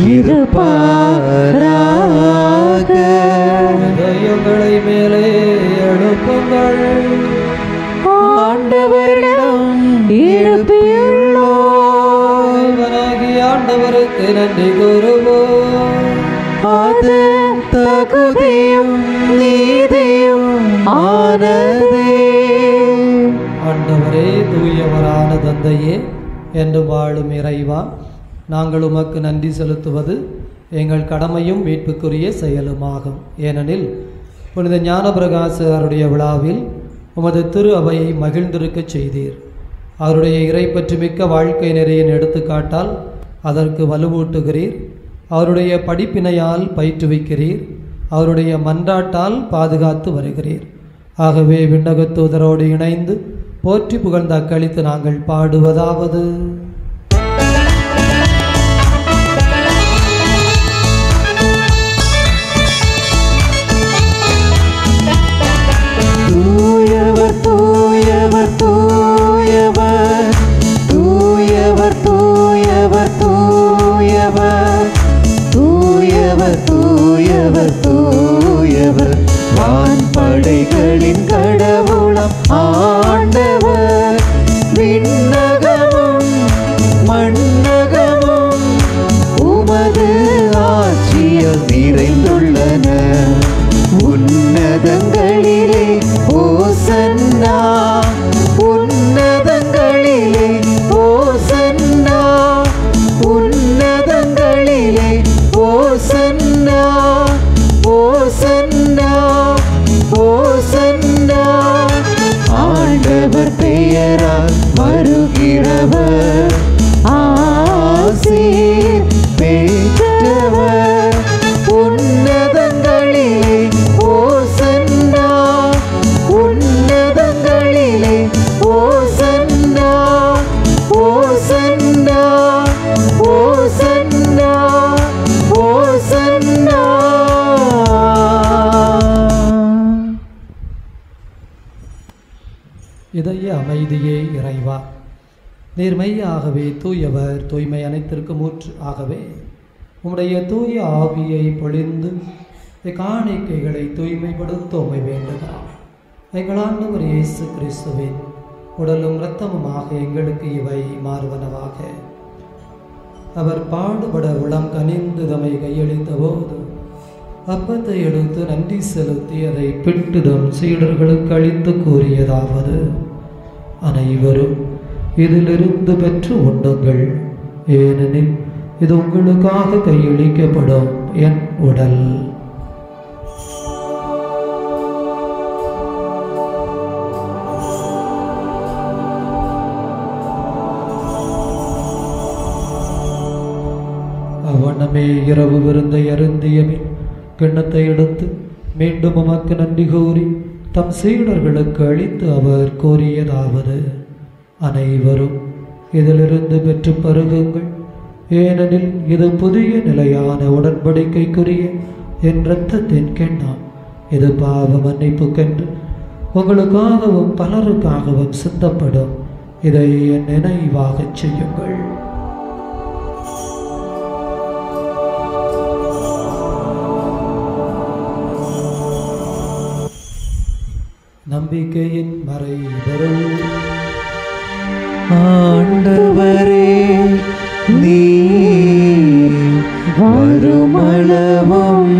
இருப்பாராக இதயங்களை மேலே எழுப்புங்கள் ஆண்டவரிடம் எழுப்பியுள்ளோம் இறைவனாகிய ஆண்டவருக்கு நன்றி கூறுவோம் அது தகுதியும் நீதியும் ஆனதே ஆண்டவரே தூயவரான தந்தையே என்று வாழும் இறைவா நாங்கள் உமக்கு நன்றி செலுத்துவது எங்கள் கடமையும் மீட்புக்குரிய செயலுமாகும் ஏனெனில் புனித ஞானபிரகாசருடைய விழாவில் உமது திரு அவையை மகிழ்ந்திருக்கச் செய்தீர் அவருடைய இறை பற்றி மிக்க வாழ்க்கை நெறியின் எடுத்துக்காட்டால் அதற்கு வலுவூட்டுகிறீர் அவருடைய படிப்பினையால் பயிற்றுவிக்கிறீர் அவருடைய மன்றாட்டால் பாதுகாத்து வருகிறீர் ஆகவே விண்ணகத் தூதரோடு இணைந்து போற்றி புகழ்ந்த அக்களித்து நாங்கள் பாடுவதாவது தூயவர் தூயவர் தூயவர் தூயவர் தூயவர் அமைதியே இறைவா நேர்மையாகவே தூயவர் தூய்மை அனைத்திற்கும் ஊற்று ஆகவே உம்முடைய தூய ஆவியை பொழிந்து காணிக்கைகளை தூய்மைப்படுத்த உம்மை வேண்டுகிறோம் எங்கள் ஆண்டவர் இயேசு கிறிஸ்துவின் உடலும் இரத்தமுமாக எங்களுக்கு இவை மாறுவனவாக அவர் பாடுபட உளம் கனிந்து தம்மை கையளித்த போது அப்பத்தை எடுத்து நன்றி செலுத்தி அதை பிட்டுதம் சீடர்களுக்கு அளித்து கூறியதாவது அனைவரும் இதிலிருந்து பெற்று உண்ணுங்கள் ஏனெனில் இது உங்களுக்காக கையளிக்கப்படும் என் உடல் அவ்வண்ணமே இரவு விருந்தை அருந்திய பின் கிண்ணத்தை எடுத்து மீண்டும் உமக்கு நன்றி கூறி தம் சீடர்களுக்கு அளித்து அவர் கூறியதாவது அனைவரும் இதிலிருந்து பெற்று பருகுங்கள் ஏனெனில் இது புதிய நிலையான உடன்படிக்கைக்குரிய என் இரத்தத்தின் கிண்ணம் இது பாவ மன்னிப்புக்கென்று உங்களுக்காகவும் பலருக்காகவும் சிந்தப்படும் இதை என் நினைவாகச் செய்யுங்கள் நம்பிக்கையின் மறைபொருள் ஆண்டவரே நீ வருமளவும்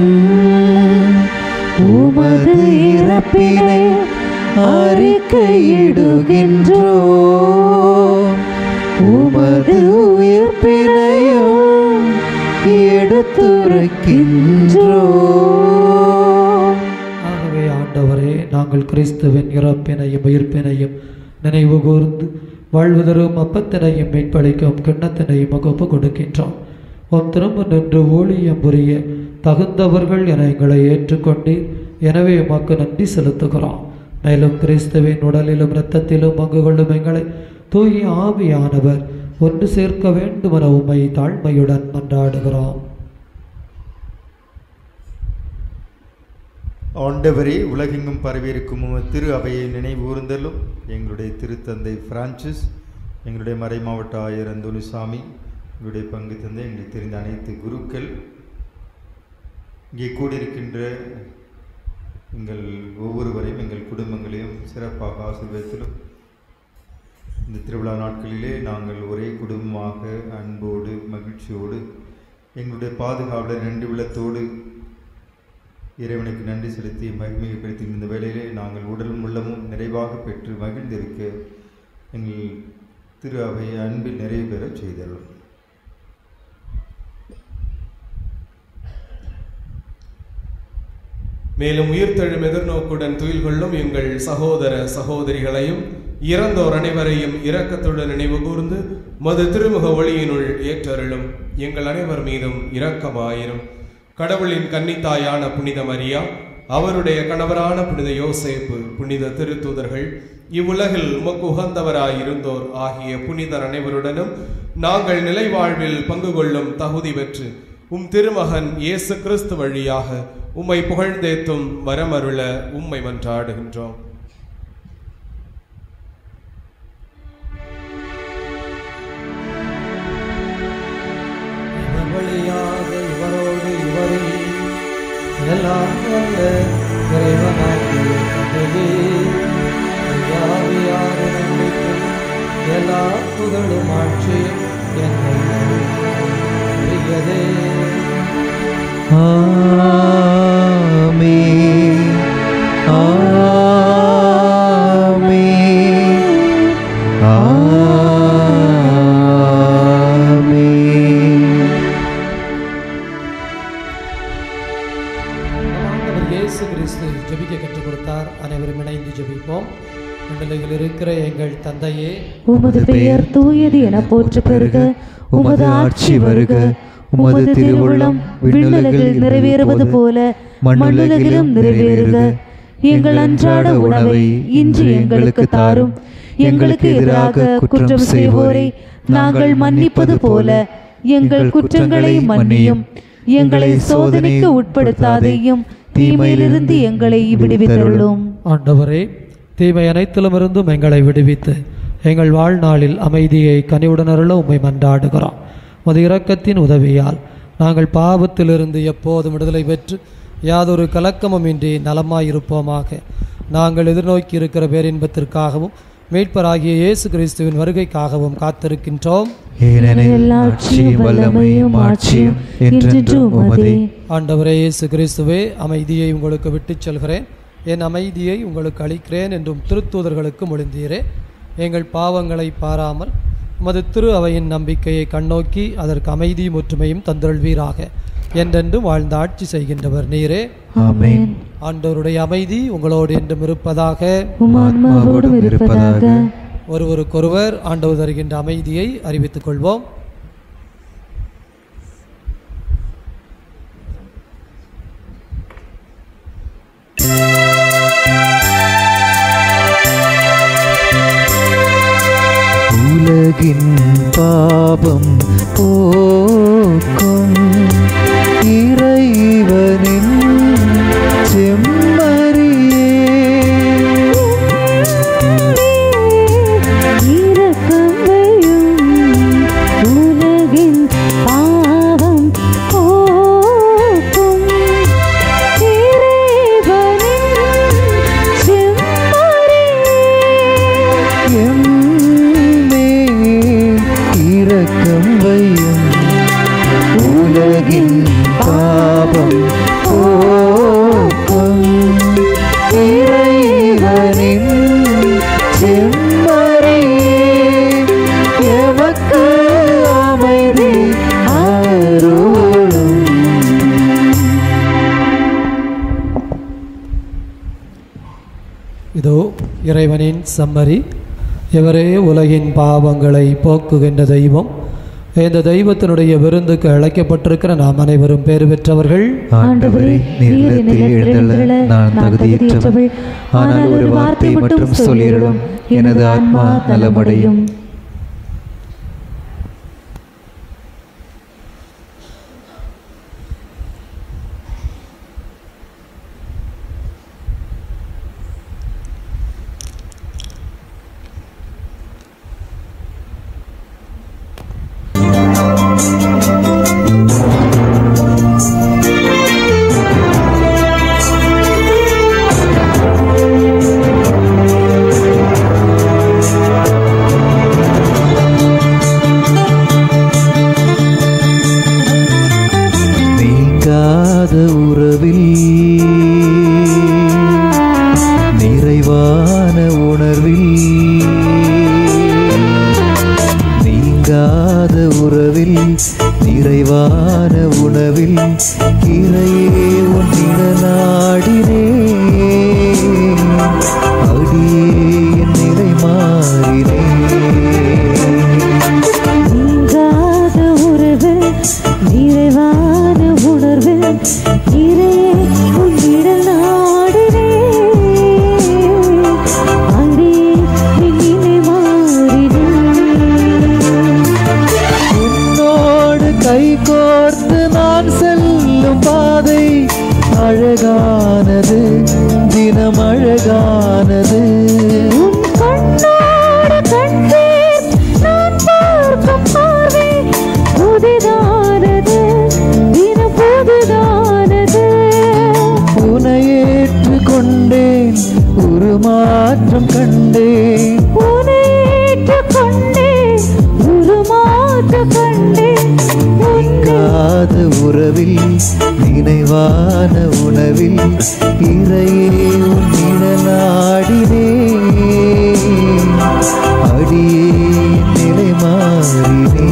உமது இறப்பினை அறிக்கையிடுகின்றோ உமது உயிர்ப்பினையும் எடுத்துரைக்கின்றோ ஆகவே ஆண்டவரே நாங்கள் கிறிஸ்துவின் இறப்பினையும் உயிர்ப்பினையும் நினைவு கூர்ந்து வாழ்வு தரும் அப்பத்தினையும் மீட்பளிக்கும் கிண்ணத்தினையும் ஒப்பு கொடுக்கின்றோம் உம் திரும்ப நின்று ஊழியம் புரிய தகுந்தவர்கள் என எங்களை ஏற்றுக்கொண்டீர் எனவே உமக்கு நன்றி செலுத்துகிறோம் மேலும் கிறிஸ்துவின் உடலிலும் இரத்தத்திலும் பங்கு கொள்ளும் எங்களை தூய ஆவியானவர் ஒன்று சேர்க்க வேண்டுமென உம்மை தாழ்மையுடன் மன்றாடுகிறோம் ஆண்டவரே உலகெங்கும் பரவியிருக்கும் உமது திரு அவையை நினைவூர்ந்தலும் எங்களுடைய திருத்தந்தை பிரான்சிஸ் எங்களுடைய மறைமாவட்ட ஆயர் அந்தோனிசாமி எங்களுடைய பங்கு தந்தை எங்களுக்கு தெரிந்த அனைத்து குருக்கள் இங்கே கூடியிருக்கின்ற எங்கள் ஒவ்வொருவரையும் எங்கள் குடும்பங்களையும் சிறப்பாக ஆசீர்வதித்திலும் இந்த திருவிழா நாட்களிலே நாங்கள் ஒரே குடும்பமாக அன்போடு மகிழ்ச்சியோடு எங்களுடைய பாதுகாவலர் நன்றி உள்ளத்தோடு இறைவனுக்கு நன்றி செலுத்தி மகிமைப்படுத்தி இந்த வேளையிலே நாங்கள் உடலும் உள்ளமும் நிறைவாக பெற்று மகிழ்ந்திருக்க எங்கள் திரு அவை அன்பில் நிறைவு பெறச் செய்தலும் மேலும் உயிர்த்தெழும் எதிர்நோக்குடன் துயில் கொள்ளும் எங்கள் சகோதர சகோதரிகளையும் இறந்தோர் அனைவரையும் இரக்கத்துடன் நினைவு கூர்ந்து மது திருமுக ஒளியினுள் ஏற்றருளும் எங்கள் அனைவர் மீதும் இரக்கமாயிரும் கடவுளின் கன்னித்தாயான புனித மரியா அவருடைய கணவரான புனித யோசேப்பு புனித திருத்தூதர்கள் இவ்வுலகில் உமக்கு உகந்தவராயிருந்தோர் ஆகிய புனிதர் அனைவருடனும் நாங்கள் நிலைவாழ்வில் பங்கு கொள்ளும் தகுதி பெற்று உம் திருமகன் இயேசு கிறிஸ்து வழியாக உம்மை புகழ்ந்தேத்தும் வரமருள உம்மை மன்றாடுகின்றோம் இவர் வழியாக இவரோடு இவரில் எல்லாம் வல்ல இறைவனாகிய தந்தையே, தூயாவியான நம்பிக்கை, எல்லா புகழும் ஆட்சியும் என்னை உரியதே ஆமென். ஆமென். ஆமென். நம் ஆண்டவர் இயேசு கிறிஸ்து ஜெபிக்க கற்றுக் கொடுத்தார் அனைவரும் இணைந்து ஜெபிப்போம் விண்ணுலகில் இருக்கிற எங்கள் தந்தையே உமது பெயர் தூயது என போற்று பெறுக உமது ஆட்சி வருக உமது திருவுள்ளம் விண்ணுலகில் நிறைவேறுவது போல மண்ணுலகிலும் நிறைவேறுக எங்கள் அன்றாட உணவை இன்று எங்களுக்கு தாரும் எங்களுக்கு எதிராக குற்றம் செய்வோரை நாங்கள் மன்னிப்பது போல எங்கள் குற்றங்களை மன்னியும் எங்களை சோதனைக்கு உட்படுத்தாதையும் தீமையிலிருந்து எங்களை விடுவித்தருளும் ஆண்டவரே தீமை அனைத்திலுமிருந்தும் எங்களை விடுவித்து எங்கள் வாழ்நாளில் அமைதியை கனிவுடனருள உம்மை மன்றாடுகிறோம் உமது இரக்கத்தின் உதவியால் நாங்கள் பாவத்திலிருந்து எப்போதும் விடுதலை பெற்று யாதொரு கலக்கமுமின்றி நலமாயிருப்போமாக நாங்கள் எதிர்நோக்கி இருக்கிற பேரின்பத்திற்காகவும் மீட்பராகிய இயேசு கிறிஸ்துவின் வருகைக்காகவும் காத்திருக்கின்றோம் ஏனெனில் ஆட்சியும் வல்லமையும் ஆட்சியும் என்றென்றும் உமதே ஆண்டவரே இயேசு கிறிஸ்துவே அமைதியை உங்களுக்கு விட்டுச் செல்கிறேன் என் அமைதியை உங்களுக்கு அளிக்கிறேன் என்றும் திருத்தூதர்களுக்கு மொழிந்தீரே எங்கள் பாவங்களை பாராமல் உமது திரு அவையின் நம்பிக்கையை கண்ணோக்கி அதற்கு அமைதியும் ஒற்றுமையும் தந்தருள்வீராக என்றென்றும் வாழ்ந்து ஆட்சி செய்கின்றவர் நீரே ஆமென் ஆண்டவருடைய அமைதி உங்களோடு என்றும் இருப்பதாக உம் ஆன்மாவோடும் இருப்பதாக ஒருவருக்கொருவர் ஆண்டவர் தருகின்ற அமைதியை அறிவித்துக் கொள்வோம் உலகின் பாபம் போக்கும் இறைவனின் செம்மறியே இரக்கம் வையும் உலகின் பாவம் போக்கும் இறைவனின் செம்மறியே எம்மே இரக்கம் வையும் உலகின் பாபம் போக்கும் இறைவனின் செம்மறியே எமக்கு அமைதி அருளும் இதோ இறைவனின் சம்மரி இவரே உலகின் பாவங்களை போக்குகின்ற தெய்வம் இந்த தெய்வத்தினுடைய விருந்துக்கு அழைக்கப்பட்டிருக்கிற நாம் அனைவரும் பேறு பெற்றவர்கள் ஆண்டவரே நீர் இல்லத்தில் எழுந்தள்ள நான் தகுதியற்றவள் ஆனால் ஒரு வார்த்தை மட்டும் சொல்லிடலும் எனது ஆன்மா நலமடையும் நீங்காத உறவில் நிறைவான உணர்வில் நீங்காத உறவில் நிறைவான உணவில் இறையே உன்னிட நாடினே அடியே என் நிலை மாறினே நீங்காத உறவு நிறைவான உணர்வு இறையே உன்னிடல் நாடினே அடியே என் நிலை மாறினே உன்னோடு கை கோர்த்து நான் செல்லும் பாதை அழகானது தினம் அழகானது உன் கண்ணோடு கண்டேன் நான் பார்க்கும் பார்வை புதிதானது தினம் புதிதானது உனையேற்று கொண்டேன் உருமாற்றம் கண்டேன் உனேற்று கொண்டேன் உருமாற்று கண்டேன் உன்னை நீங்காத உறவில் நினைவான உணவில் இறையே உன்னிட நாடினே அடியே என் நிலை மாறினே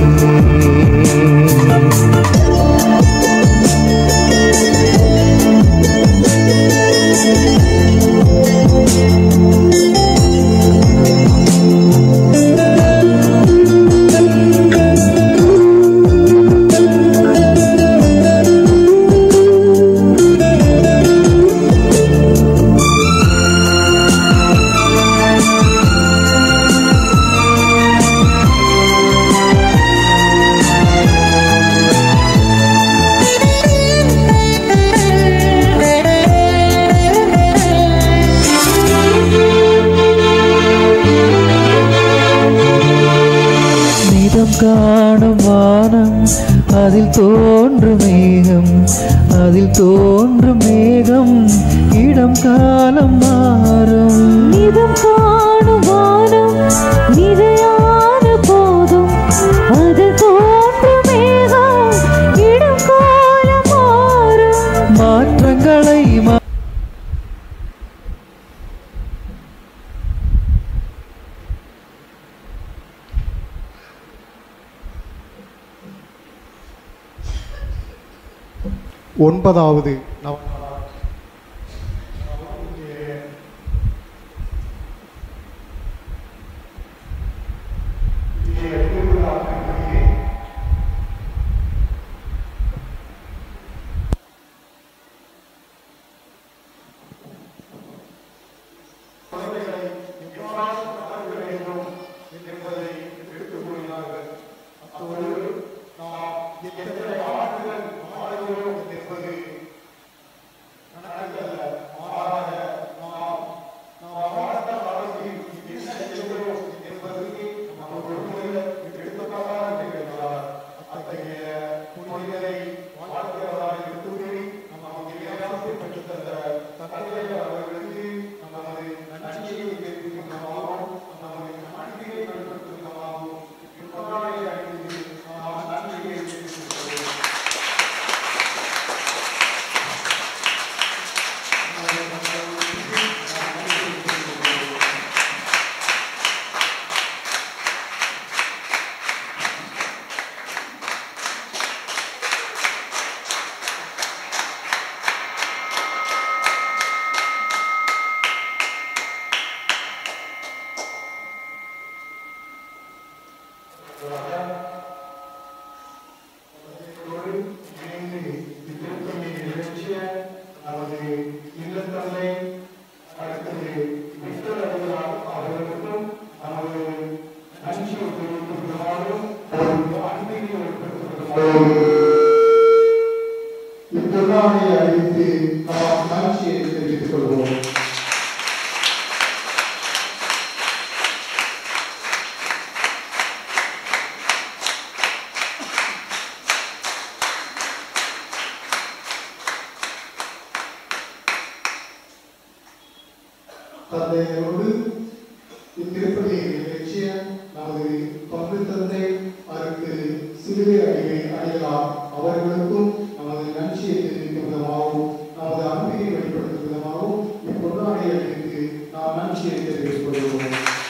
காணும் வானம் அதில் தோன்றும் மேகம் அதில் தோன்றும் மேகம் இடம் காலம் மாறும் நிதம் காணும் வானம் நிறையான போதும் அது தோன்றும் மேகம் இடம் காலம் மாறும் மாற்றங்களை மா- ஒன்பதாவது நவ இத்தொழிலாளரை அறிவித்து நாம் மகிழ்ச்சியை தெரிவித்துக் கொள்வோம் தந்தையரோடு இத்திருப்பதியை நிறைவேற்றிய நமது பங்கு தந்தை அவருக்கு சிலுவை அடிமை அடையலாம் அவர்களுக்கும் நமது நன்றியை தெரிவிக்கும் விதமாகவும் நமது அன்பினை வெளிப்படுத்தும் விதமாகவும் இப்பொருளாடைய அடிமைக்கு நாம் நன்றியை தெரிவித்துக் கொள்வோம்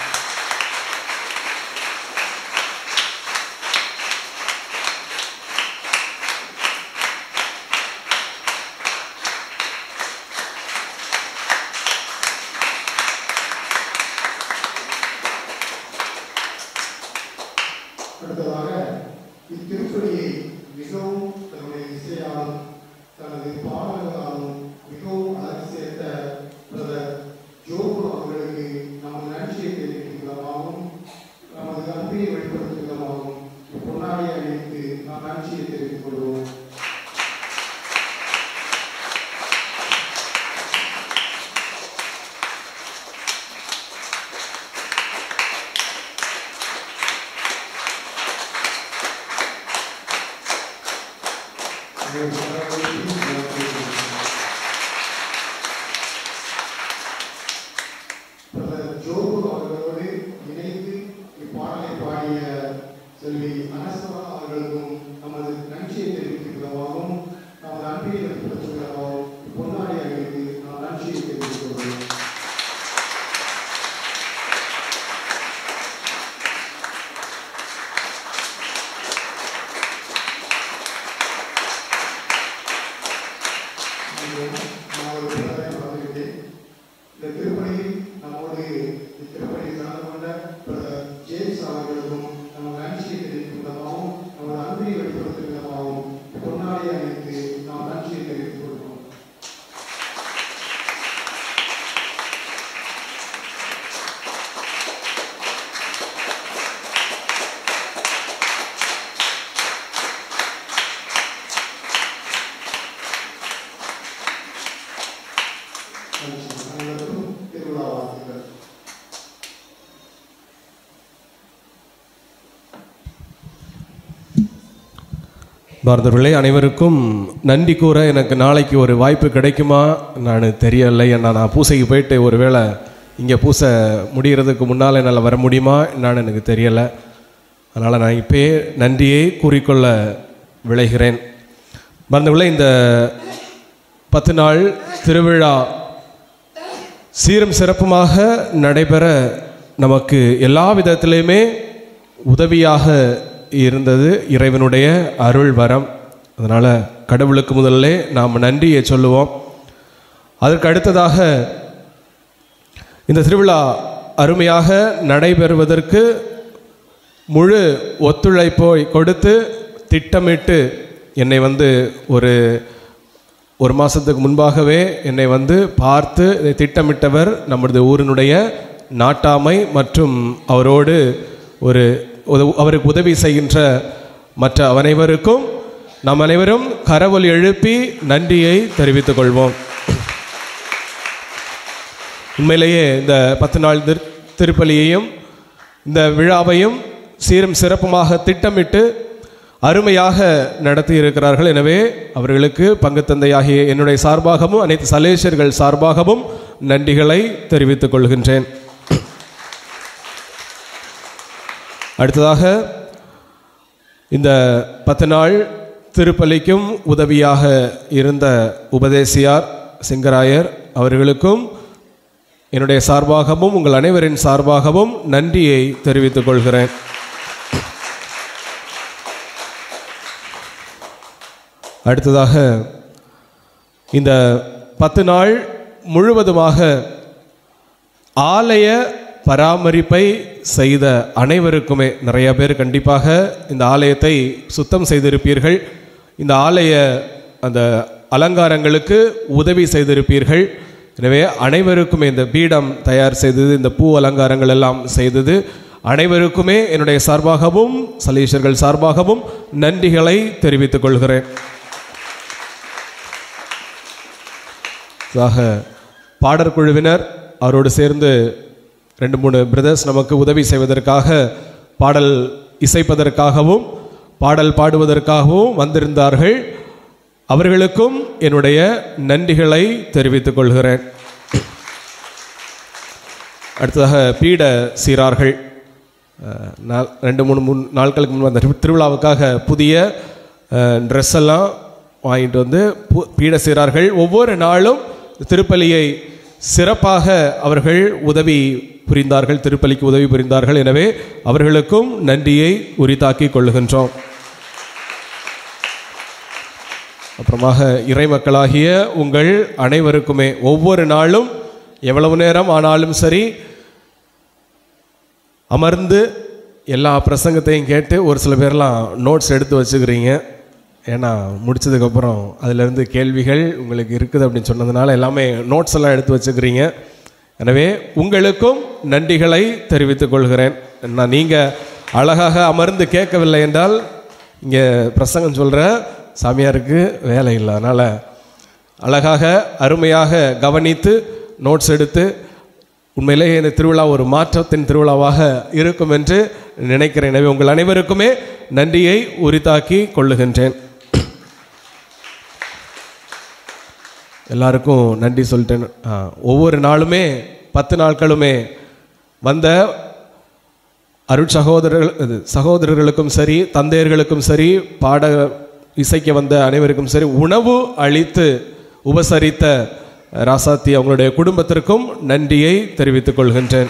அடுத்ததாக இத்திருப்பதியை மிகவும் தன்னுடைய இசையாலும் தனது பாடல்களாலும் மிகவும் அழகு சேர்த்த பிரதர் ஜோபு அவர்களுக்கு நமது நன்றியை தெரிவிக்கும் விதமாகவும் நமது அன்பினை வெளிப்படுத்தும் விதமாகவும் பொன்னாடியை அணிவித்து நாம் நன்றியை தெரிவித்துக் கொள்வோம் பிரதர் ஜோபு அவர்களோடு இணைந்து இப்பாடலை பாடிய செல்வி அனஸ்வரா அவர்களுக்கும் நமது நன்றியை தெரிவிக்கும் விதமாகவும் நமது அன்பினை வெளிப்படுத்தும் விதமாகவும் பொன்னாடி அணிவித்து நாம் நன்றியை தெரிவித்துக் கொள்வோம் நான் ஒரு பிரதரை வளர்த்துக்கிட்டேன் இந்த திருப்பணியில் நம்மோடு இத்திருப்பணி கலந்து கொண்ட பிரதர் ஜேம்ஸ் அவர்களுக்கும் நம்ம நன்றியை தெரிவிக்கும் விதமாகவும் நமது அன்பினை வெளிப்படுத்தும் விதமாகவும் பொன்னாடி அணிவித்து நாம் நன்றியை தெரிவித்துக் கொள்வோம் நன்றி அனைவருக்கும் திருவிழா வாழ்த்துக்கள் பாரதர்களே அனைவருக்கும் நன்றி கூற எனக்கு நாளைக்கு ஒரு வாய்ப்பு கிடைக்குமா நான் தெரியலை ஏன்னா நான் பூசைக்கு போயிட்டு ஒருவேளை இங்கே பூசை முடிகிறதுக்கு முன்னால் என்னால் வர முடியுமா என்னன்னு எனக்கு தெரியலை அதனால் நான் இப்பயே நன்றியை கூறிக்கொள்ள விளைகிறேன் பாரதர்களே இந்த பத்து நாள் திருவிழா சீரும் சிறப்புமாக நடைபெற நமக்கு எல்லா விதத்திலையுமே உதவியாக இருந்தது இறைவனுடைய அருள் வரம் அதனால் கடவுளுக்கு முதல்ல நாம் நன்றியை சொல்லுவோம் அதற்கு அடுத்ததாக இந்த திருவிழா அருமையாக நடைபெறுவதற்கு முழு ஒத்துழைப்பை கொடுத்து திட்டமிட்டு என்னை வந்து ஒரு ஒரு மாதத்துக்கு முன்பாகவே என்னை வந்து பார்த்து இதை திட்டமிட்டவர் நமது ஊரினுடைய நாட்டாமை மற்றும் அவரோடு ஒரு உத- அவருக்கு உதவி செய்கின்ற மற்ற அனைவருக்கும் நாம் அனைவரும் கரவொலி எழுப்பி நன்றியை தெரிவித்துக் கொள்வோம் உண்மையிலேயே இந்த பத்து நாள் திரு திருப்பலியையும் இந்த விழாவையும் சீரும் சிறப்புமாக திட்டமிட்டு அருமையாக நடத்தி இருக்கிறார்கள் எனவே அவர்களுக்கு பங்கு தந்தையாகிய என்னுடைய சார்பாகவும் அனைத்து சலேஷர்கள் சார்பாகவும் நன்றிகளை தெரிவித்துக் கொள்கின்றேன் அடுத்ததாக இந்த பத்து நாள் திருப்பலிக்கும் உதவியாக இருந்த உபதேசியார் சிங்கராயர் அவர்களுக்கும் என்னுடைய சார்பாகவும் உங்கள் அனைவரின் சார்பாகவும் நன்றியை தெரிவித்துக் கொள்கிறேன் அடுத்ததாக இந்த பத்து நாள் முழுவதுமாக ஆலய பராமரிப்பை செய்த அனைவருக்குமே நிறைய பேர் கண்டிப்பாக இந்த ஆலயத்தை சுத்தம் செய்திருப்பீர்கள் இந்த ஆலய அந்த அலங்காரங்களுக்கு உதவி செய்திருப்பீர்கள் எனவே அனைவருக்குமே இந்த பீடம் தயார் செய்தது இந்த பூ அலங்காரங்கள் எல்லாம் செய்தது அனைவருக்குமே என்னுடைய சார்பாகவும் சலீஷர்கள் சார்பாகவும் நன்றிகளை தெரிவித்துக் கொள்கிறேன் ஆக பாடற்குழுவினர் அவரோடு சேர்ந்து ரெண்டு மூணு பிரதர்ஸ் நமக்கு உதவி செய்வதற்காக பாடல் இசைப்பதற்காகவும் பாடல் பாடுவதற்காகவும் வந்திருந்தார்கள் அவர்களுக்கும் என்னுடைய நன்றிகளை தெரிவித்துக் கொள்கிறேன் அடுத்ததாக பீட சீரார்கள் அஹ், நாள் ரெண்டு மூணு மூணு நாட்களுக்கு முன்பு அந்த திருவிழாவுக்காக புதிய ட்ரெஸ் எல்லாம் வாங்கிட்டு வந்து பு- பீட சீரார்கள் ஒவ்வொரு நாளும் திருப்பலியை சிறப்பாக அவர்கள் உதவி புரிந்தார்கள் திருப்பலிக்கு உதவி புரிந்தார்கள் எனவே அவர்களுக்கும் நன்றியை உரித்தாக்கிக் கொள்ளுகின்றோம் அப்புறமாக இறைமக்களாகிய உங்கள் அனைவருக்குமே ஒவ்வொரு நாளும் எவ்வளவு நேரம் ஆனாலும் சரி அமர்ந்து எல்லா பிரசங்கத்தையும் கேட்டு ஒரு சில பேர்லாம் நோட்ஸ் எடுத்து வச்சுக்கிறீங்க ஏன்னா முடிச்சதுக்கப்புறம் அதிலிருந்து கேள்விகள் உங்களுக்கு இருக்குது அப்படின்னு சொன்னதுனால எல்லாமே நோட்ஸ் எல்லாம் எடுத்து வச்சுக்கிறீங்க எனவே உங்களுக்கும் நன்றிகளை தெரிவித்துக் கொள்கிறேன் நான் நீங்கள் அழகாக அமர்ந்து கேட்கவில்லை என்றால் இங்கே பிரசங்கம் சொல்கிற சாமியாருக்கு வேலை இல்லை அதனால் அழகாக அருமையாக கவனித்து நோட்ஸ் எடுத்து உண்மையிலேயே இந்த திருவிழா ஒரு மாற்றத்தின் திருவிழாவாக இருக்கும் என்று நினைக்கிறேன் எனவே உங்கள் அனைவருக்குமே நன்றியை உரித்தாக்கி கொள்ளுகின்றேன் எல்லாருக்கும் நன்றி சொல்லிட்டேன் ஆ, ஒவ்வொரு நாளுமே பத்து நாட்களுமே வந்த அருட் சகோதரர்கள் இது, சகோதரர்களுக்கும் சரி தந்தையர்களுக்கும் சரி பாட இசைக்க வந்த அனைவருக்கும் சரி உணவு அளித்து உபசரித்த ராசாத்தி அவங்களுடைய குடும்பத்திற்கும் நன்றியை தெரிவித்துக் கொள்கின்றேன்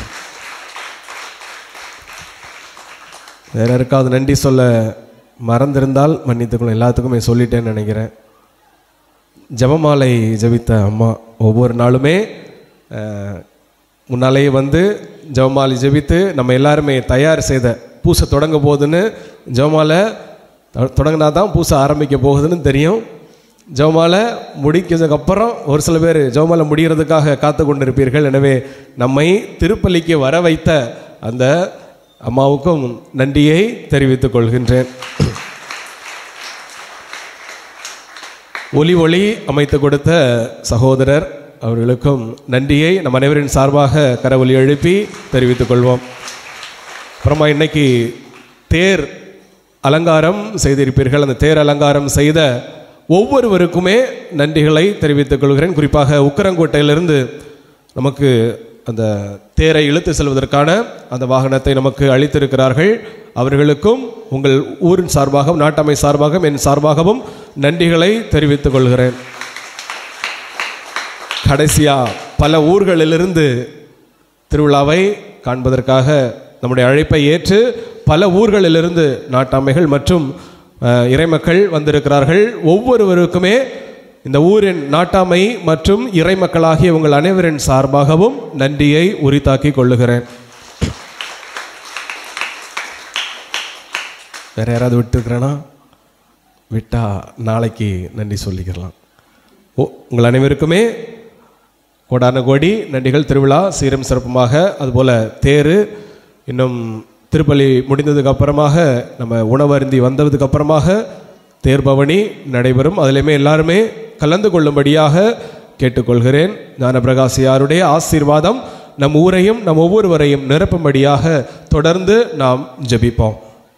வேற யாருக்காவது நன்றி சொல்ல மறந்திருந்தால் மன்னித்துக்கொள்ளும் எல்லாத்துக்குமே சொல்லிட்டேன்னு நினைக்கிறேன் ஜெபமாலை ஜெபித்த அம்மா ஒவ்வொரு நாளுமே அஹ், முன்னாலேயே வந்து ஜெபமாலை ஜெபித்து நம்ம எல்லாருமே தயார் செய்த பூசை தொடங்க போகுதுன்னு ஜெபமாலை தொ- தொடங்கினா தான் பூசை ஆரம்பிக்க போகுதுன்னு தெரியும் ஜெபமாலை முடிக்கிறதுக்கப்புறம் ஒரு சில பேர் ஜெபமாலை முடிகிறதுக்காக காத்து கொண்டிருப்பீர்கள் எனவே நம்மை திருப்பலிக்கு வர வைத்த அந்த அம்மாவுக்கும் நன்றியை தெரிவித்துக் கொள்கின்றேன் ஒலி ஒளி அமைத்து கொடுத்த சகோதரர் அவர்களுக்கும் நன்றியை நம் அனைவரின் சார்பாக கரவொலி எழுப்பி தெரிவித்துக் கொள்வோம் அப்புறமா இன்னைக்கு தேர் அலங்காரம் செய்திருப்பீர்கள் அந்த தேர் அலங்காரம் செய்த ஒவ்வொருவருக்குமே நன்றிகளை தெரிவித்துக் கொள்கிறேன் குறிப்பாக உக்கரங்கோட்டையிலிருந்து நமக்கு அந்த தேரை இழுத்து செல்வதற்கான அந்த வாகனத்தை நமக்கு அளித்திருக்கிறார்கள் அவர்களுக்கும் உங்கள் ஊரின் சார்பாகவும் நாட்டமை சார்பாகவும் என் சார்பாகவும் நன்றிகளை தெரிவித்துக் கொள்கிறேன் கடைசியா பல ஊர்களிலிருந்து திருவிழாவை காண்பதற்காக நம்முடைய அழைப்பை ஏற்று பல ஊர்களிலிருந்து நாட்டாமைகள் மற்றும் அஹ், இறைமக்கள் வந்திருக்கிறார்கள் ஒவ்வொருவருக்குமே இந்த ஊரின் நாட்டாமை மற்றும் இறைமக்களாகிய உங்கள் அனைவரின் சார்பாகவும் நன்றியை உரித்தாக்கிக் கொள்ளுகிறேன் வேற யாராவது விட்டுருக்கிறேன்னா விட்டா நாளைக்கு நன்றி சொல்லிக்கலாம் ஓ உங்கள் அனைவருக்குமே கோடான கோடி நன்றிகள் திருவிழா சீரம் சிறப்புமாக அதுபோல் தேர் இன்னும் திருப்பலி முடிந்ததுக்கு அப்புறமாக நம்ம உணவருந்தி வந்ததுக்கு அப்புறமாக தேர் பவனி நடைபெறும் அதிலுமே எல்லாருமே கலந்து கொள்ளும்படியாக கேட்டுக்கொள்கிறேன் ஞானபிரகாசியாருடைய ஆசீர்வாதம் நம் ஊரையும் நம் ஒவ்வொருவரையும் நிரப்பும்படியாக தொடர்ந்து நாம் ஜெபிப்போம்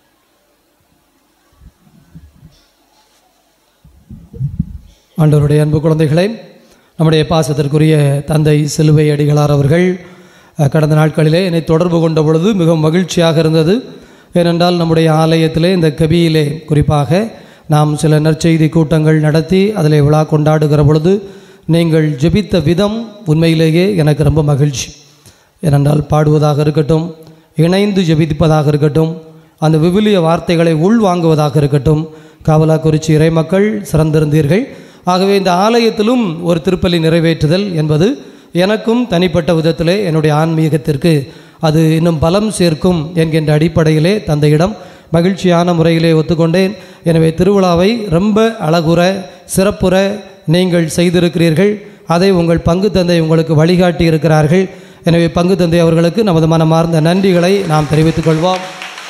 ஆண்டவருடைய அன்பு குழந்தைகளே நம்முடைய பாசத்திற்குரிய தந்தை சிலுவை அடிகளார் அவர்கள் அஹ், கடந்த நாட்களிலே என்னை தொடர்பு கொண்ட பொழுது மிகவும் மகிழ்ச்சியாக இருந்தது ஏனென்றால் நம்முடைய ஆலயத்திலே இந்த கபியிலே குறிப்பாக நாம் சில நற்செய்தி கூட்டங்கள் நடத்தி அதிலே விழா கொண்டாடுகிற பொழுது நீங்கள் ஜெபித்த விதம் உண்மையிலேயே எனக்கு ரொம்ப மகிழ்ச்சி ஏனென்றால் பாடுவதாக இருக்கட்டும் இணைந்து ஜெபிப்பதாக இருக்கட்டும் அந்த விவிலிய வார்த்தைகளை உள்வாங்குவதாக இருக்கட்டும் காவலாக்குறிச்சி இறைமக்கள் சிறந்திருந்தீர்கள் ஆகவே இந்த ஆலயத்திலும் ஒரு திருப்பலி நிறைவேற்றுதல் என்பது எனக்கும் தனிப்பட்ட விதத்திலே என்னுடைய ஆன்மீகத்திற்கு அது இன்னும் பலம் சேர்க்கும் என்கின்ற அடிப்படையிலே தந்தையிடம் மகிழ்ச்சியான முறையிலே ஒத்துக்கொண்டேன் எனவே திருவிழாவை ரொம்ப அழகுற சிறப்புற நீங்கள் செய்திருக்கிறீர்கள் அதை உங்கள் பங்கு தந்தை உங்களுக்கு வழிகாட்டி இருக்கிறார்கள் எனவே பங்கு தந்தை அவர்களுக்கு நமது மனமார்ந்த நன்றிகளை நாம் தெரிவித்துக் கொள்வோம்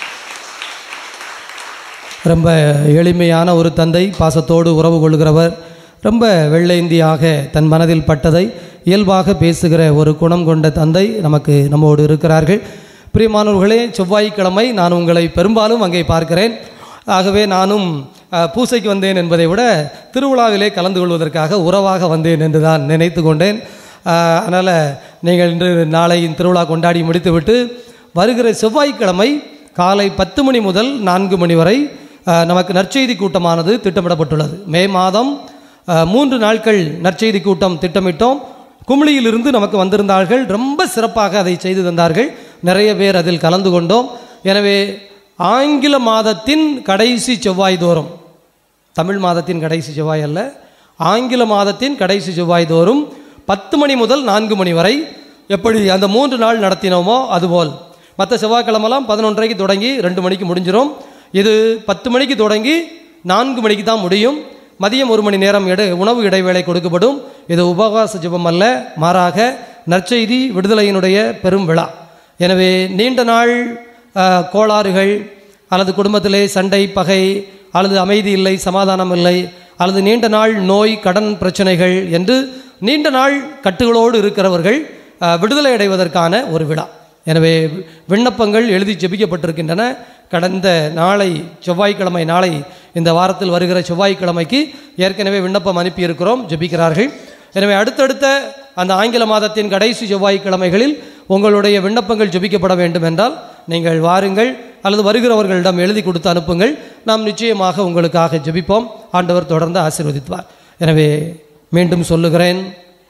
ரொம்ப எளிமையான ஒரு தந்தை பாசத்தோடு உறவு கொள்கிறவர் ரொம்ப வெள்ளைந்தியாக தன் மனதில் பட்டதை இயல்பாக பேசுகிற ஒரு குணம் கொண்ட தந்தை நமக்கு நம்மோடு இருக்கிறார்கள் பிரியமானவர்களே செவ்வாய்க்கிழமை நான் உங்களை பெரும்பாலும் அங்கே பார்க்கிறேன் ஆகவே நானும் அஹ், பூசைக்கு வந்தேன் என்பதை விட திருவிழாவிலே கலந்து கொள்வதற்காக உறவாக வந்தேன் என்று தான் நினைத்து கொண்டேன் அதனால் நீங்கள் இன்று நாளை திருவிழா கொண்டாடி முடித்துவிட்டு வருகிற செவ்வாய்க்கிழமை காலை பத்து மணி முதல் நான்கு மணி வரை அஹ், நமக்கு நற்செய்தி கூட்டமானது திட்டமிடப்பட்டுள்ளது மே மாதம் அஹ், மூன்று நாட்கள் நற்செய்தி கூட்டம் திட்டமிட்டோம் குமிழியிலிருந்து நமக்கு வந்திருந்தார்கள் ரொம்ப சிறப்பாக அதை செய்து தந்தார்கள் நிறைய பேர் அதில் கலந்து கொண்டோம் எனவே ஆங்கில மாதத்தின் கடைசி செவ்வாய் தோறும் தமிழ் மாதத்தின் கடைசி செவ்வாய் அல்ல ஆங்கில மாதத்தின் கடைசி செவ்வாய் தோறும் பத்து மணி முதல் நான்கு மணி வரை எப்படி அந்த மூன்று நாள் நடத்தினோமோ அதுபோல் மற்ற செவ்வாய்க்கிழமெல்லாம் பதினொன்றரைக்கு தொடங்கி ரெண்டு மணிக்கு முடிஞ்சிடும் இது பத்து மணிக்கு தொடங்கி நான்கு மணிக்கு தான் முடியும் மதியம் ஒரு மணி நேரம் இடை உணவு இடைவேளை கொடுக்கப்படும் இது உபவாச ஜெபம் அல்ல மாறாக நற்செய்தி விடுதலையினுடைய பெரும் விழா எனவே நீண்ட நாள் அஹ், கோளாறுகள் அல்லது குடும்பத்திலே சண்டை பகை அல்லது அமைதி இல்லை சமாதானம் இல்லை அல்லது நீண்ட நாள் நோய் கடன் பிரச்சனைகள் என்று நீண்ட நாள் கட்டுகளோடு இருக்கிறவர்கள் அஹ், விடுதலை அடைவதற்கான ஒரு விழா எனவே விண்ணப்பங்கள் எழுதி ஜெபிக்கப்பட்டிருக்கின்றன கடந்த நாளை செவ்வாய்க்கிழமை நாளை இந்த வாரத்தில் வருகிற செவ்வாய்க்கிழமைக்கு ஏற்கனவே விண்ணப்பம் அனுப்பியிருக்கிறோம் ஜெபிக்கிறார்கள் எனவே அடுத்தடுத்த அந்த ஆங்கில மாதத்தின் கடைசி செவ்வாய்க்கிழமைகளில் உங்களுடைய விண்ணப்பங்கள் ஜெபிக்கப்பட வேண்டும் என்றால் நீங்கள் வாருங்கள் அல்லது வருகிறவர்களிடம் எழுதி கொடுத்து அனுப்புங்கள் நாம் நிச்சயமாக உங்களுக்காக ஜெபிப்போம் ஆண்டவர் தொடர்ந்து ஆசீர்வதிப்பார் எனவே மீண்டும் சொல்லுகிறேன்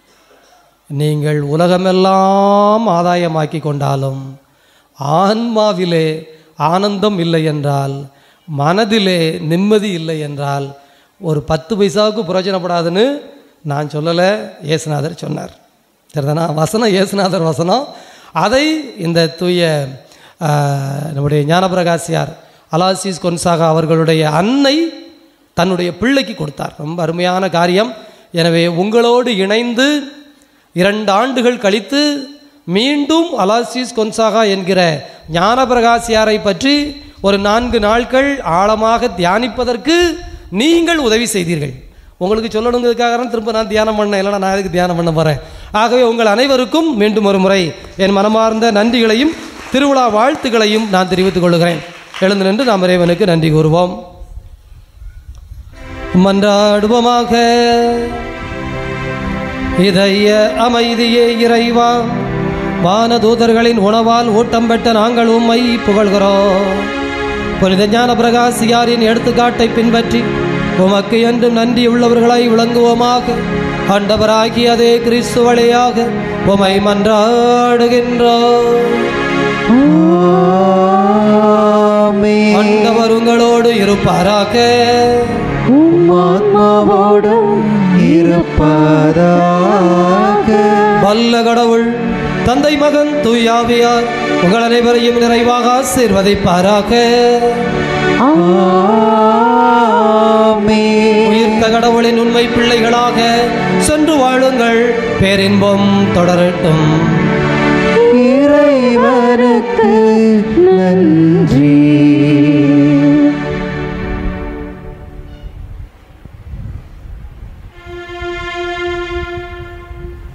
நீங்கள் உலகமெல்லாம் ஆதாயமாக்கி கொண்டாலும் ஆன்மாவிலே ஆனந்தம் இல்லை என்றால் மனதிலே நிம்மதி இல்லை என்றால் ஒரு பத்து பைசாவுக்கு பிரயோஜனப்படாதுன்னு நான் சொல்லலை இயேசுநாதர் சொன்னார் சரிதானா வசனம் இயேசுநாதர் வசனம் அதை இந்த தூய ஆஹ், நம்முடைய ஞானபிரகாசியார் அலாசிஸ் கொன்சாகா அவர்களுடைய அன்னை தன்னுடைய பிள்ளைக்கு கொடுத்தார் ரொம்ப அருமையான காரியம் எனவே உங்களோடு இணைந்து இரண்டு ஆண்டுகள் கழித்து மீண்டும் அலாசிஸ் கொன்சாகா என்கிற ஞானபிரகாசியாரை பற்றி ஒரு நான்கு நாட்கள் ஆழமாக தியானிப்பதற்கு நீங்கள் உதவி செய்தீர்கள் உங்களுக்கு சொல்லணுங்கிறதுக்காக தான் திரும்ப நான் தியானம் பண்ணேன் இல்லைனா நான் எதுக்கு தியானம் பண்ண போகிறேன் ஆகவே உங்கள் அனைவருக்கும் மீண்டும் ஒரு முறை என் மனமார்ந்த நன்றிகளையும் திருவிழா வாழ்த்துக்களையும் நான் தெரிவித்துக் கொள்கிறேன் எழுந்து நின்று நாம் இறைவனுக்கு நன்றி கூறுவோம் மன்றாடுவோமாக இதய அமைதியே இறைவா வானதூதர்களின் உணவால் ஊட்டம் பெற்ற நாங்கள் உம்மை புகழ்கிறோம் புனித ஞான பிரகாசியாரின் எடுத்துக்காட்டை பின்பற்றி உமக்கு என்றும் நன்றி உள்ளவர்களாய் விளங்குவோமாக ஆண்டவராகிய அதே கிறிஸ்து வழியாக உமை மன்றாடுகின்றோம் ஆமென். ஆண்டவர் உங்களோடு இருப்பாராக ஆத்மாவோடும் இருப்பதாக வல்ல கடவுள் தந்தை மகன் தூயாவியார் உங்கள் அனைவரையும் நிறைவாக ஆசீர்வதிப்பாராக ஆமென். உயிர்த்த கடவுளின் உண்மை பிள்ளைகளாக சென்று வாழுங்கள் பேரின்பம் தொடரட்டும் இறைவனுக்கு நன்றி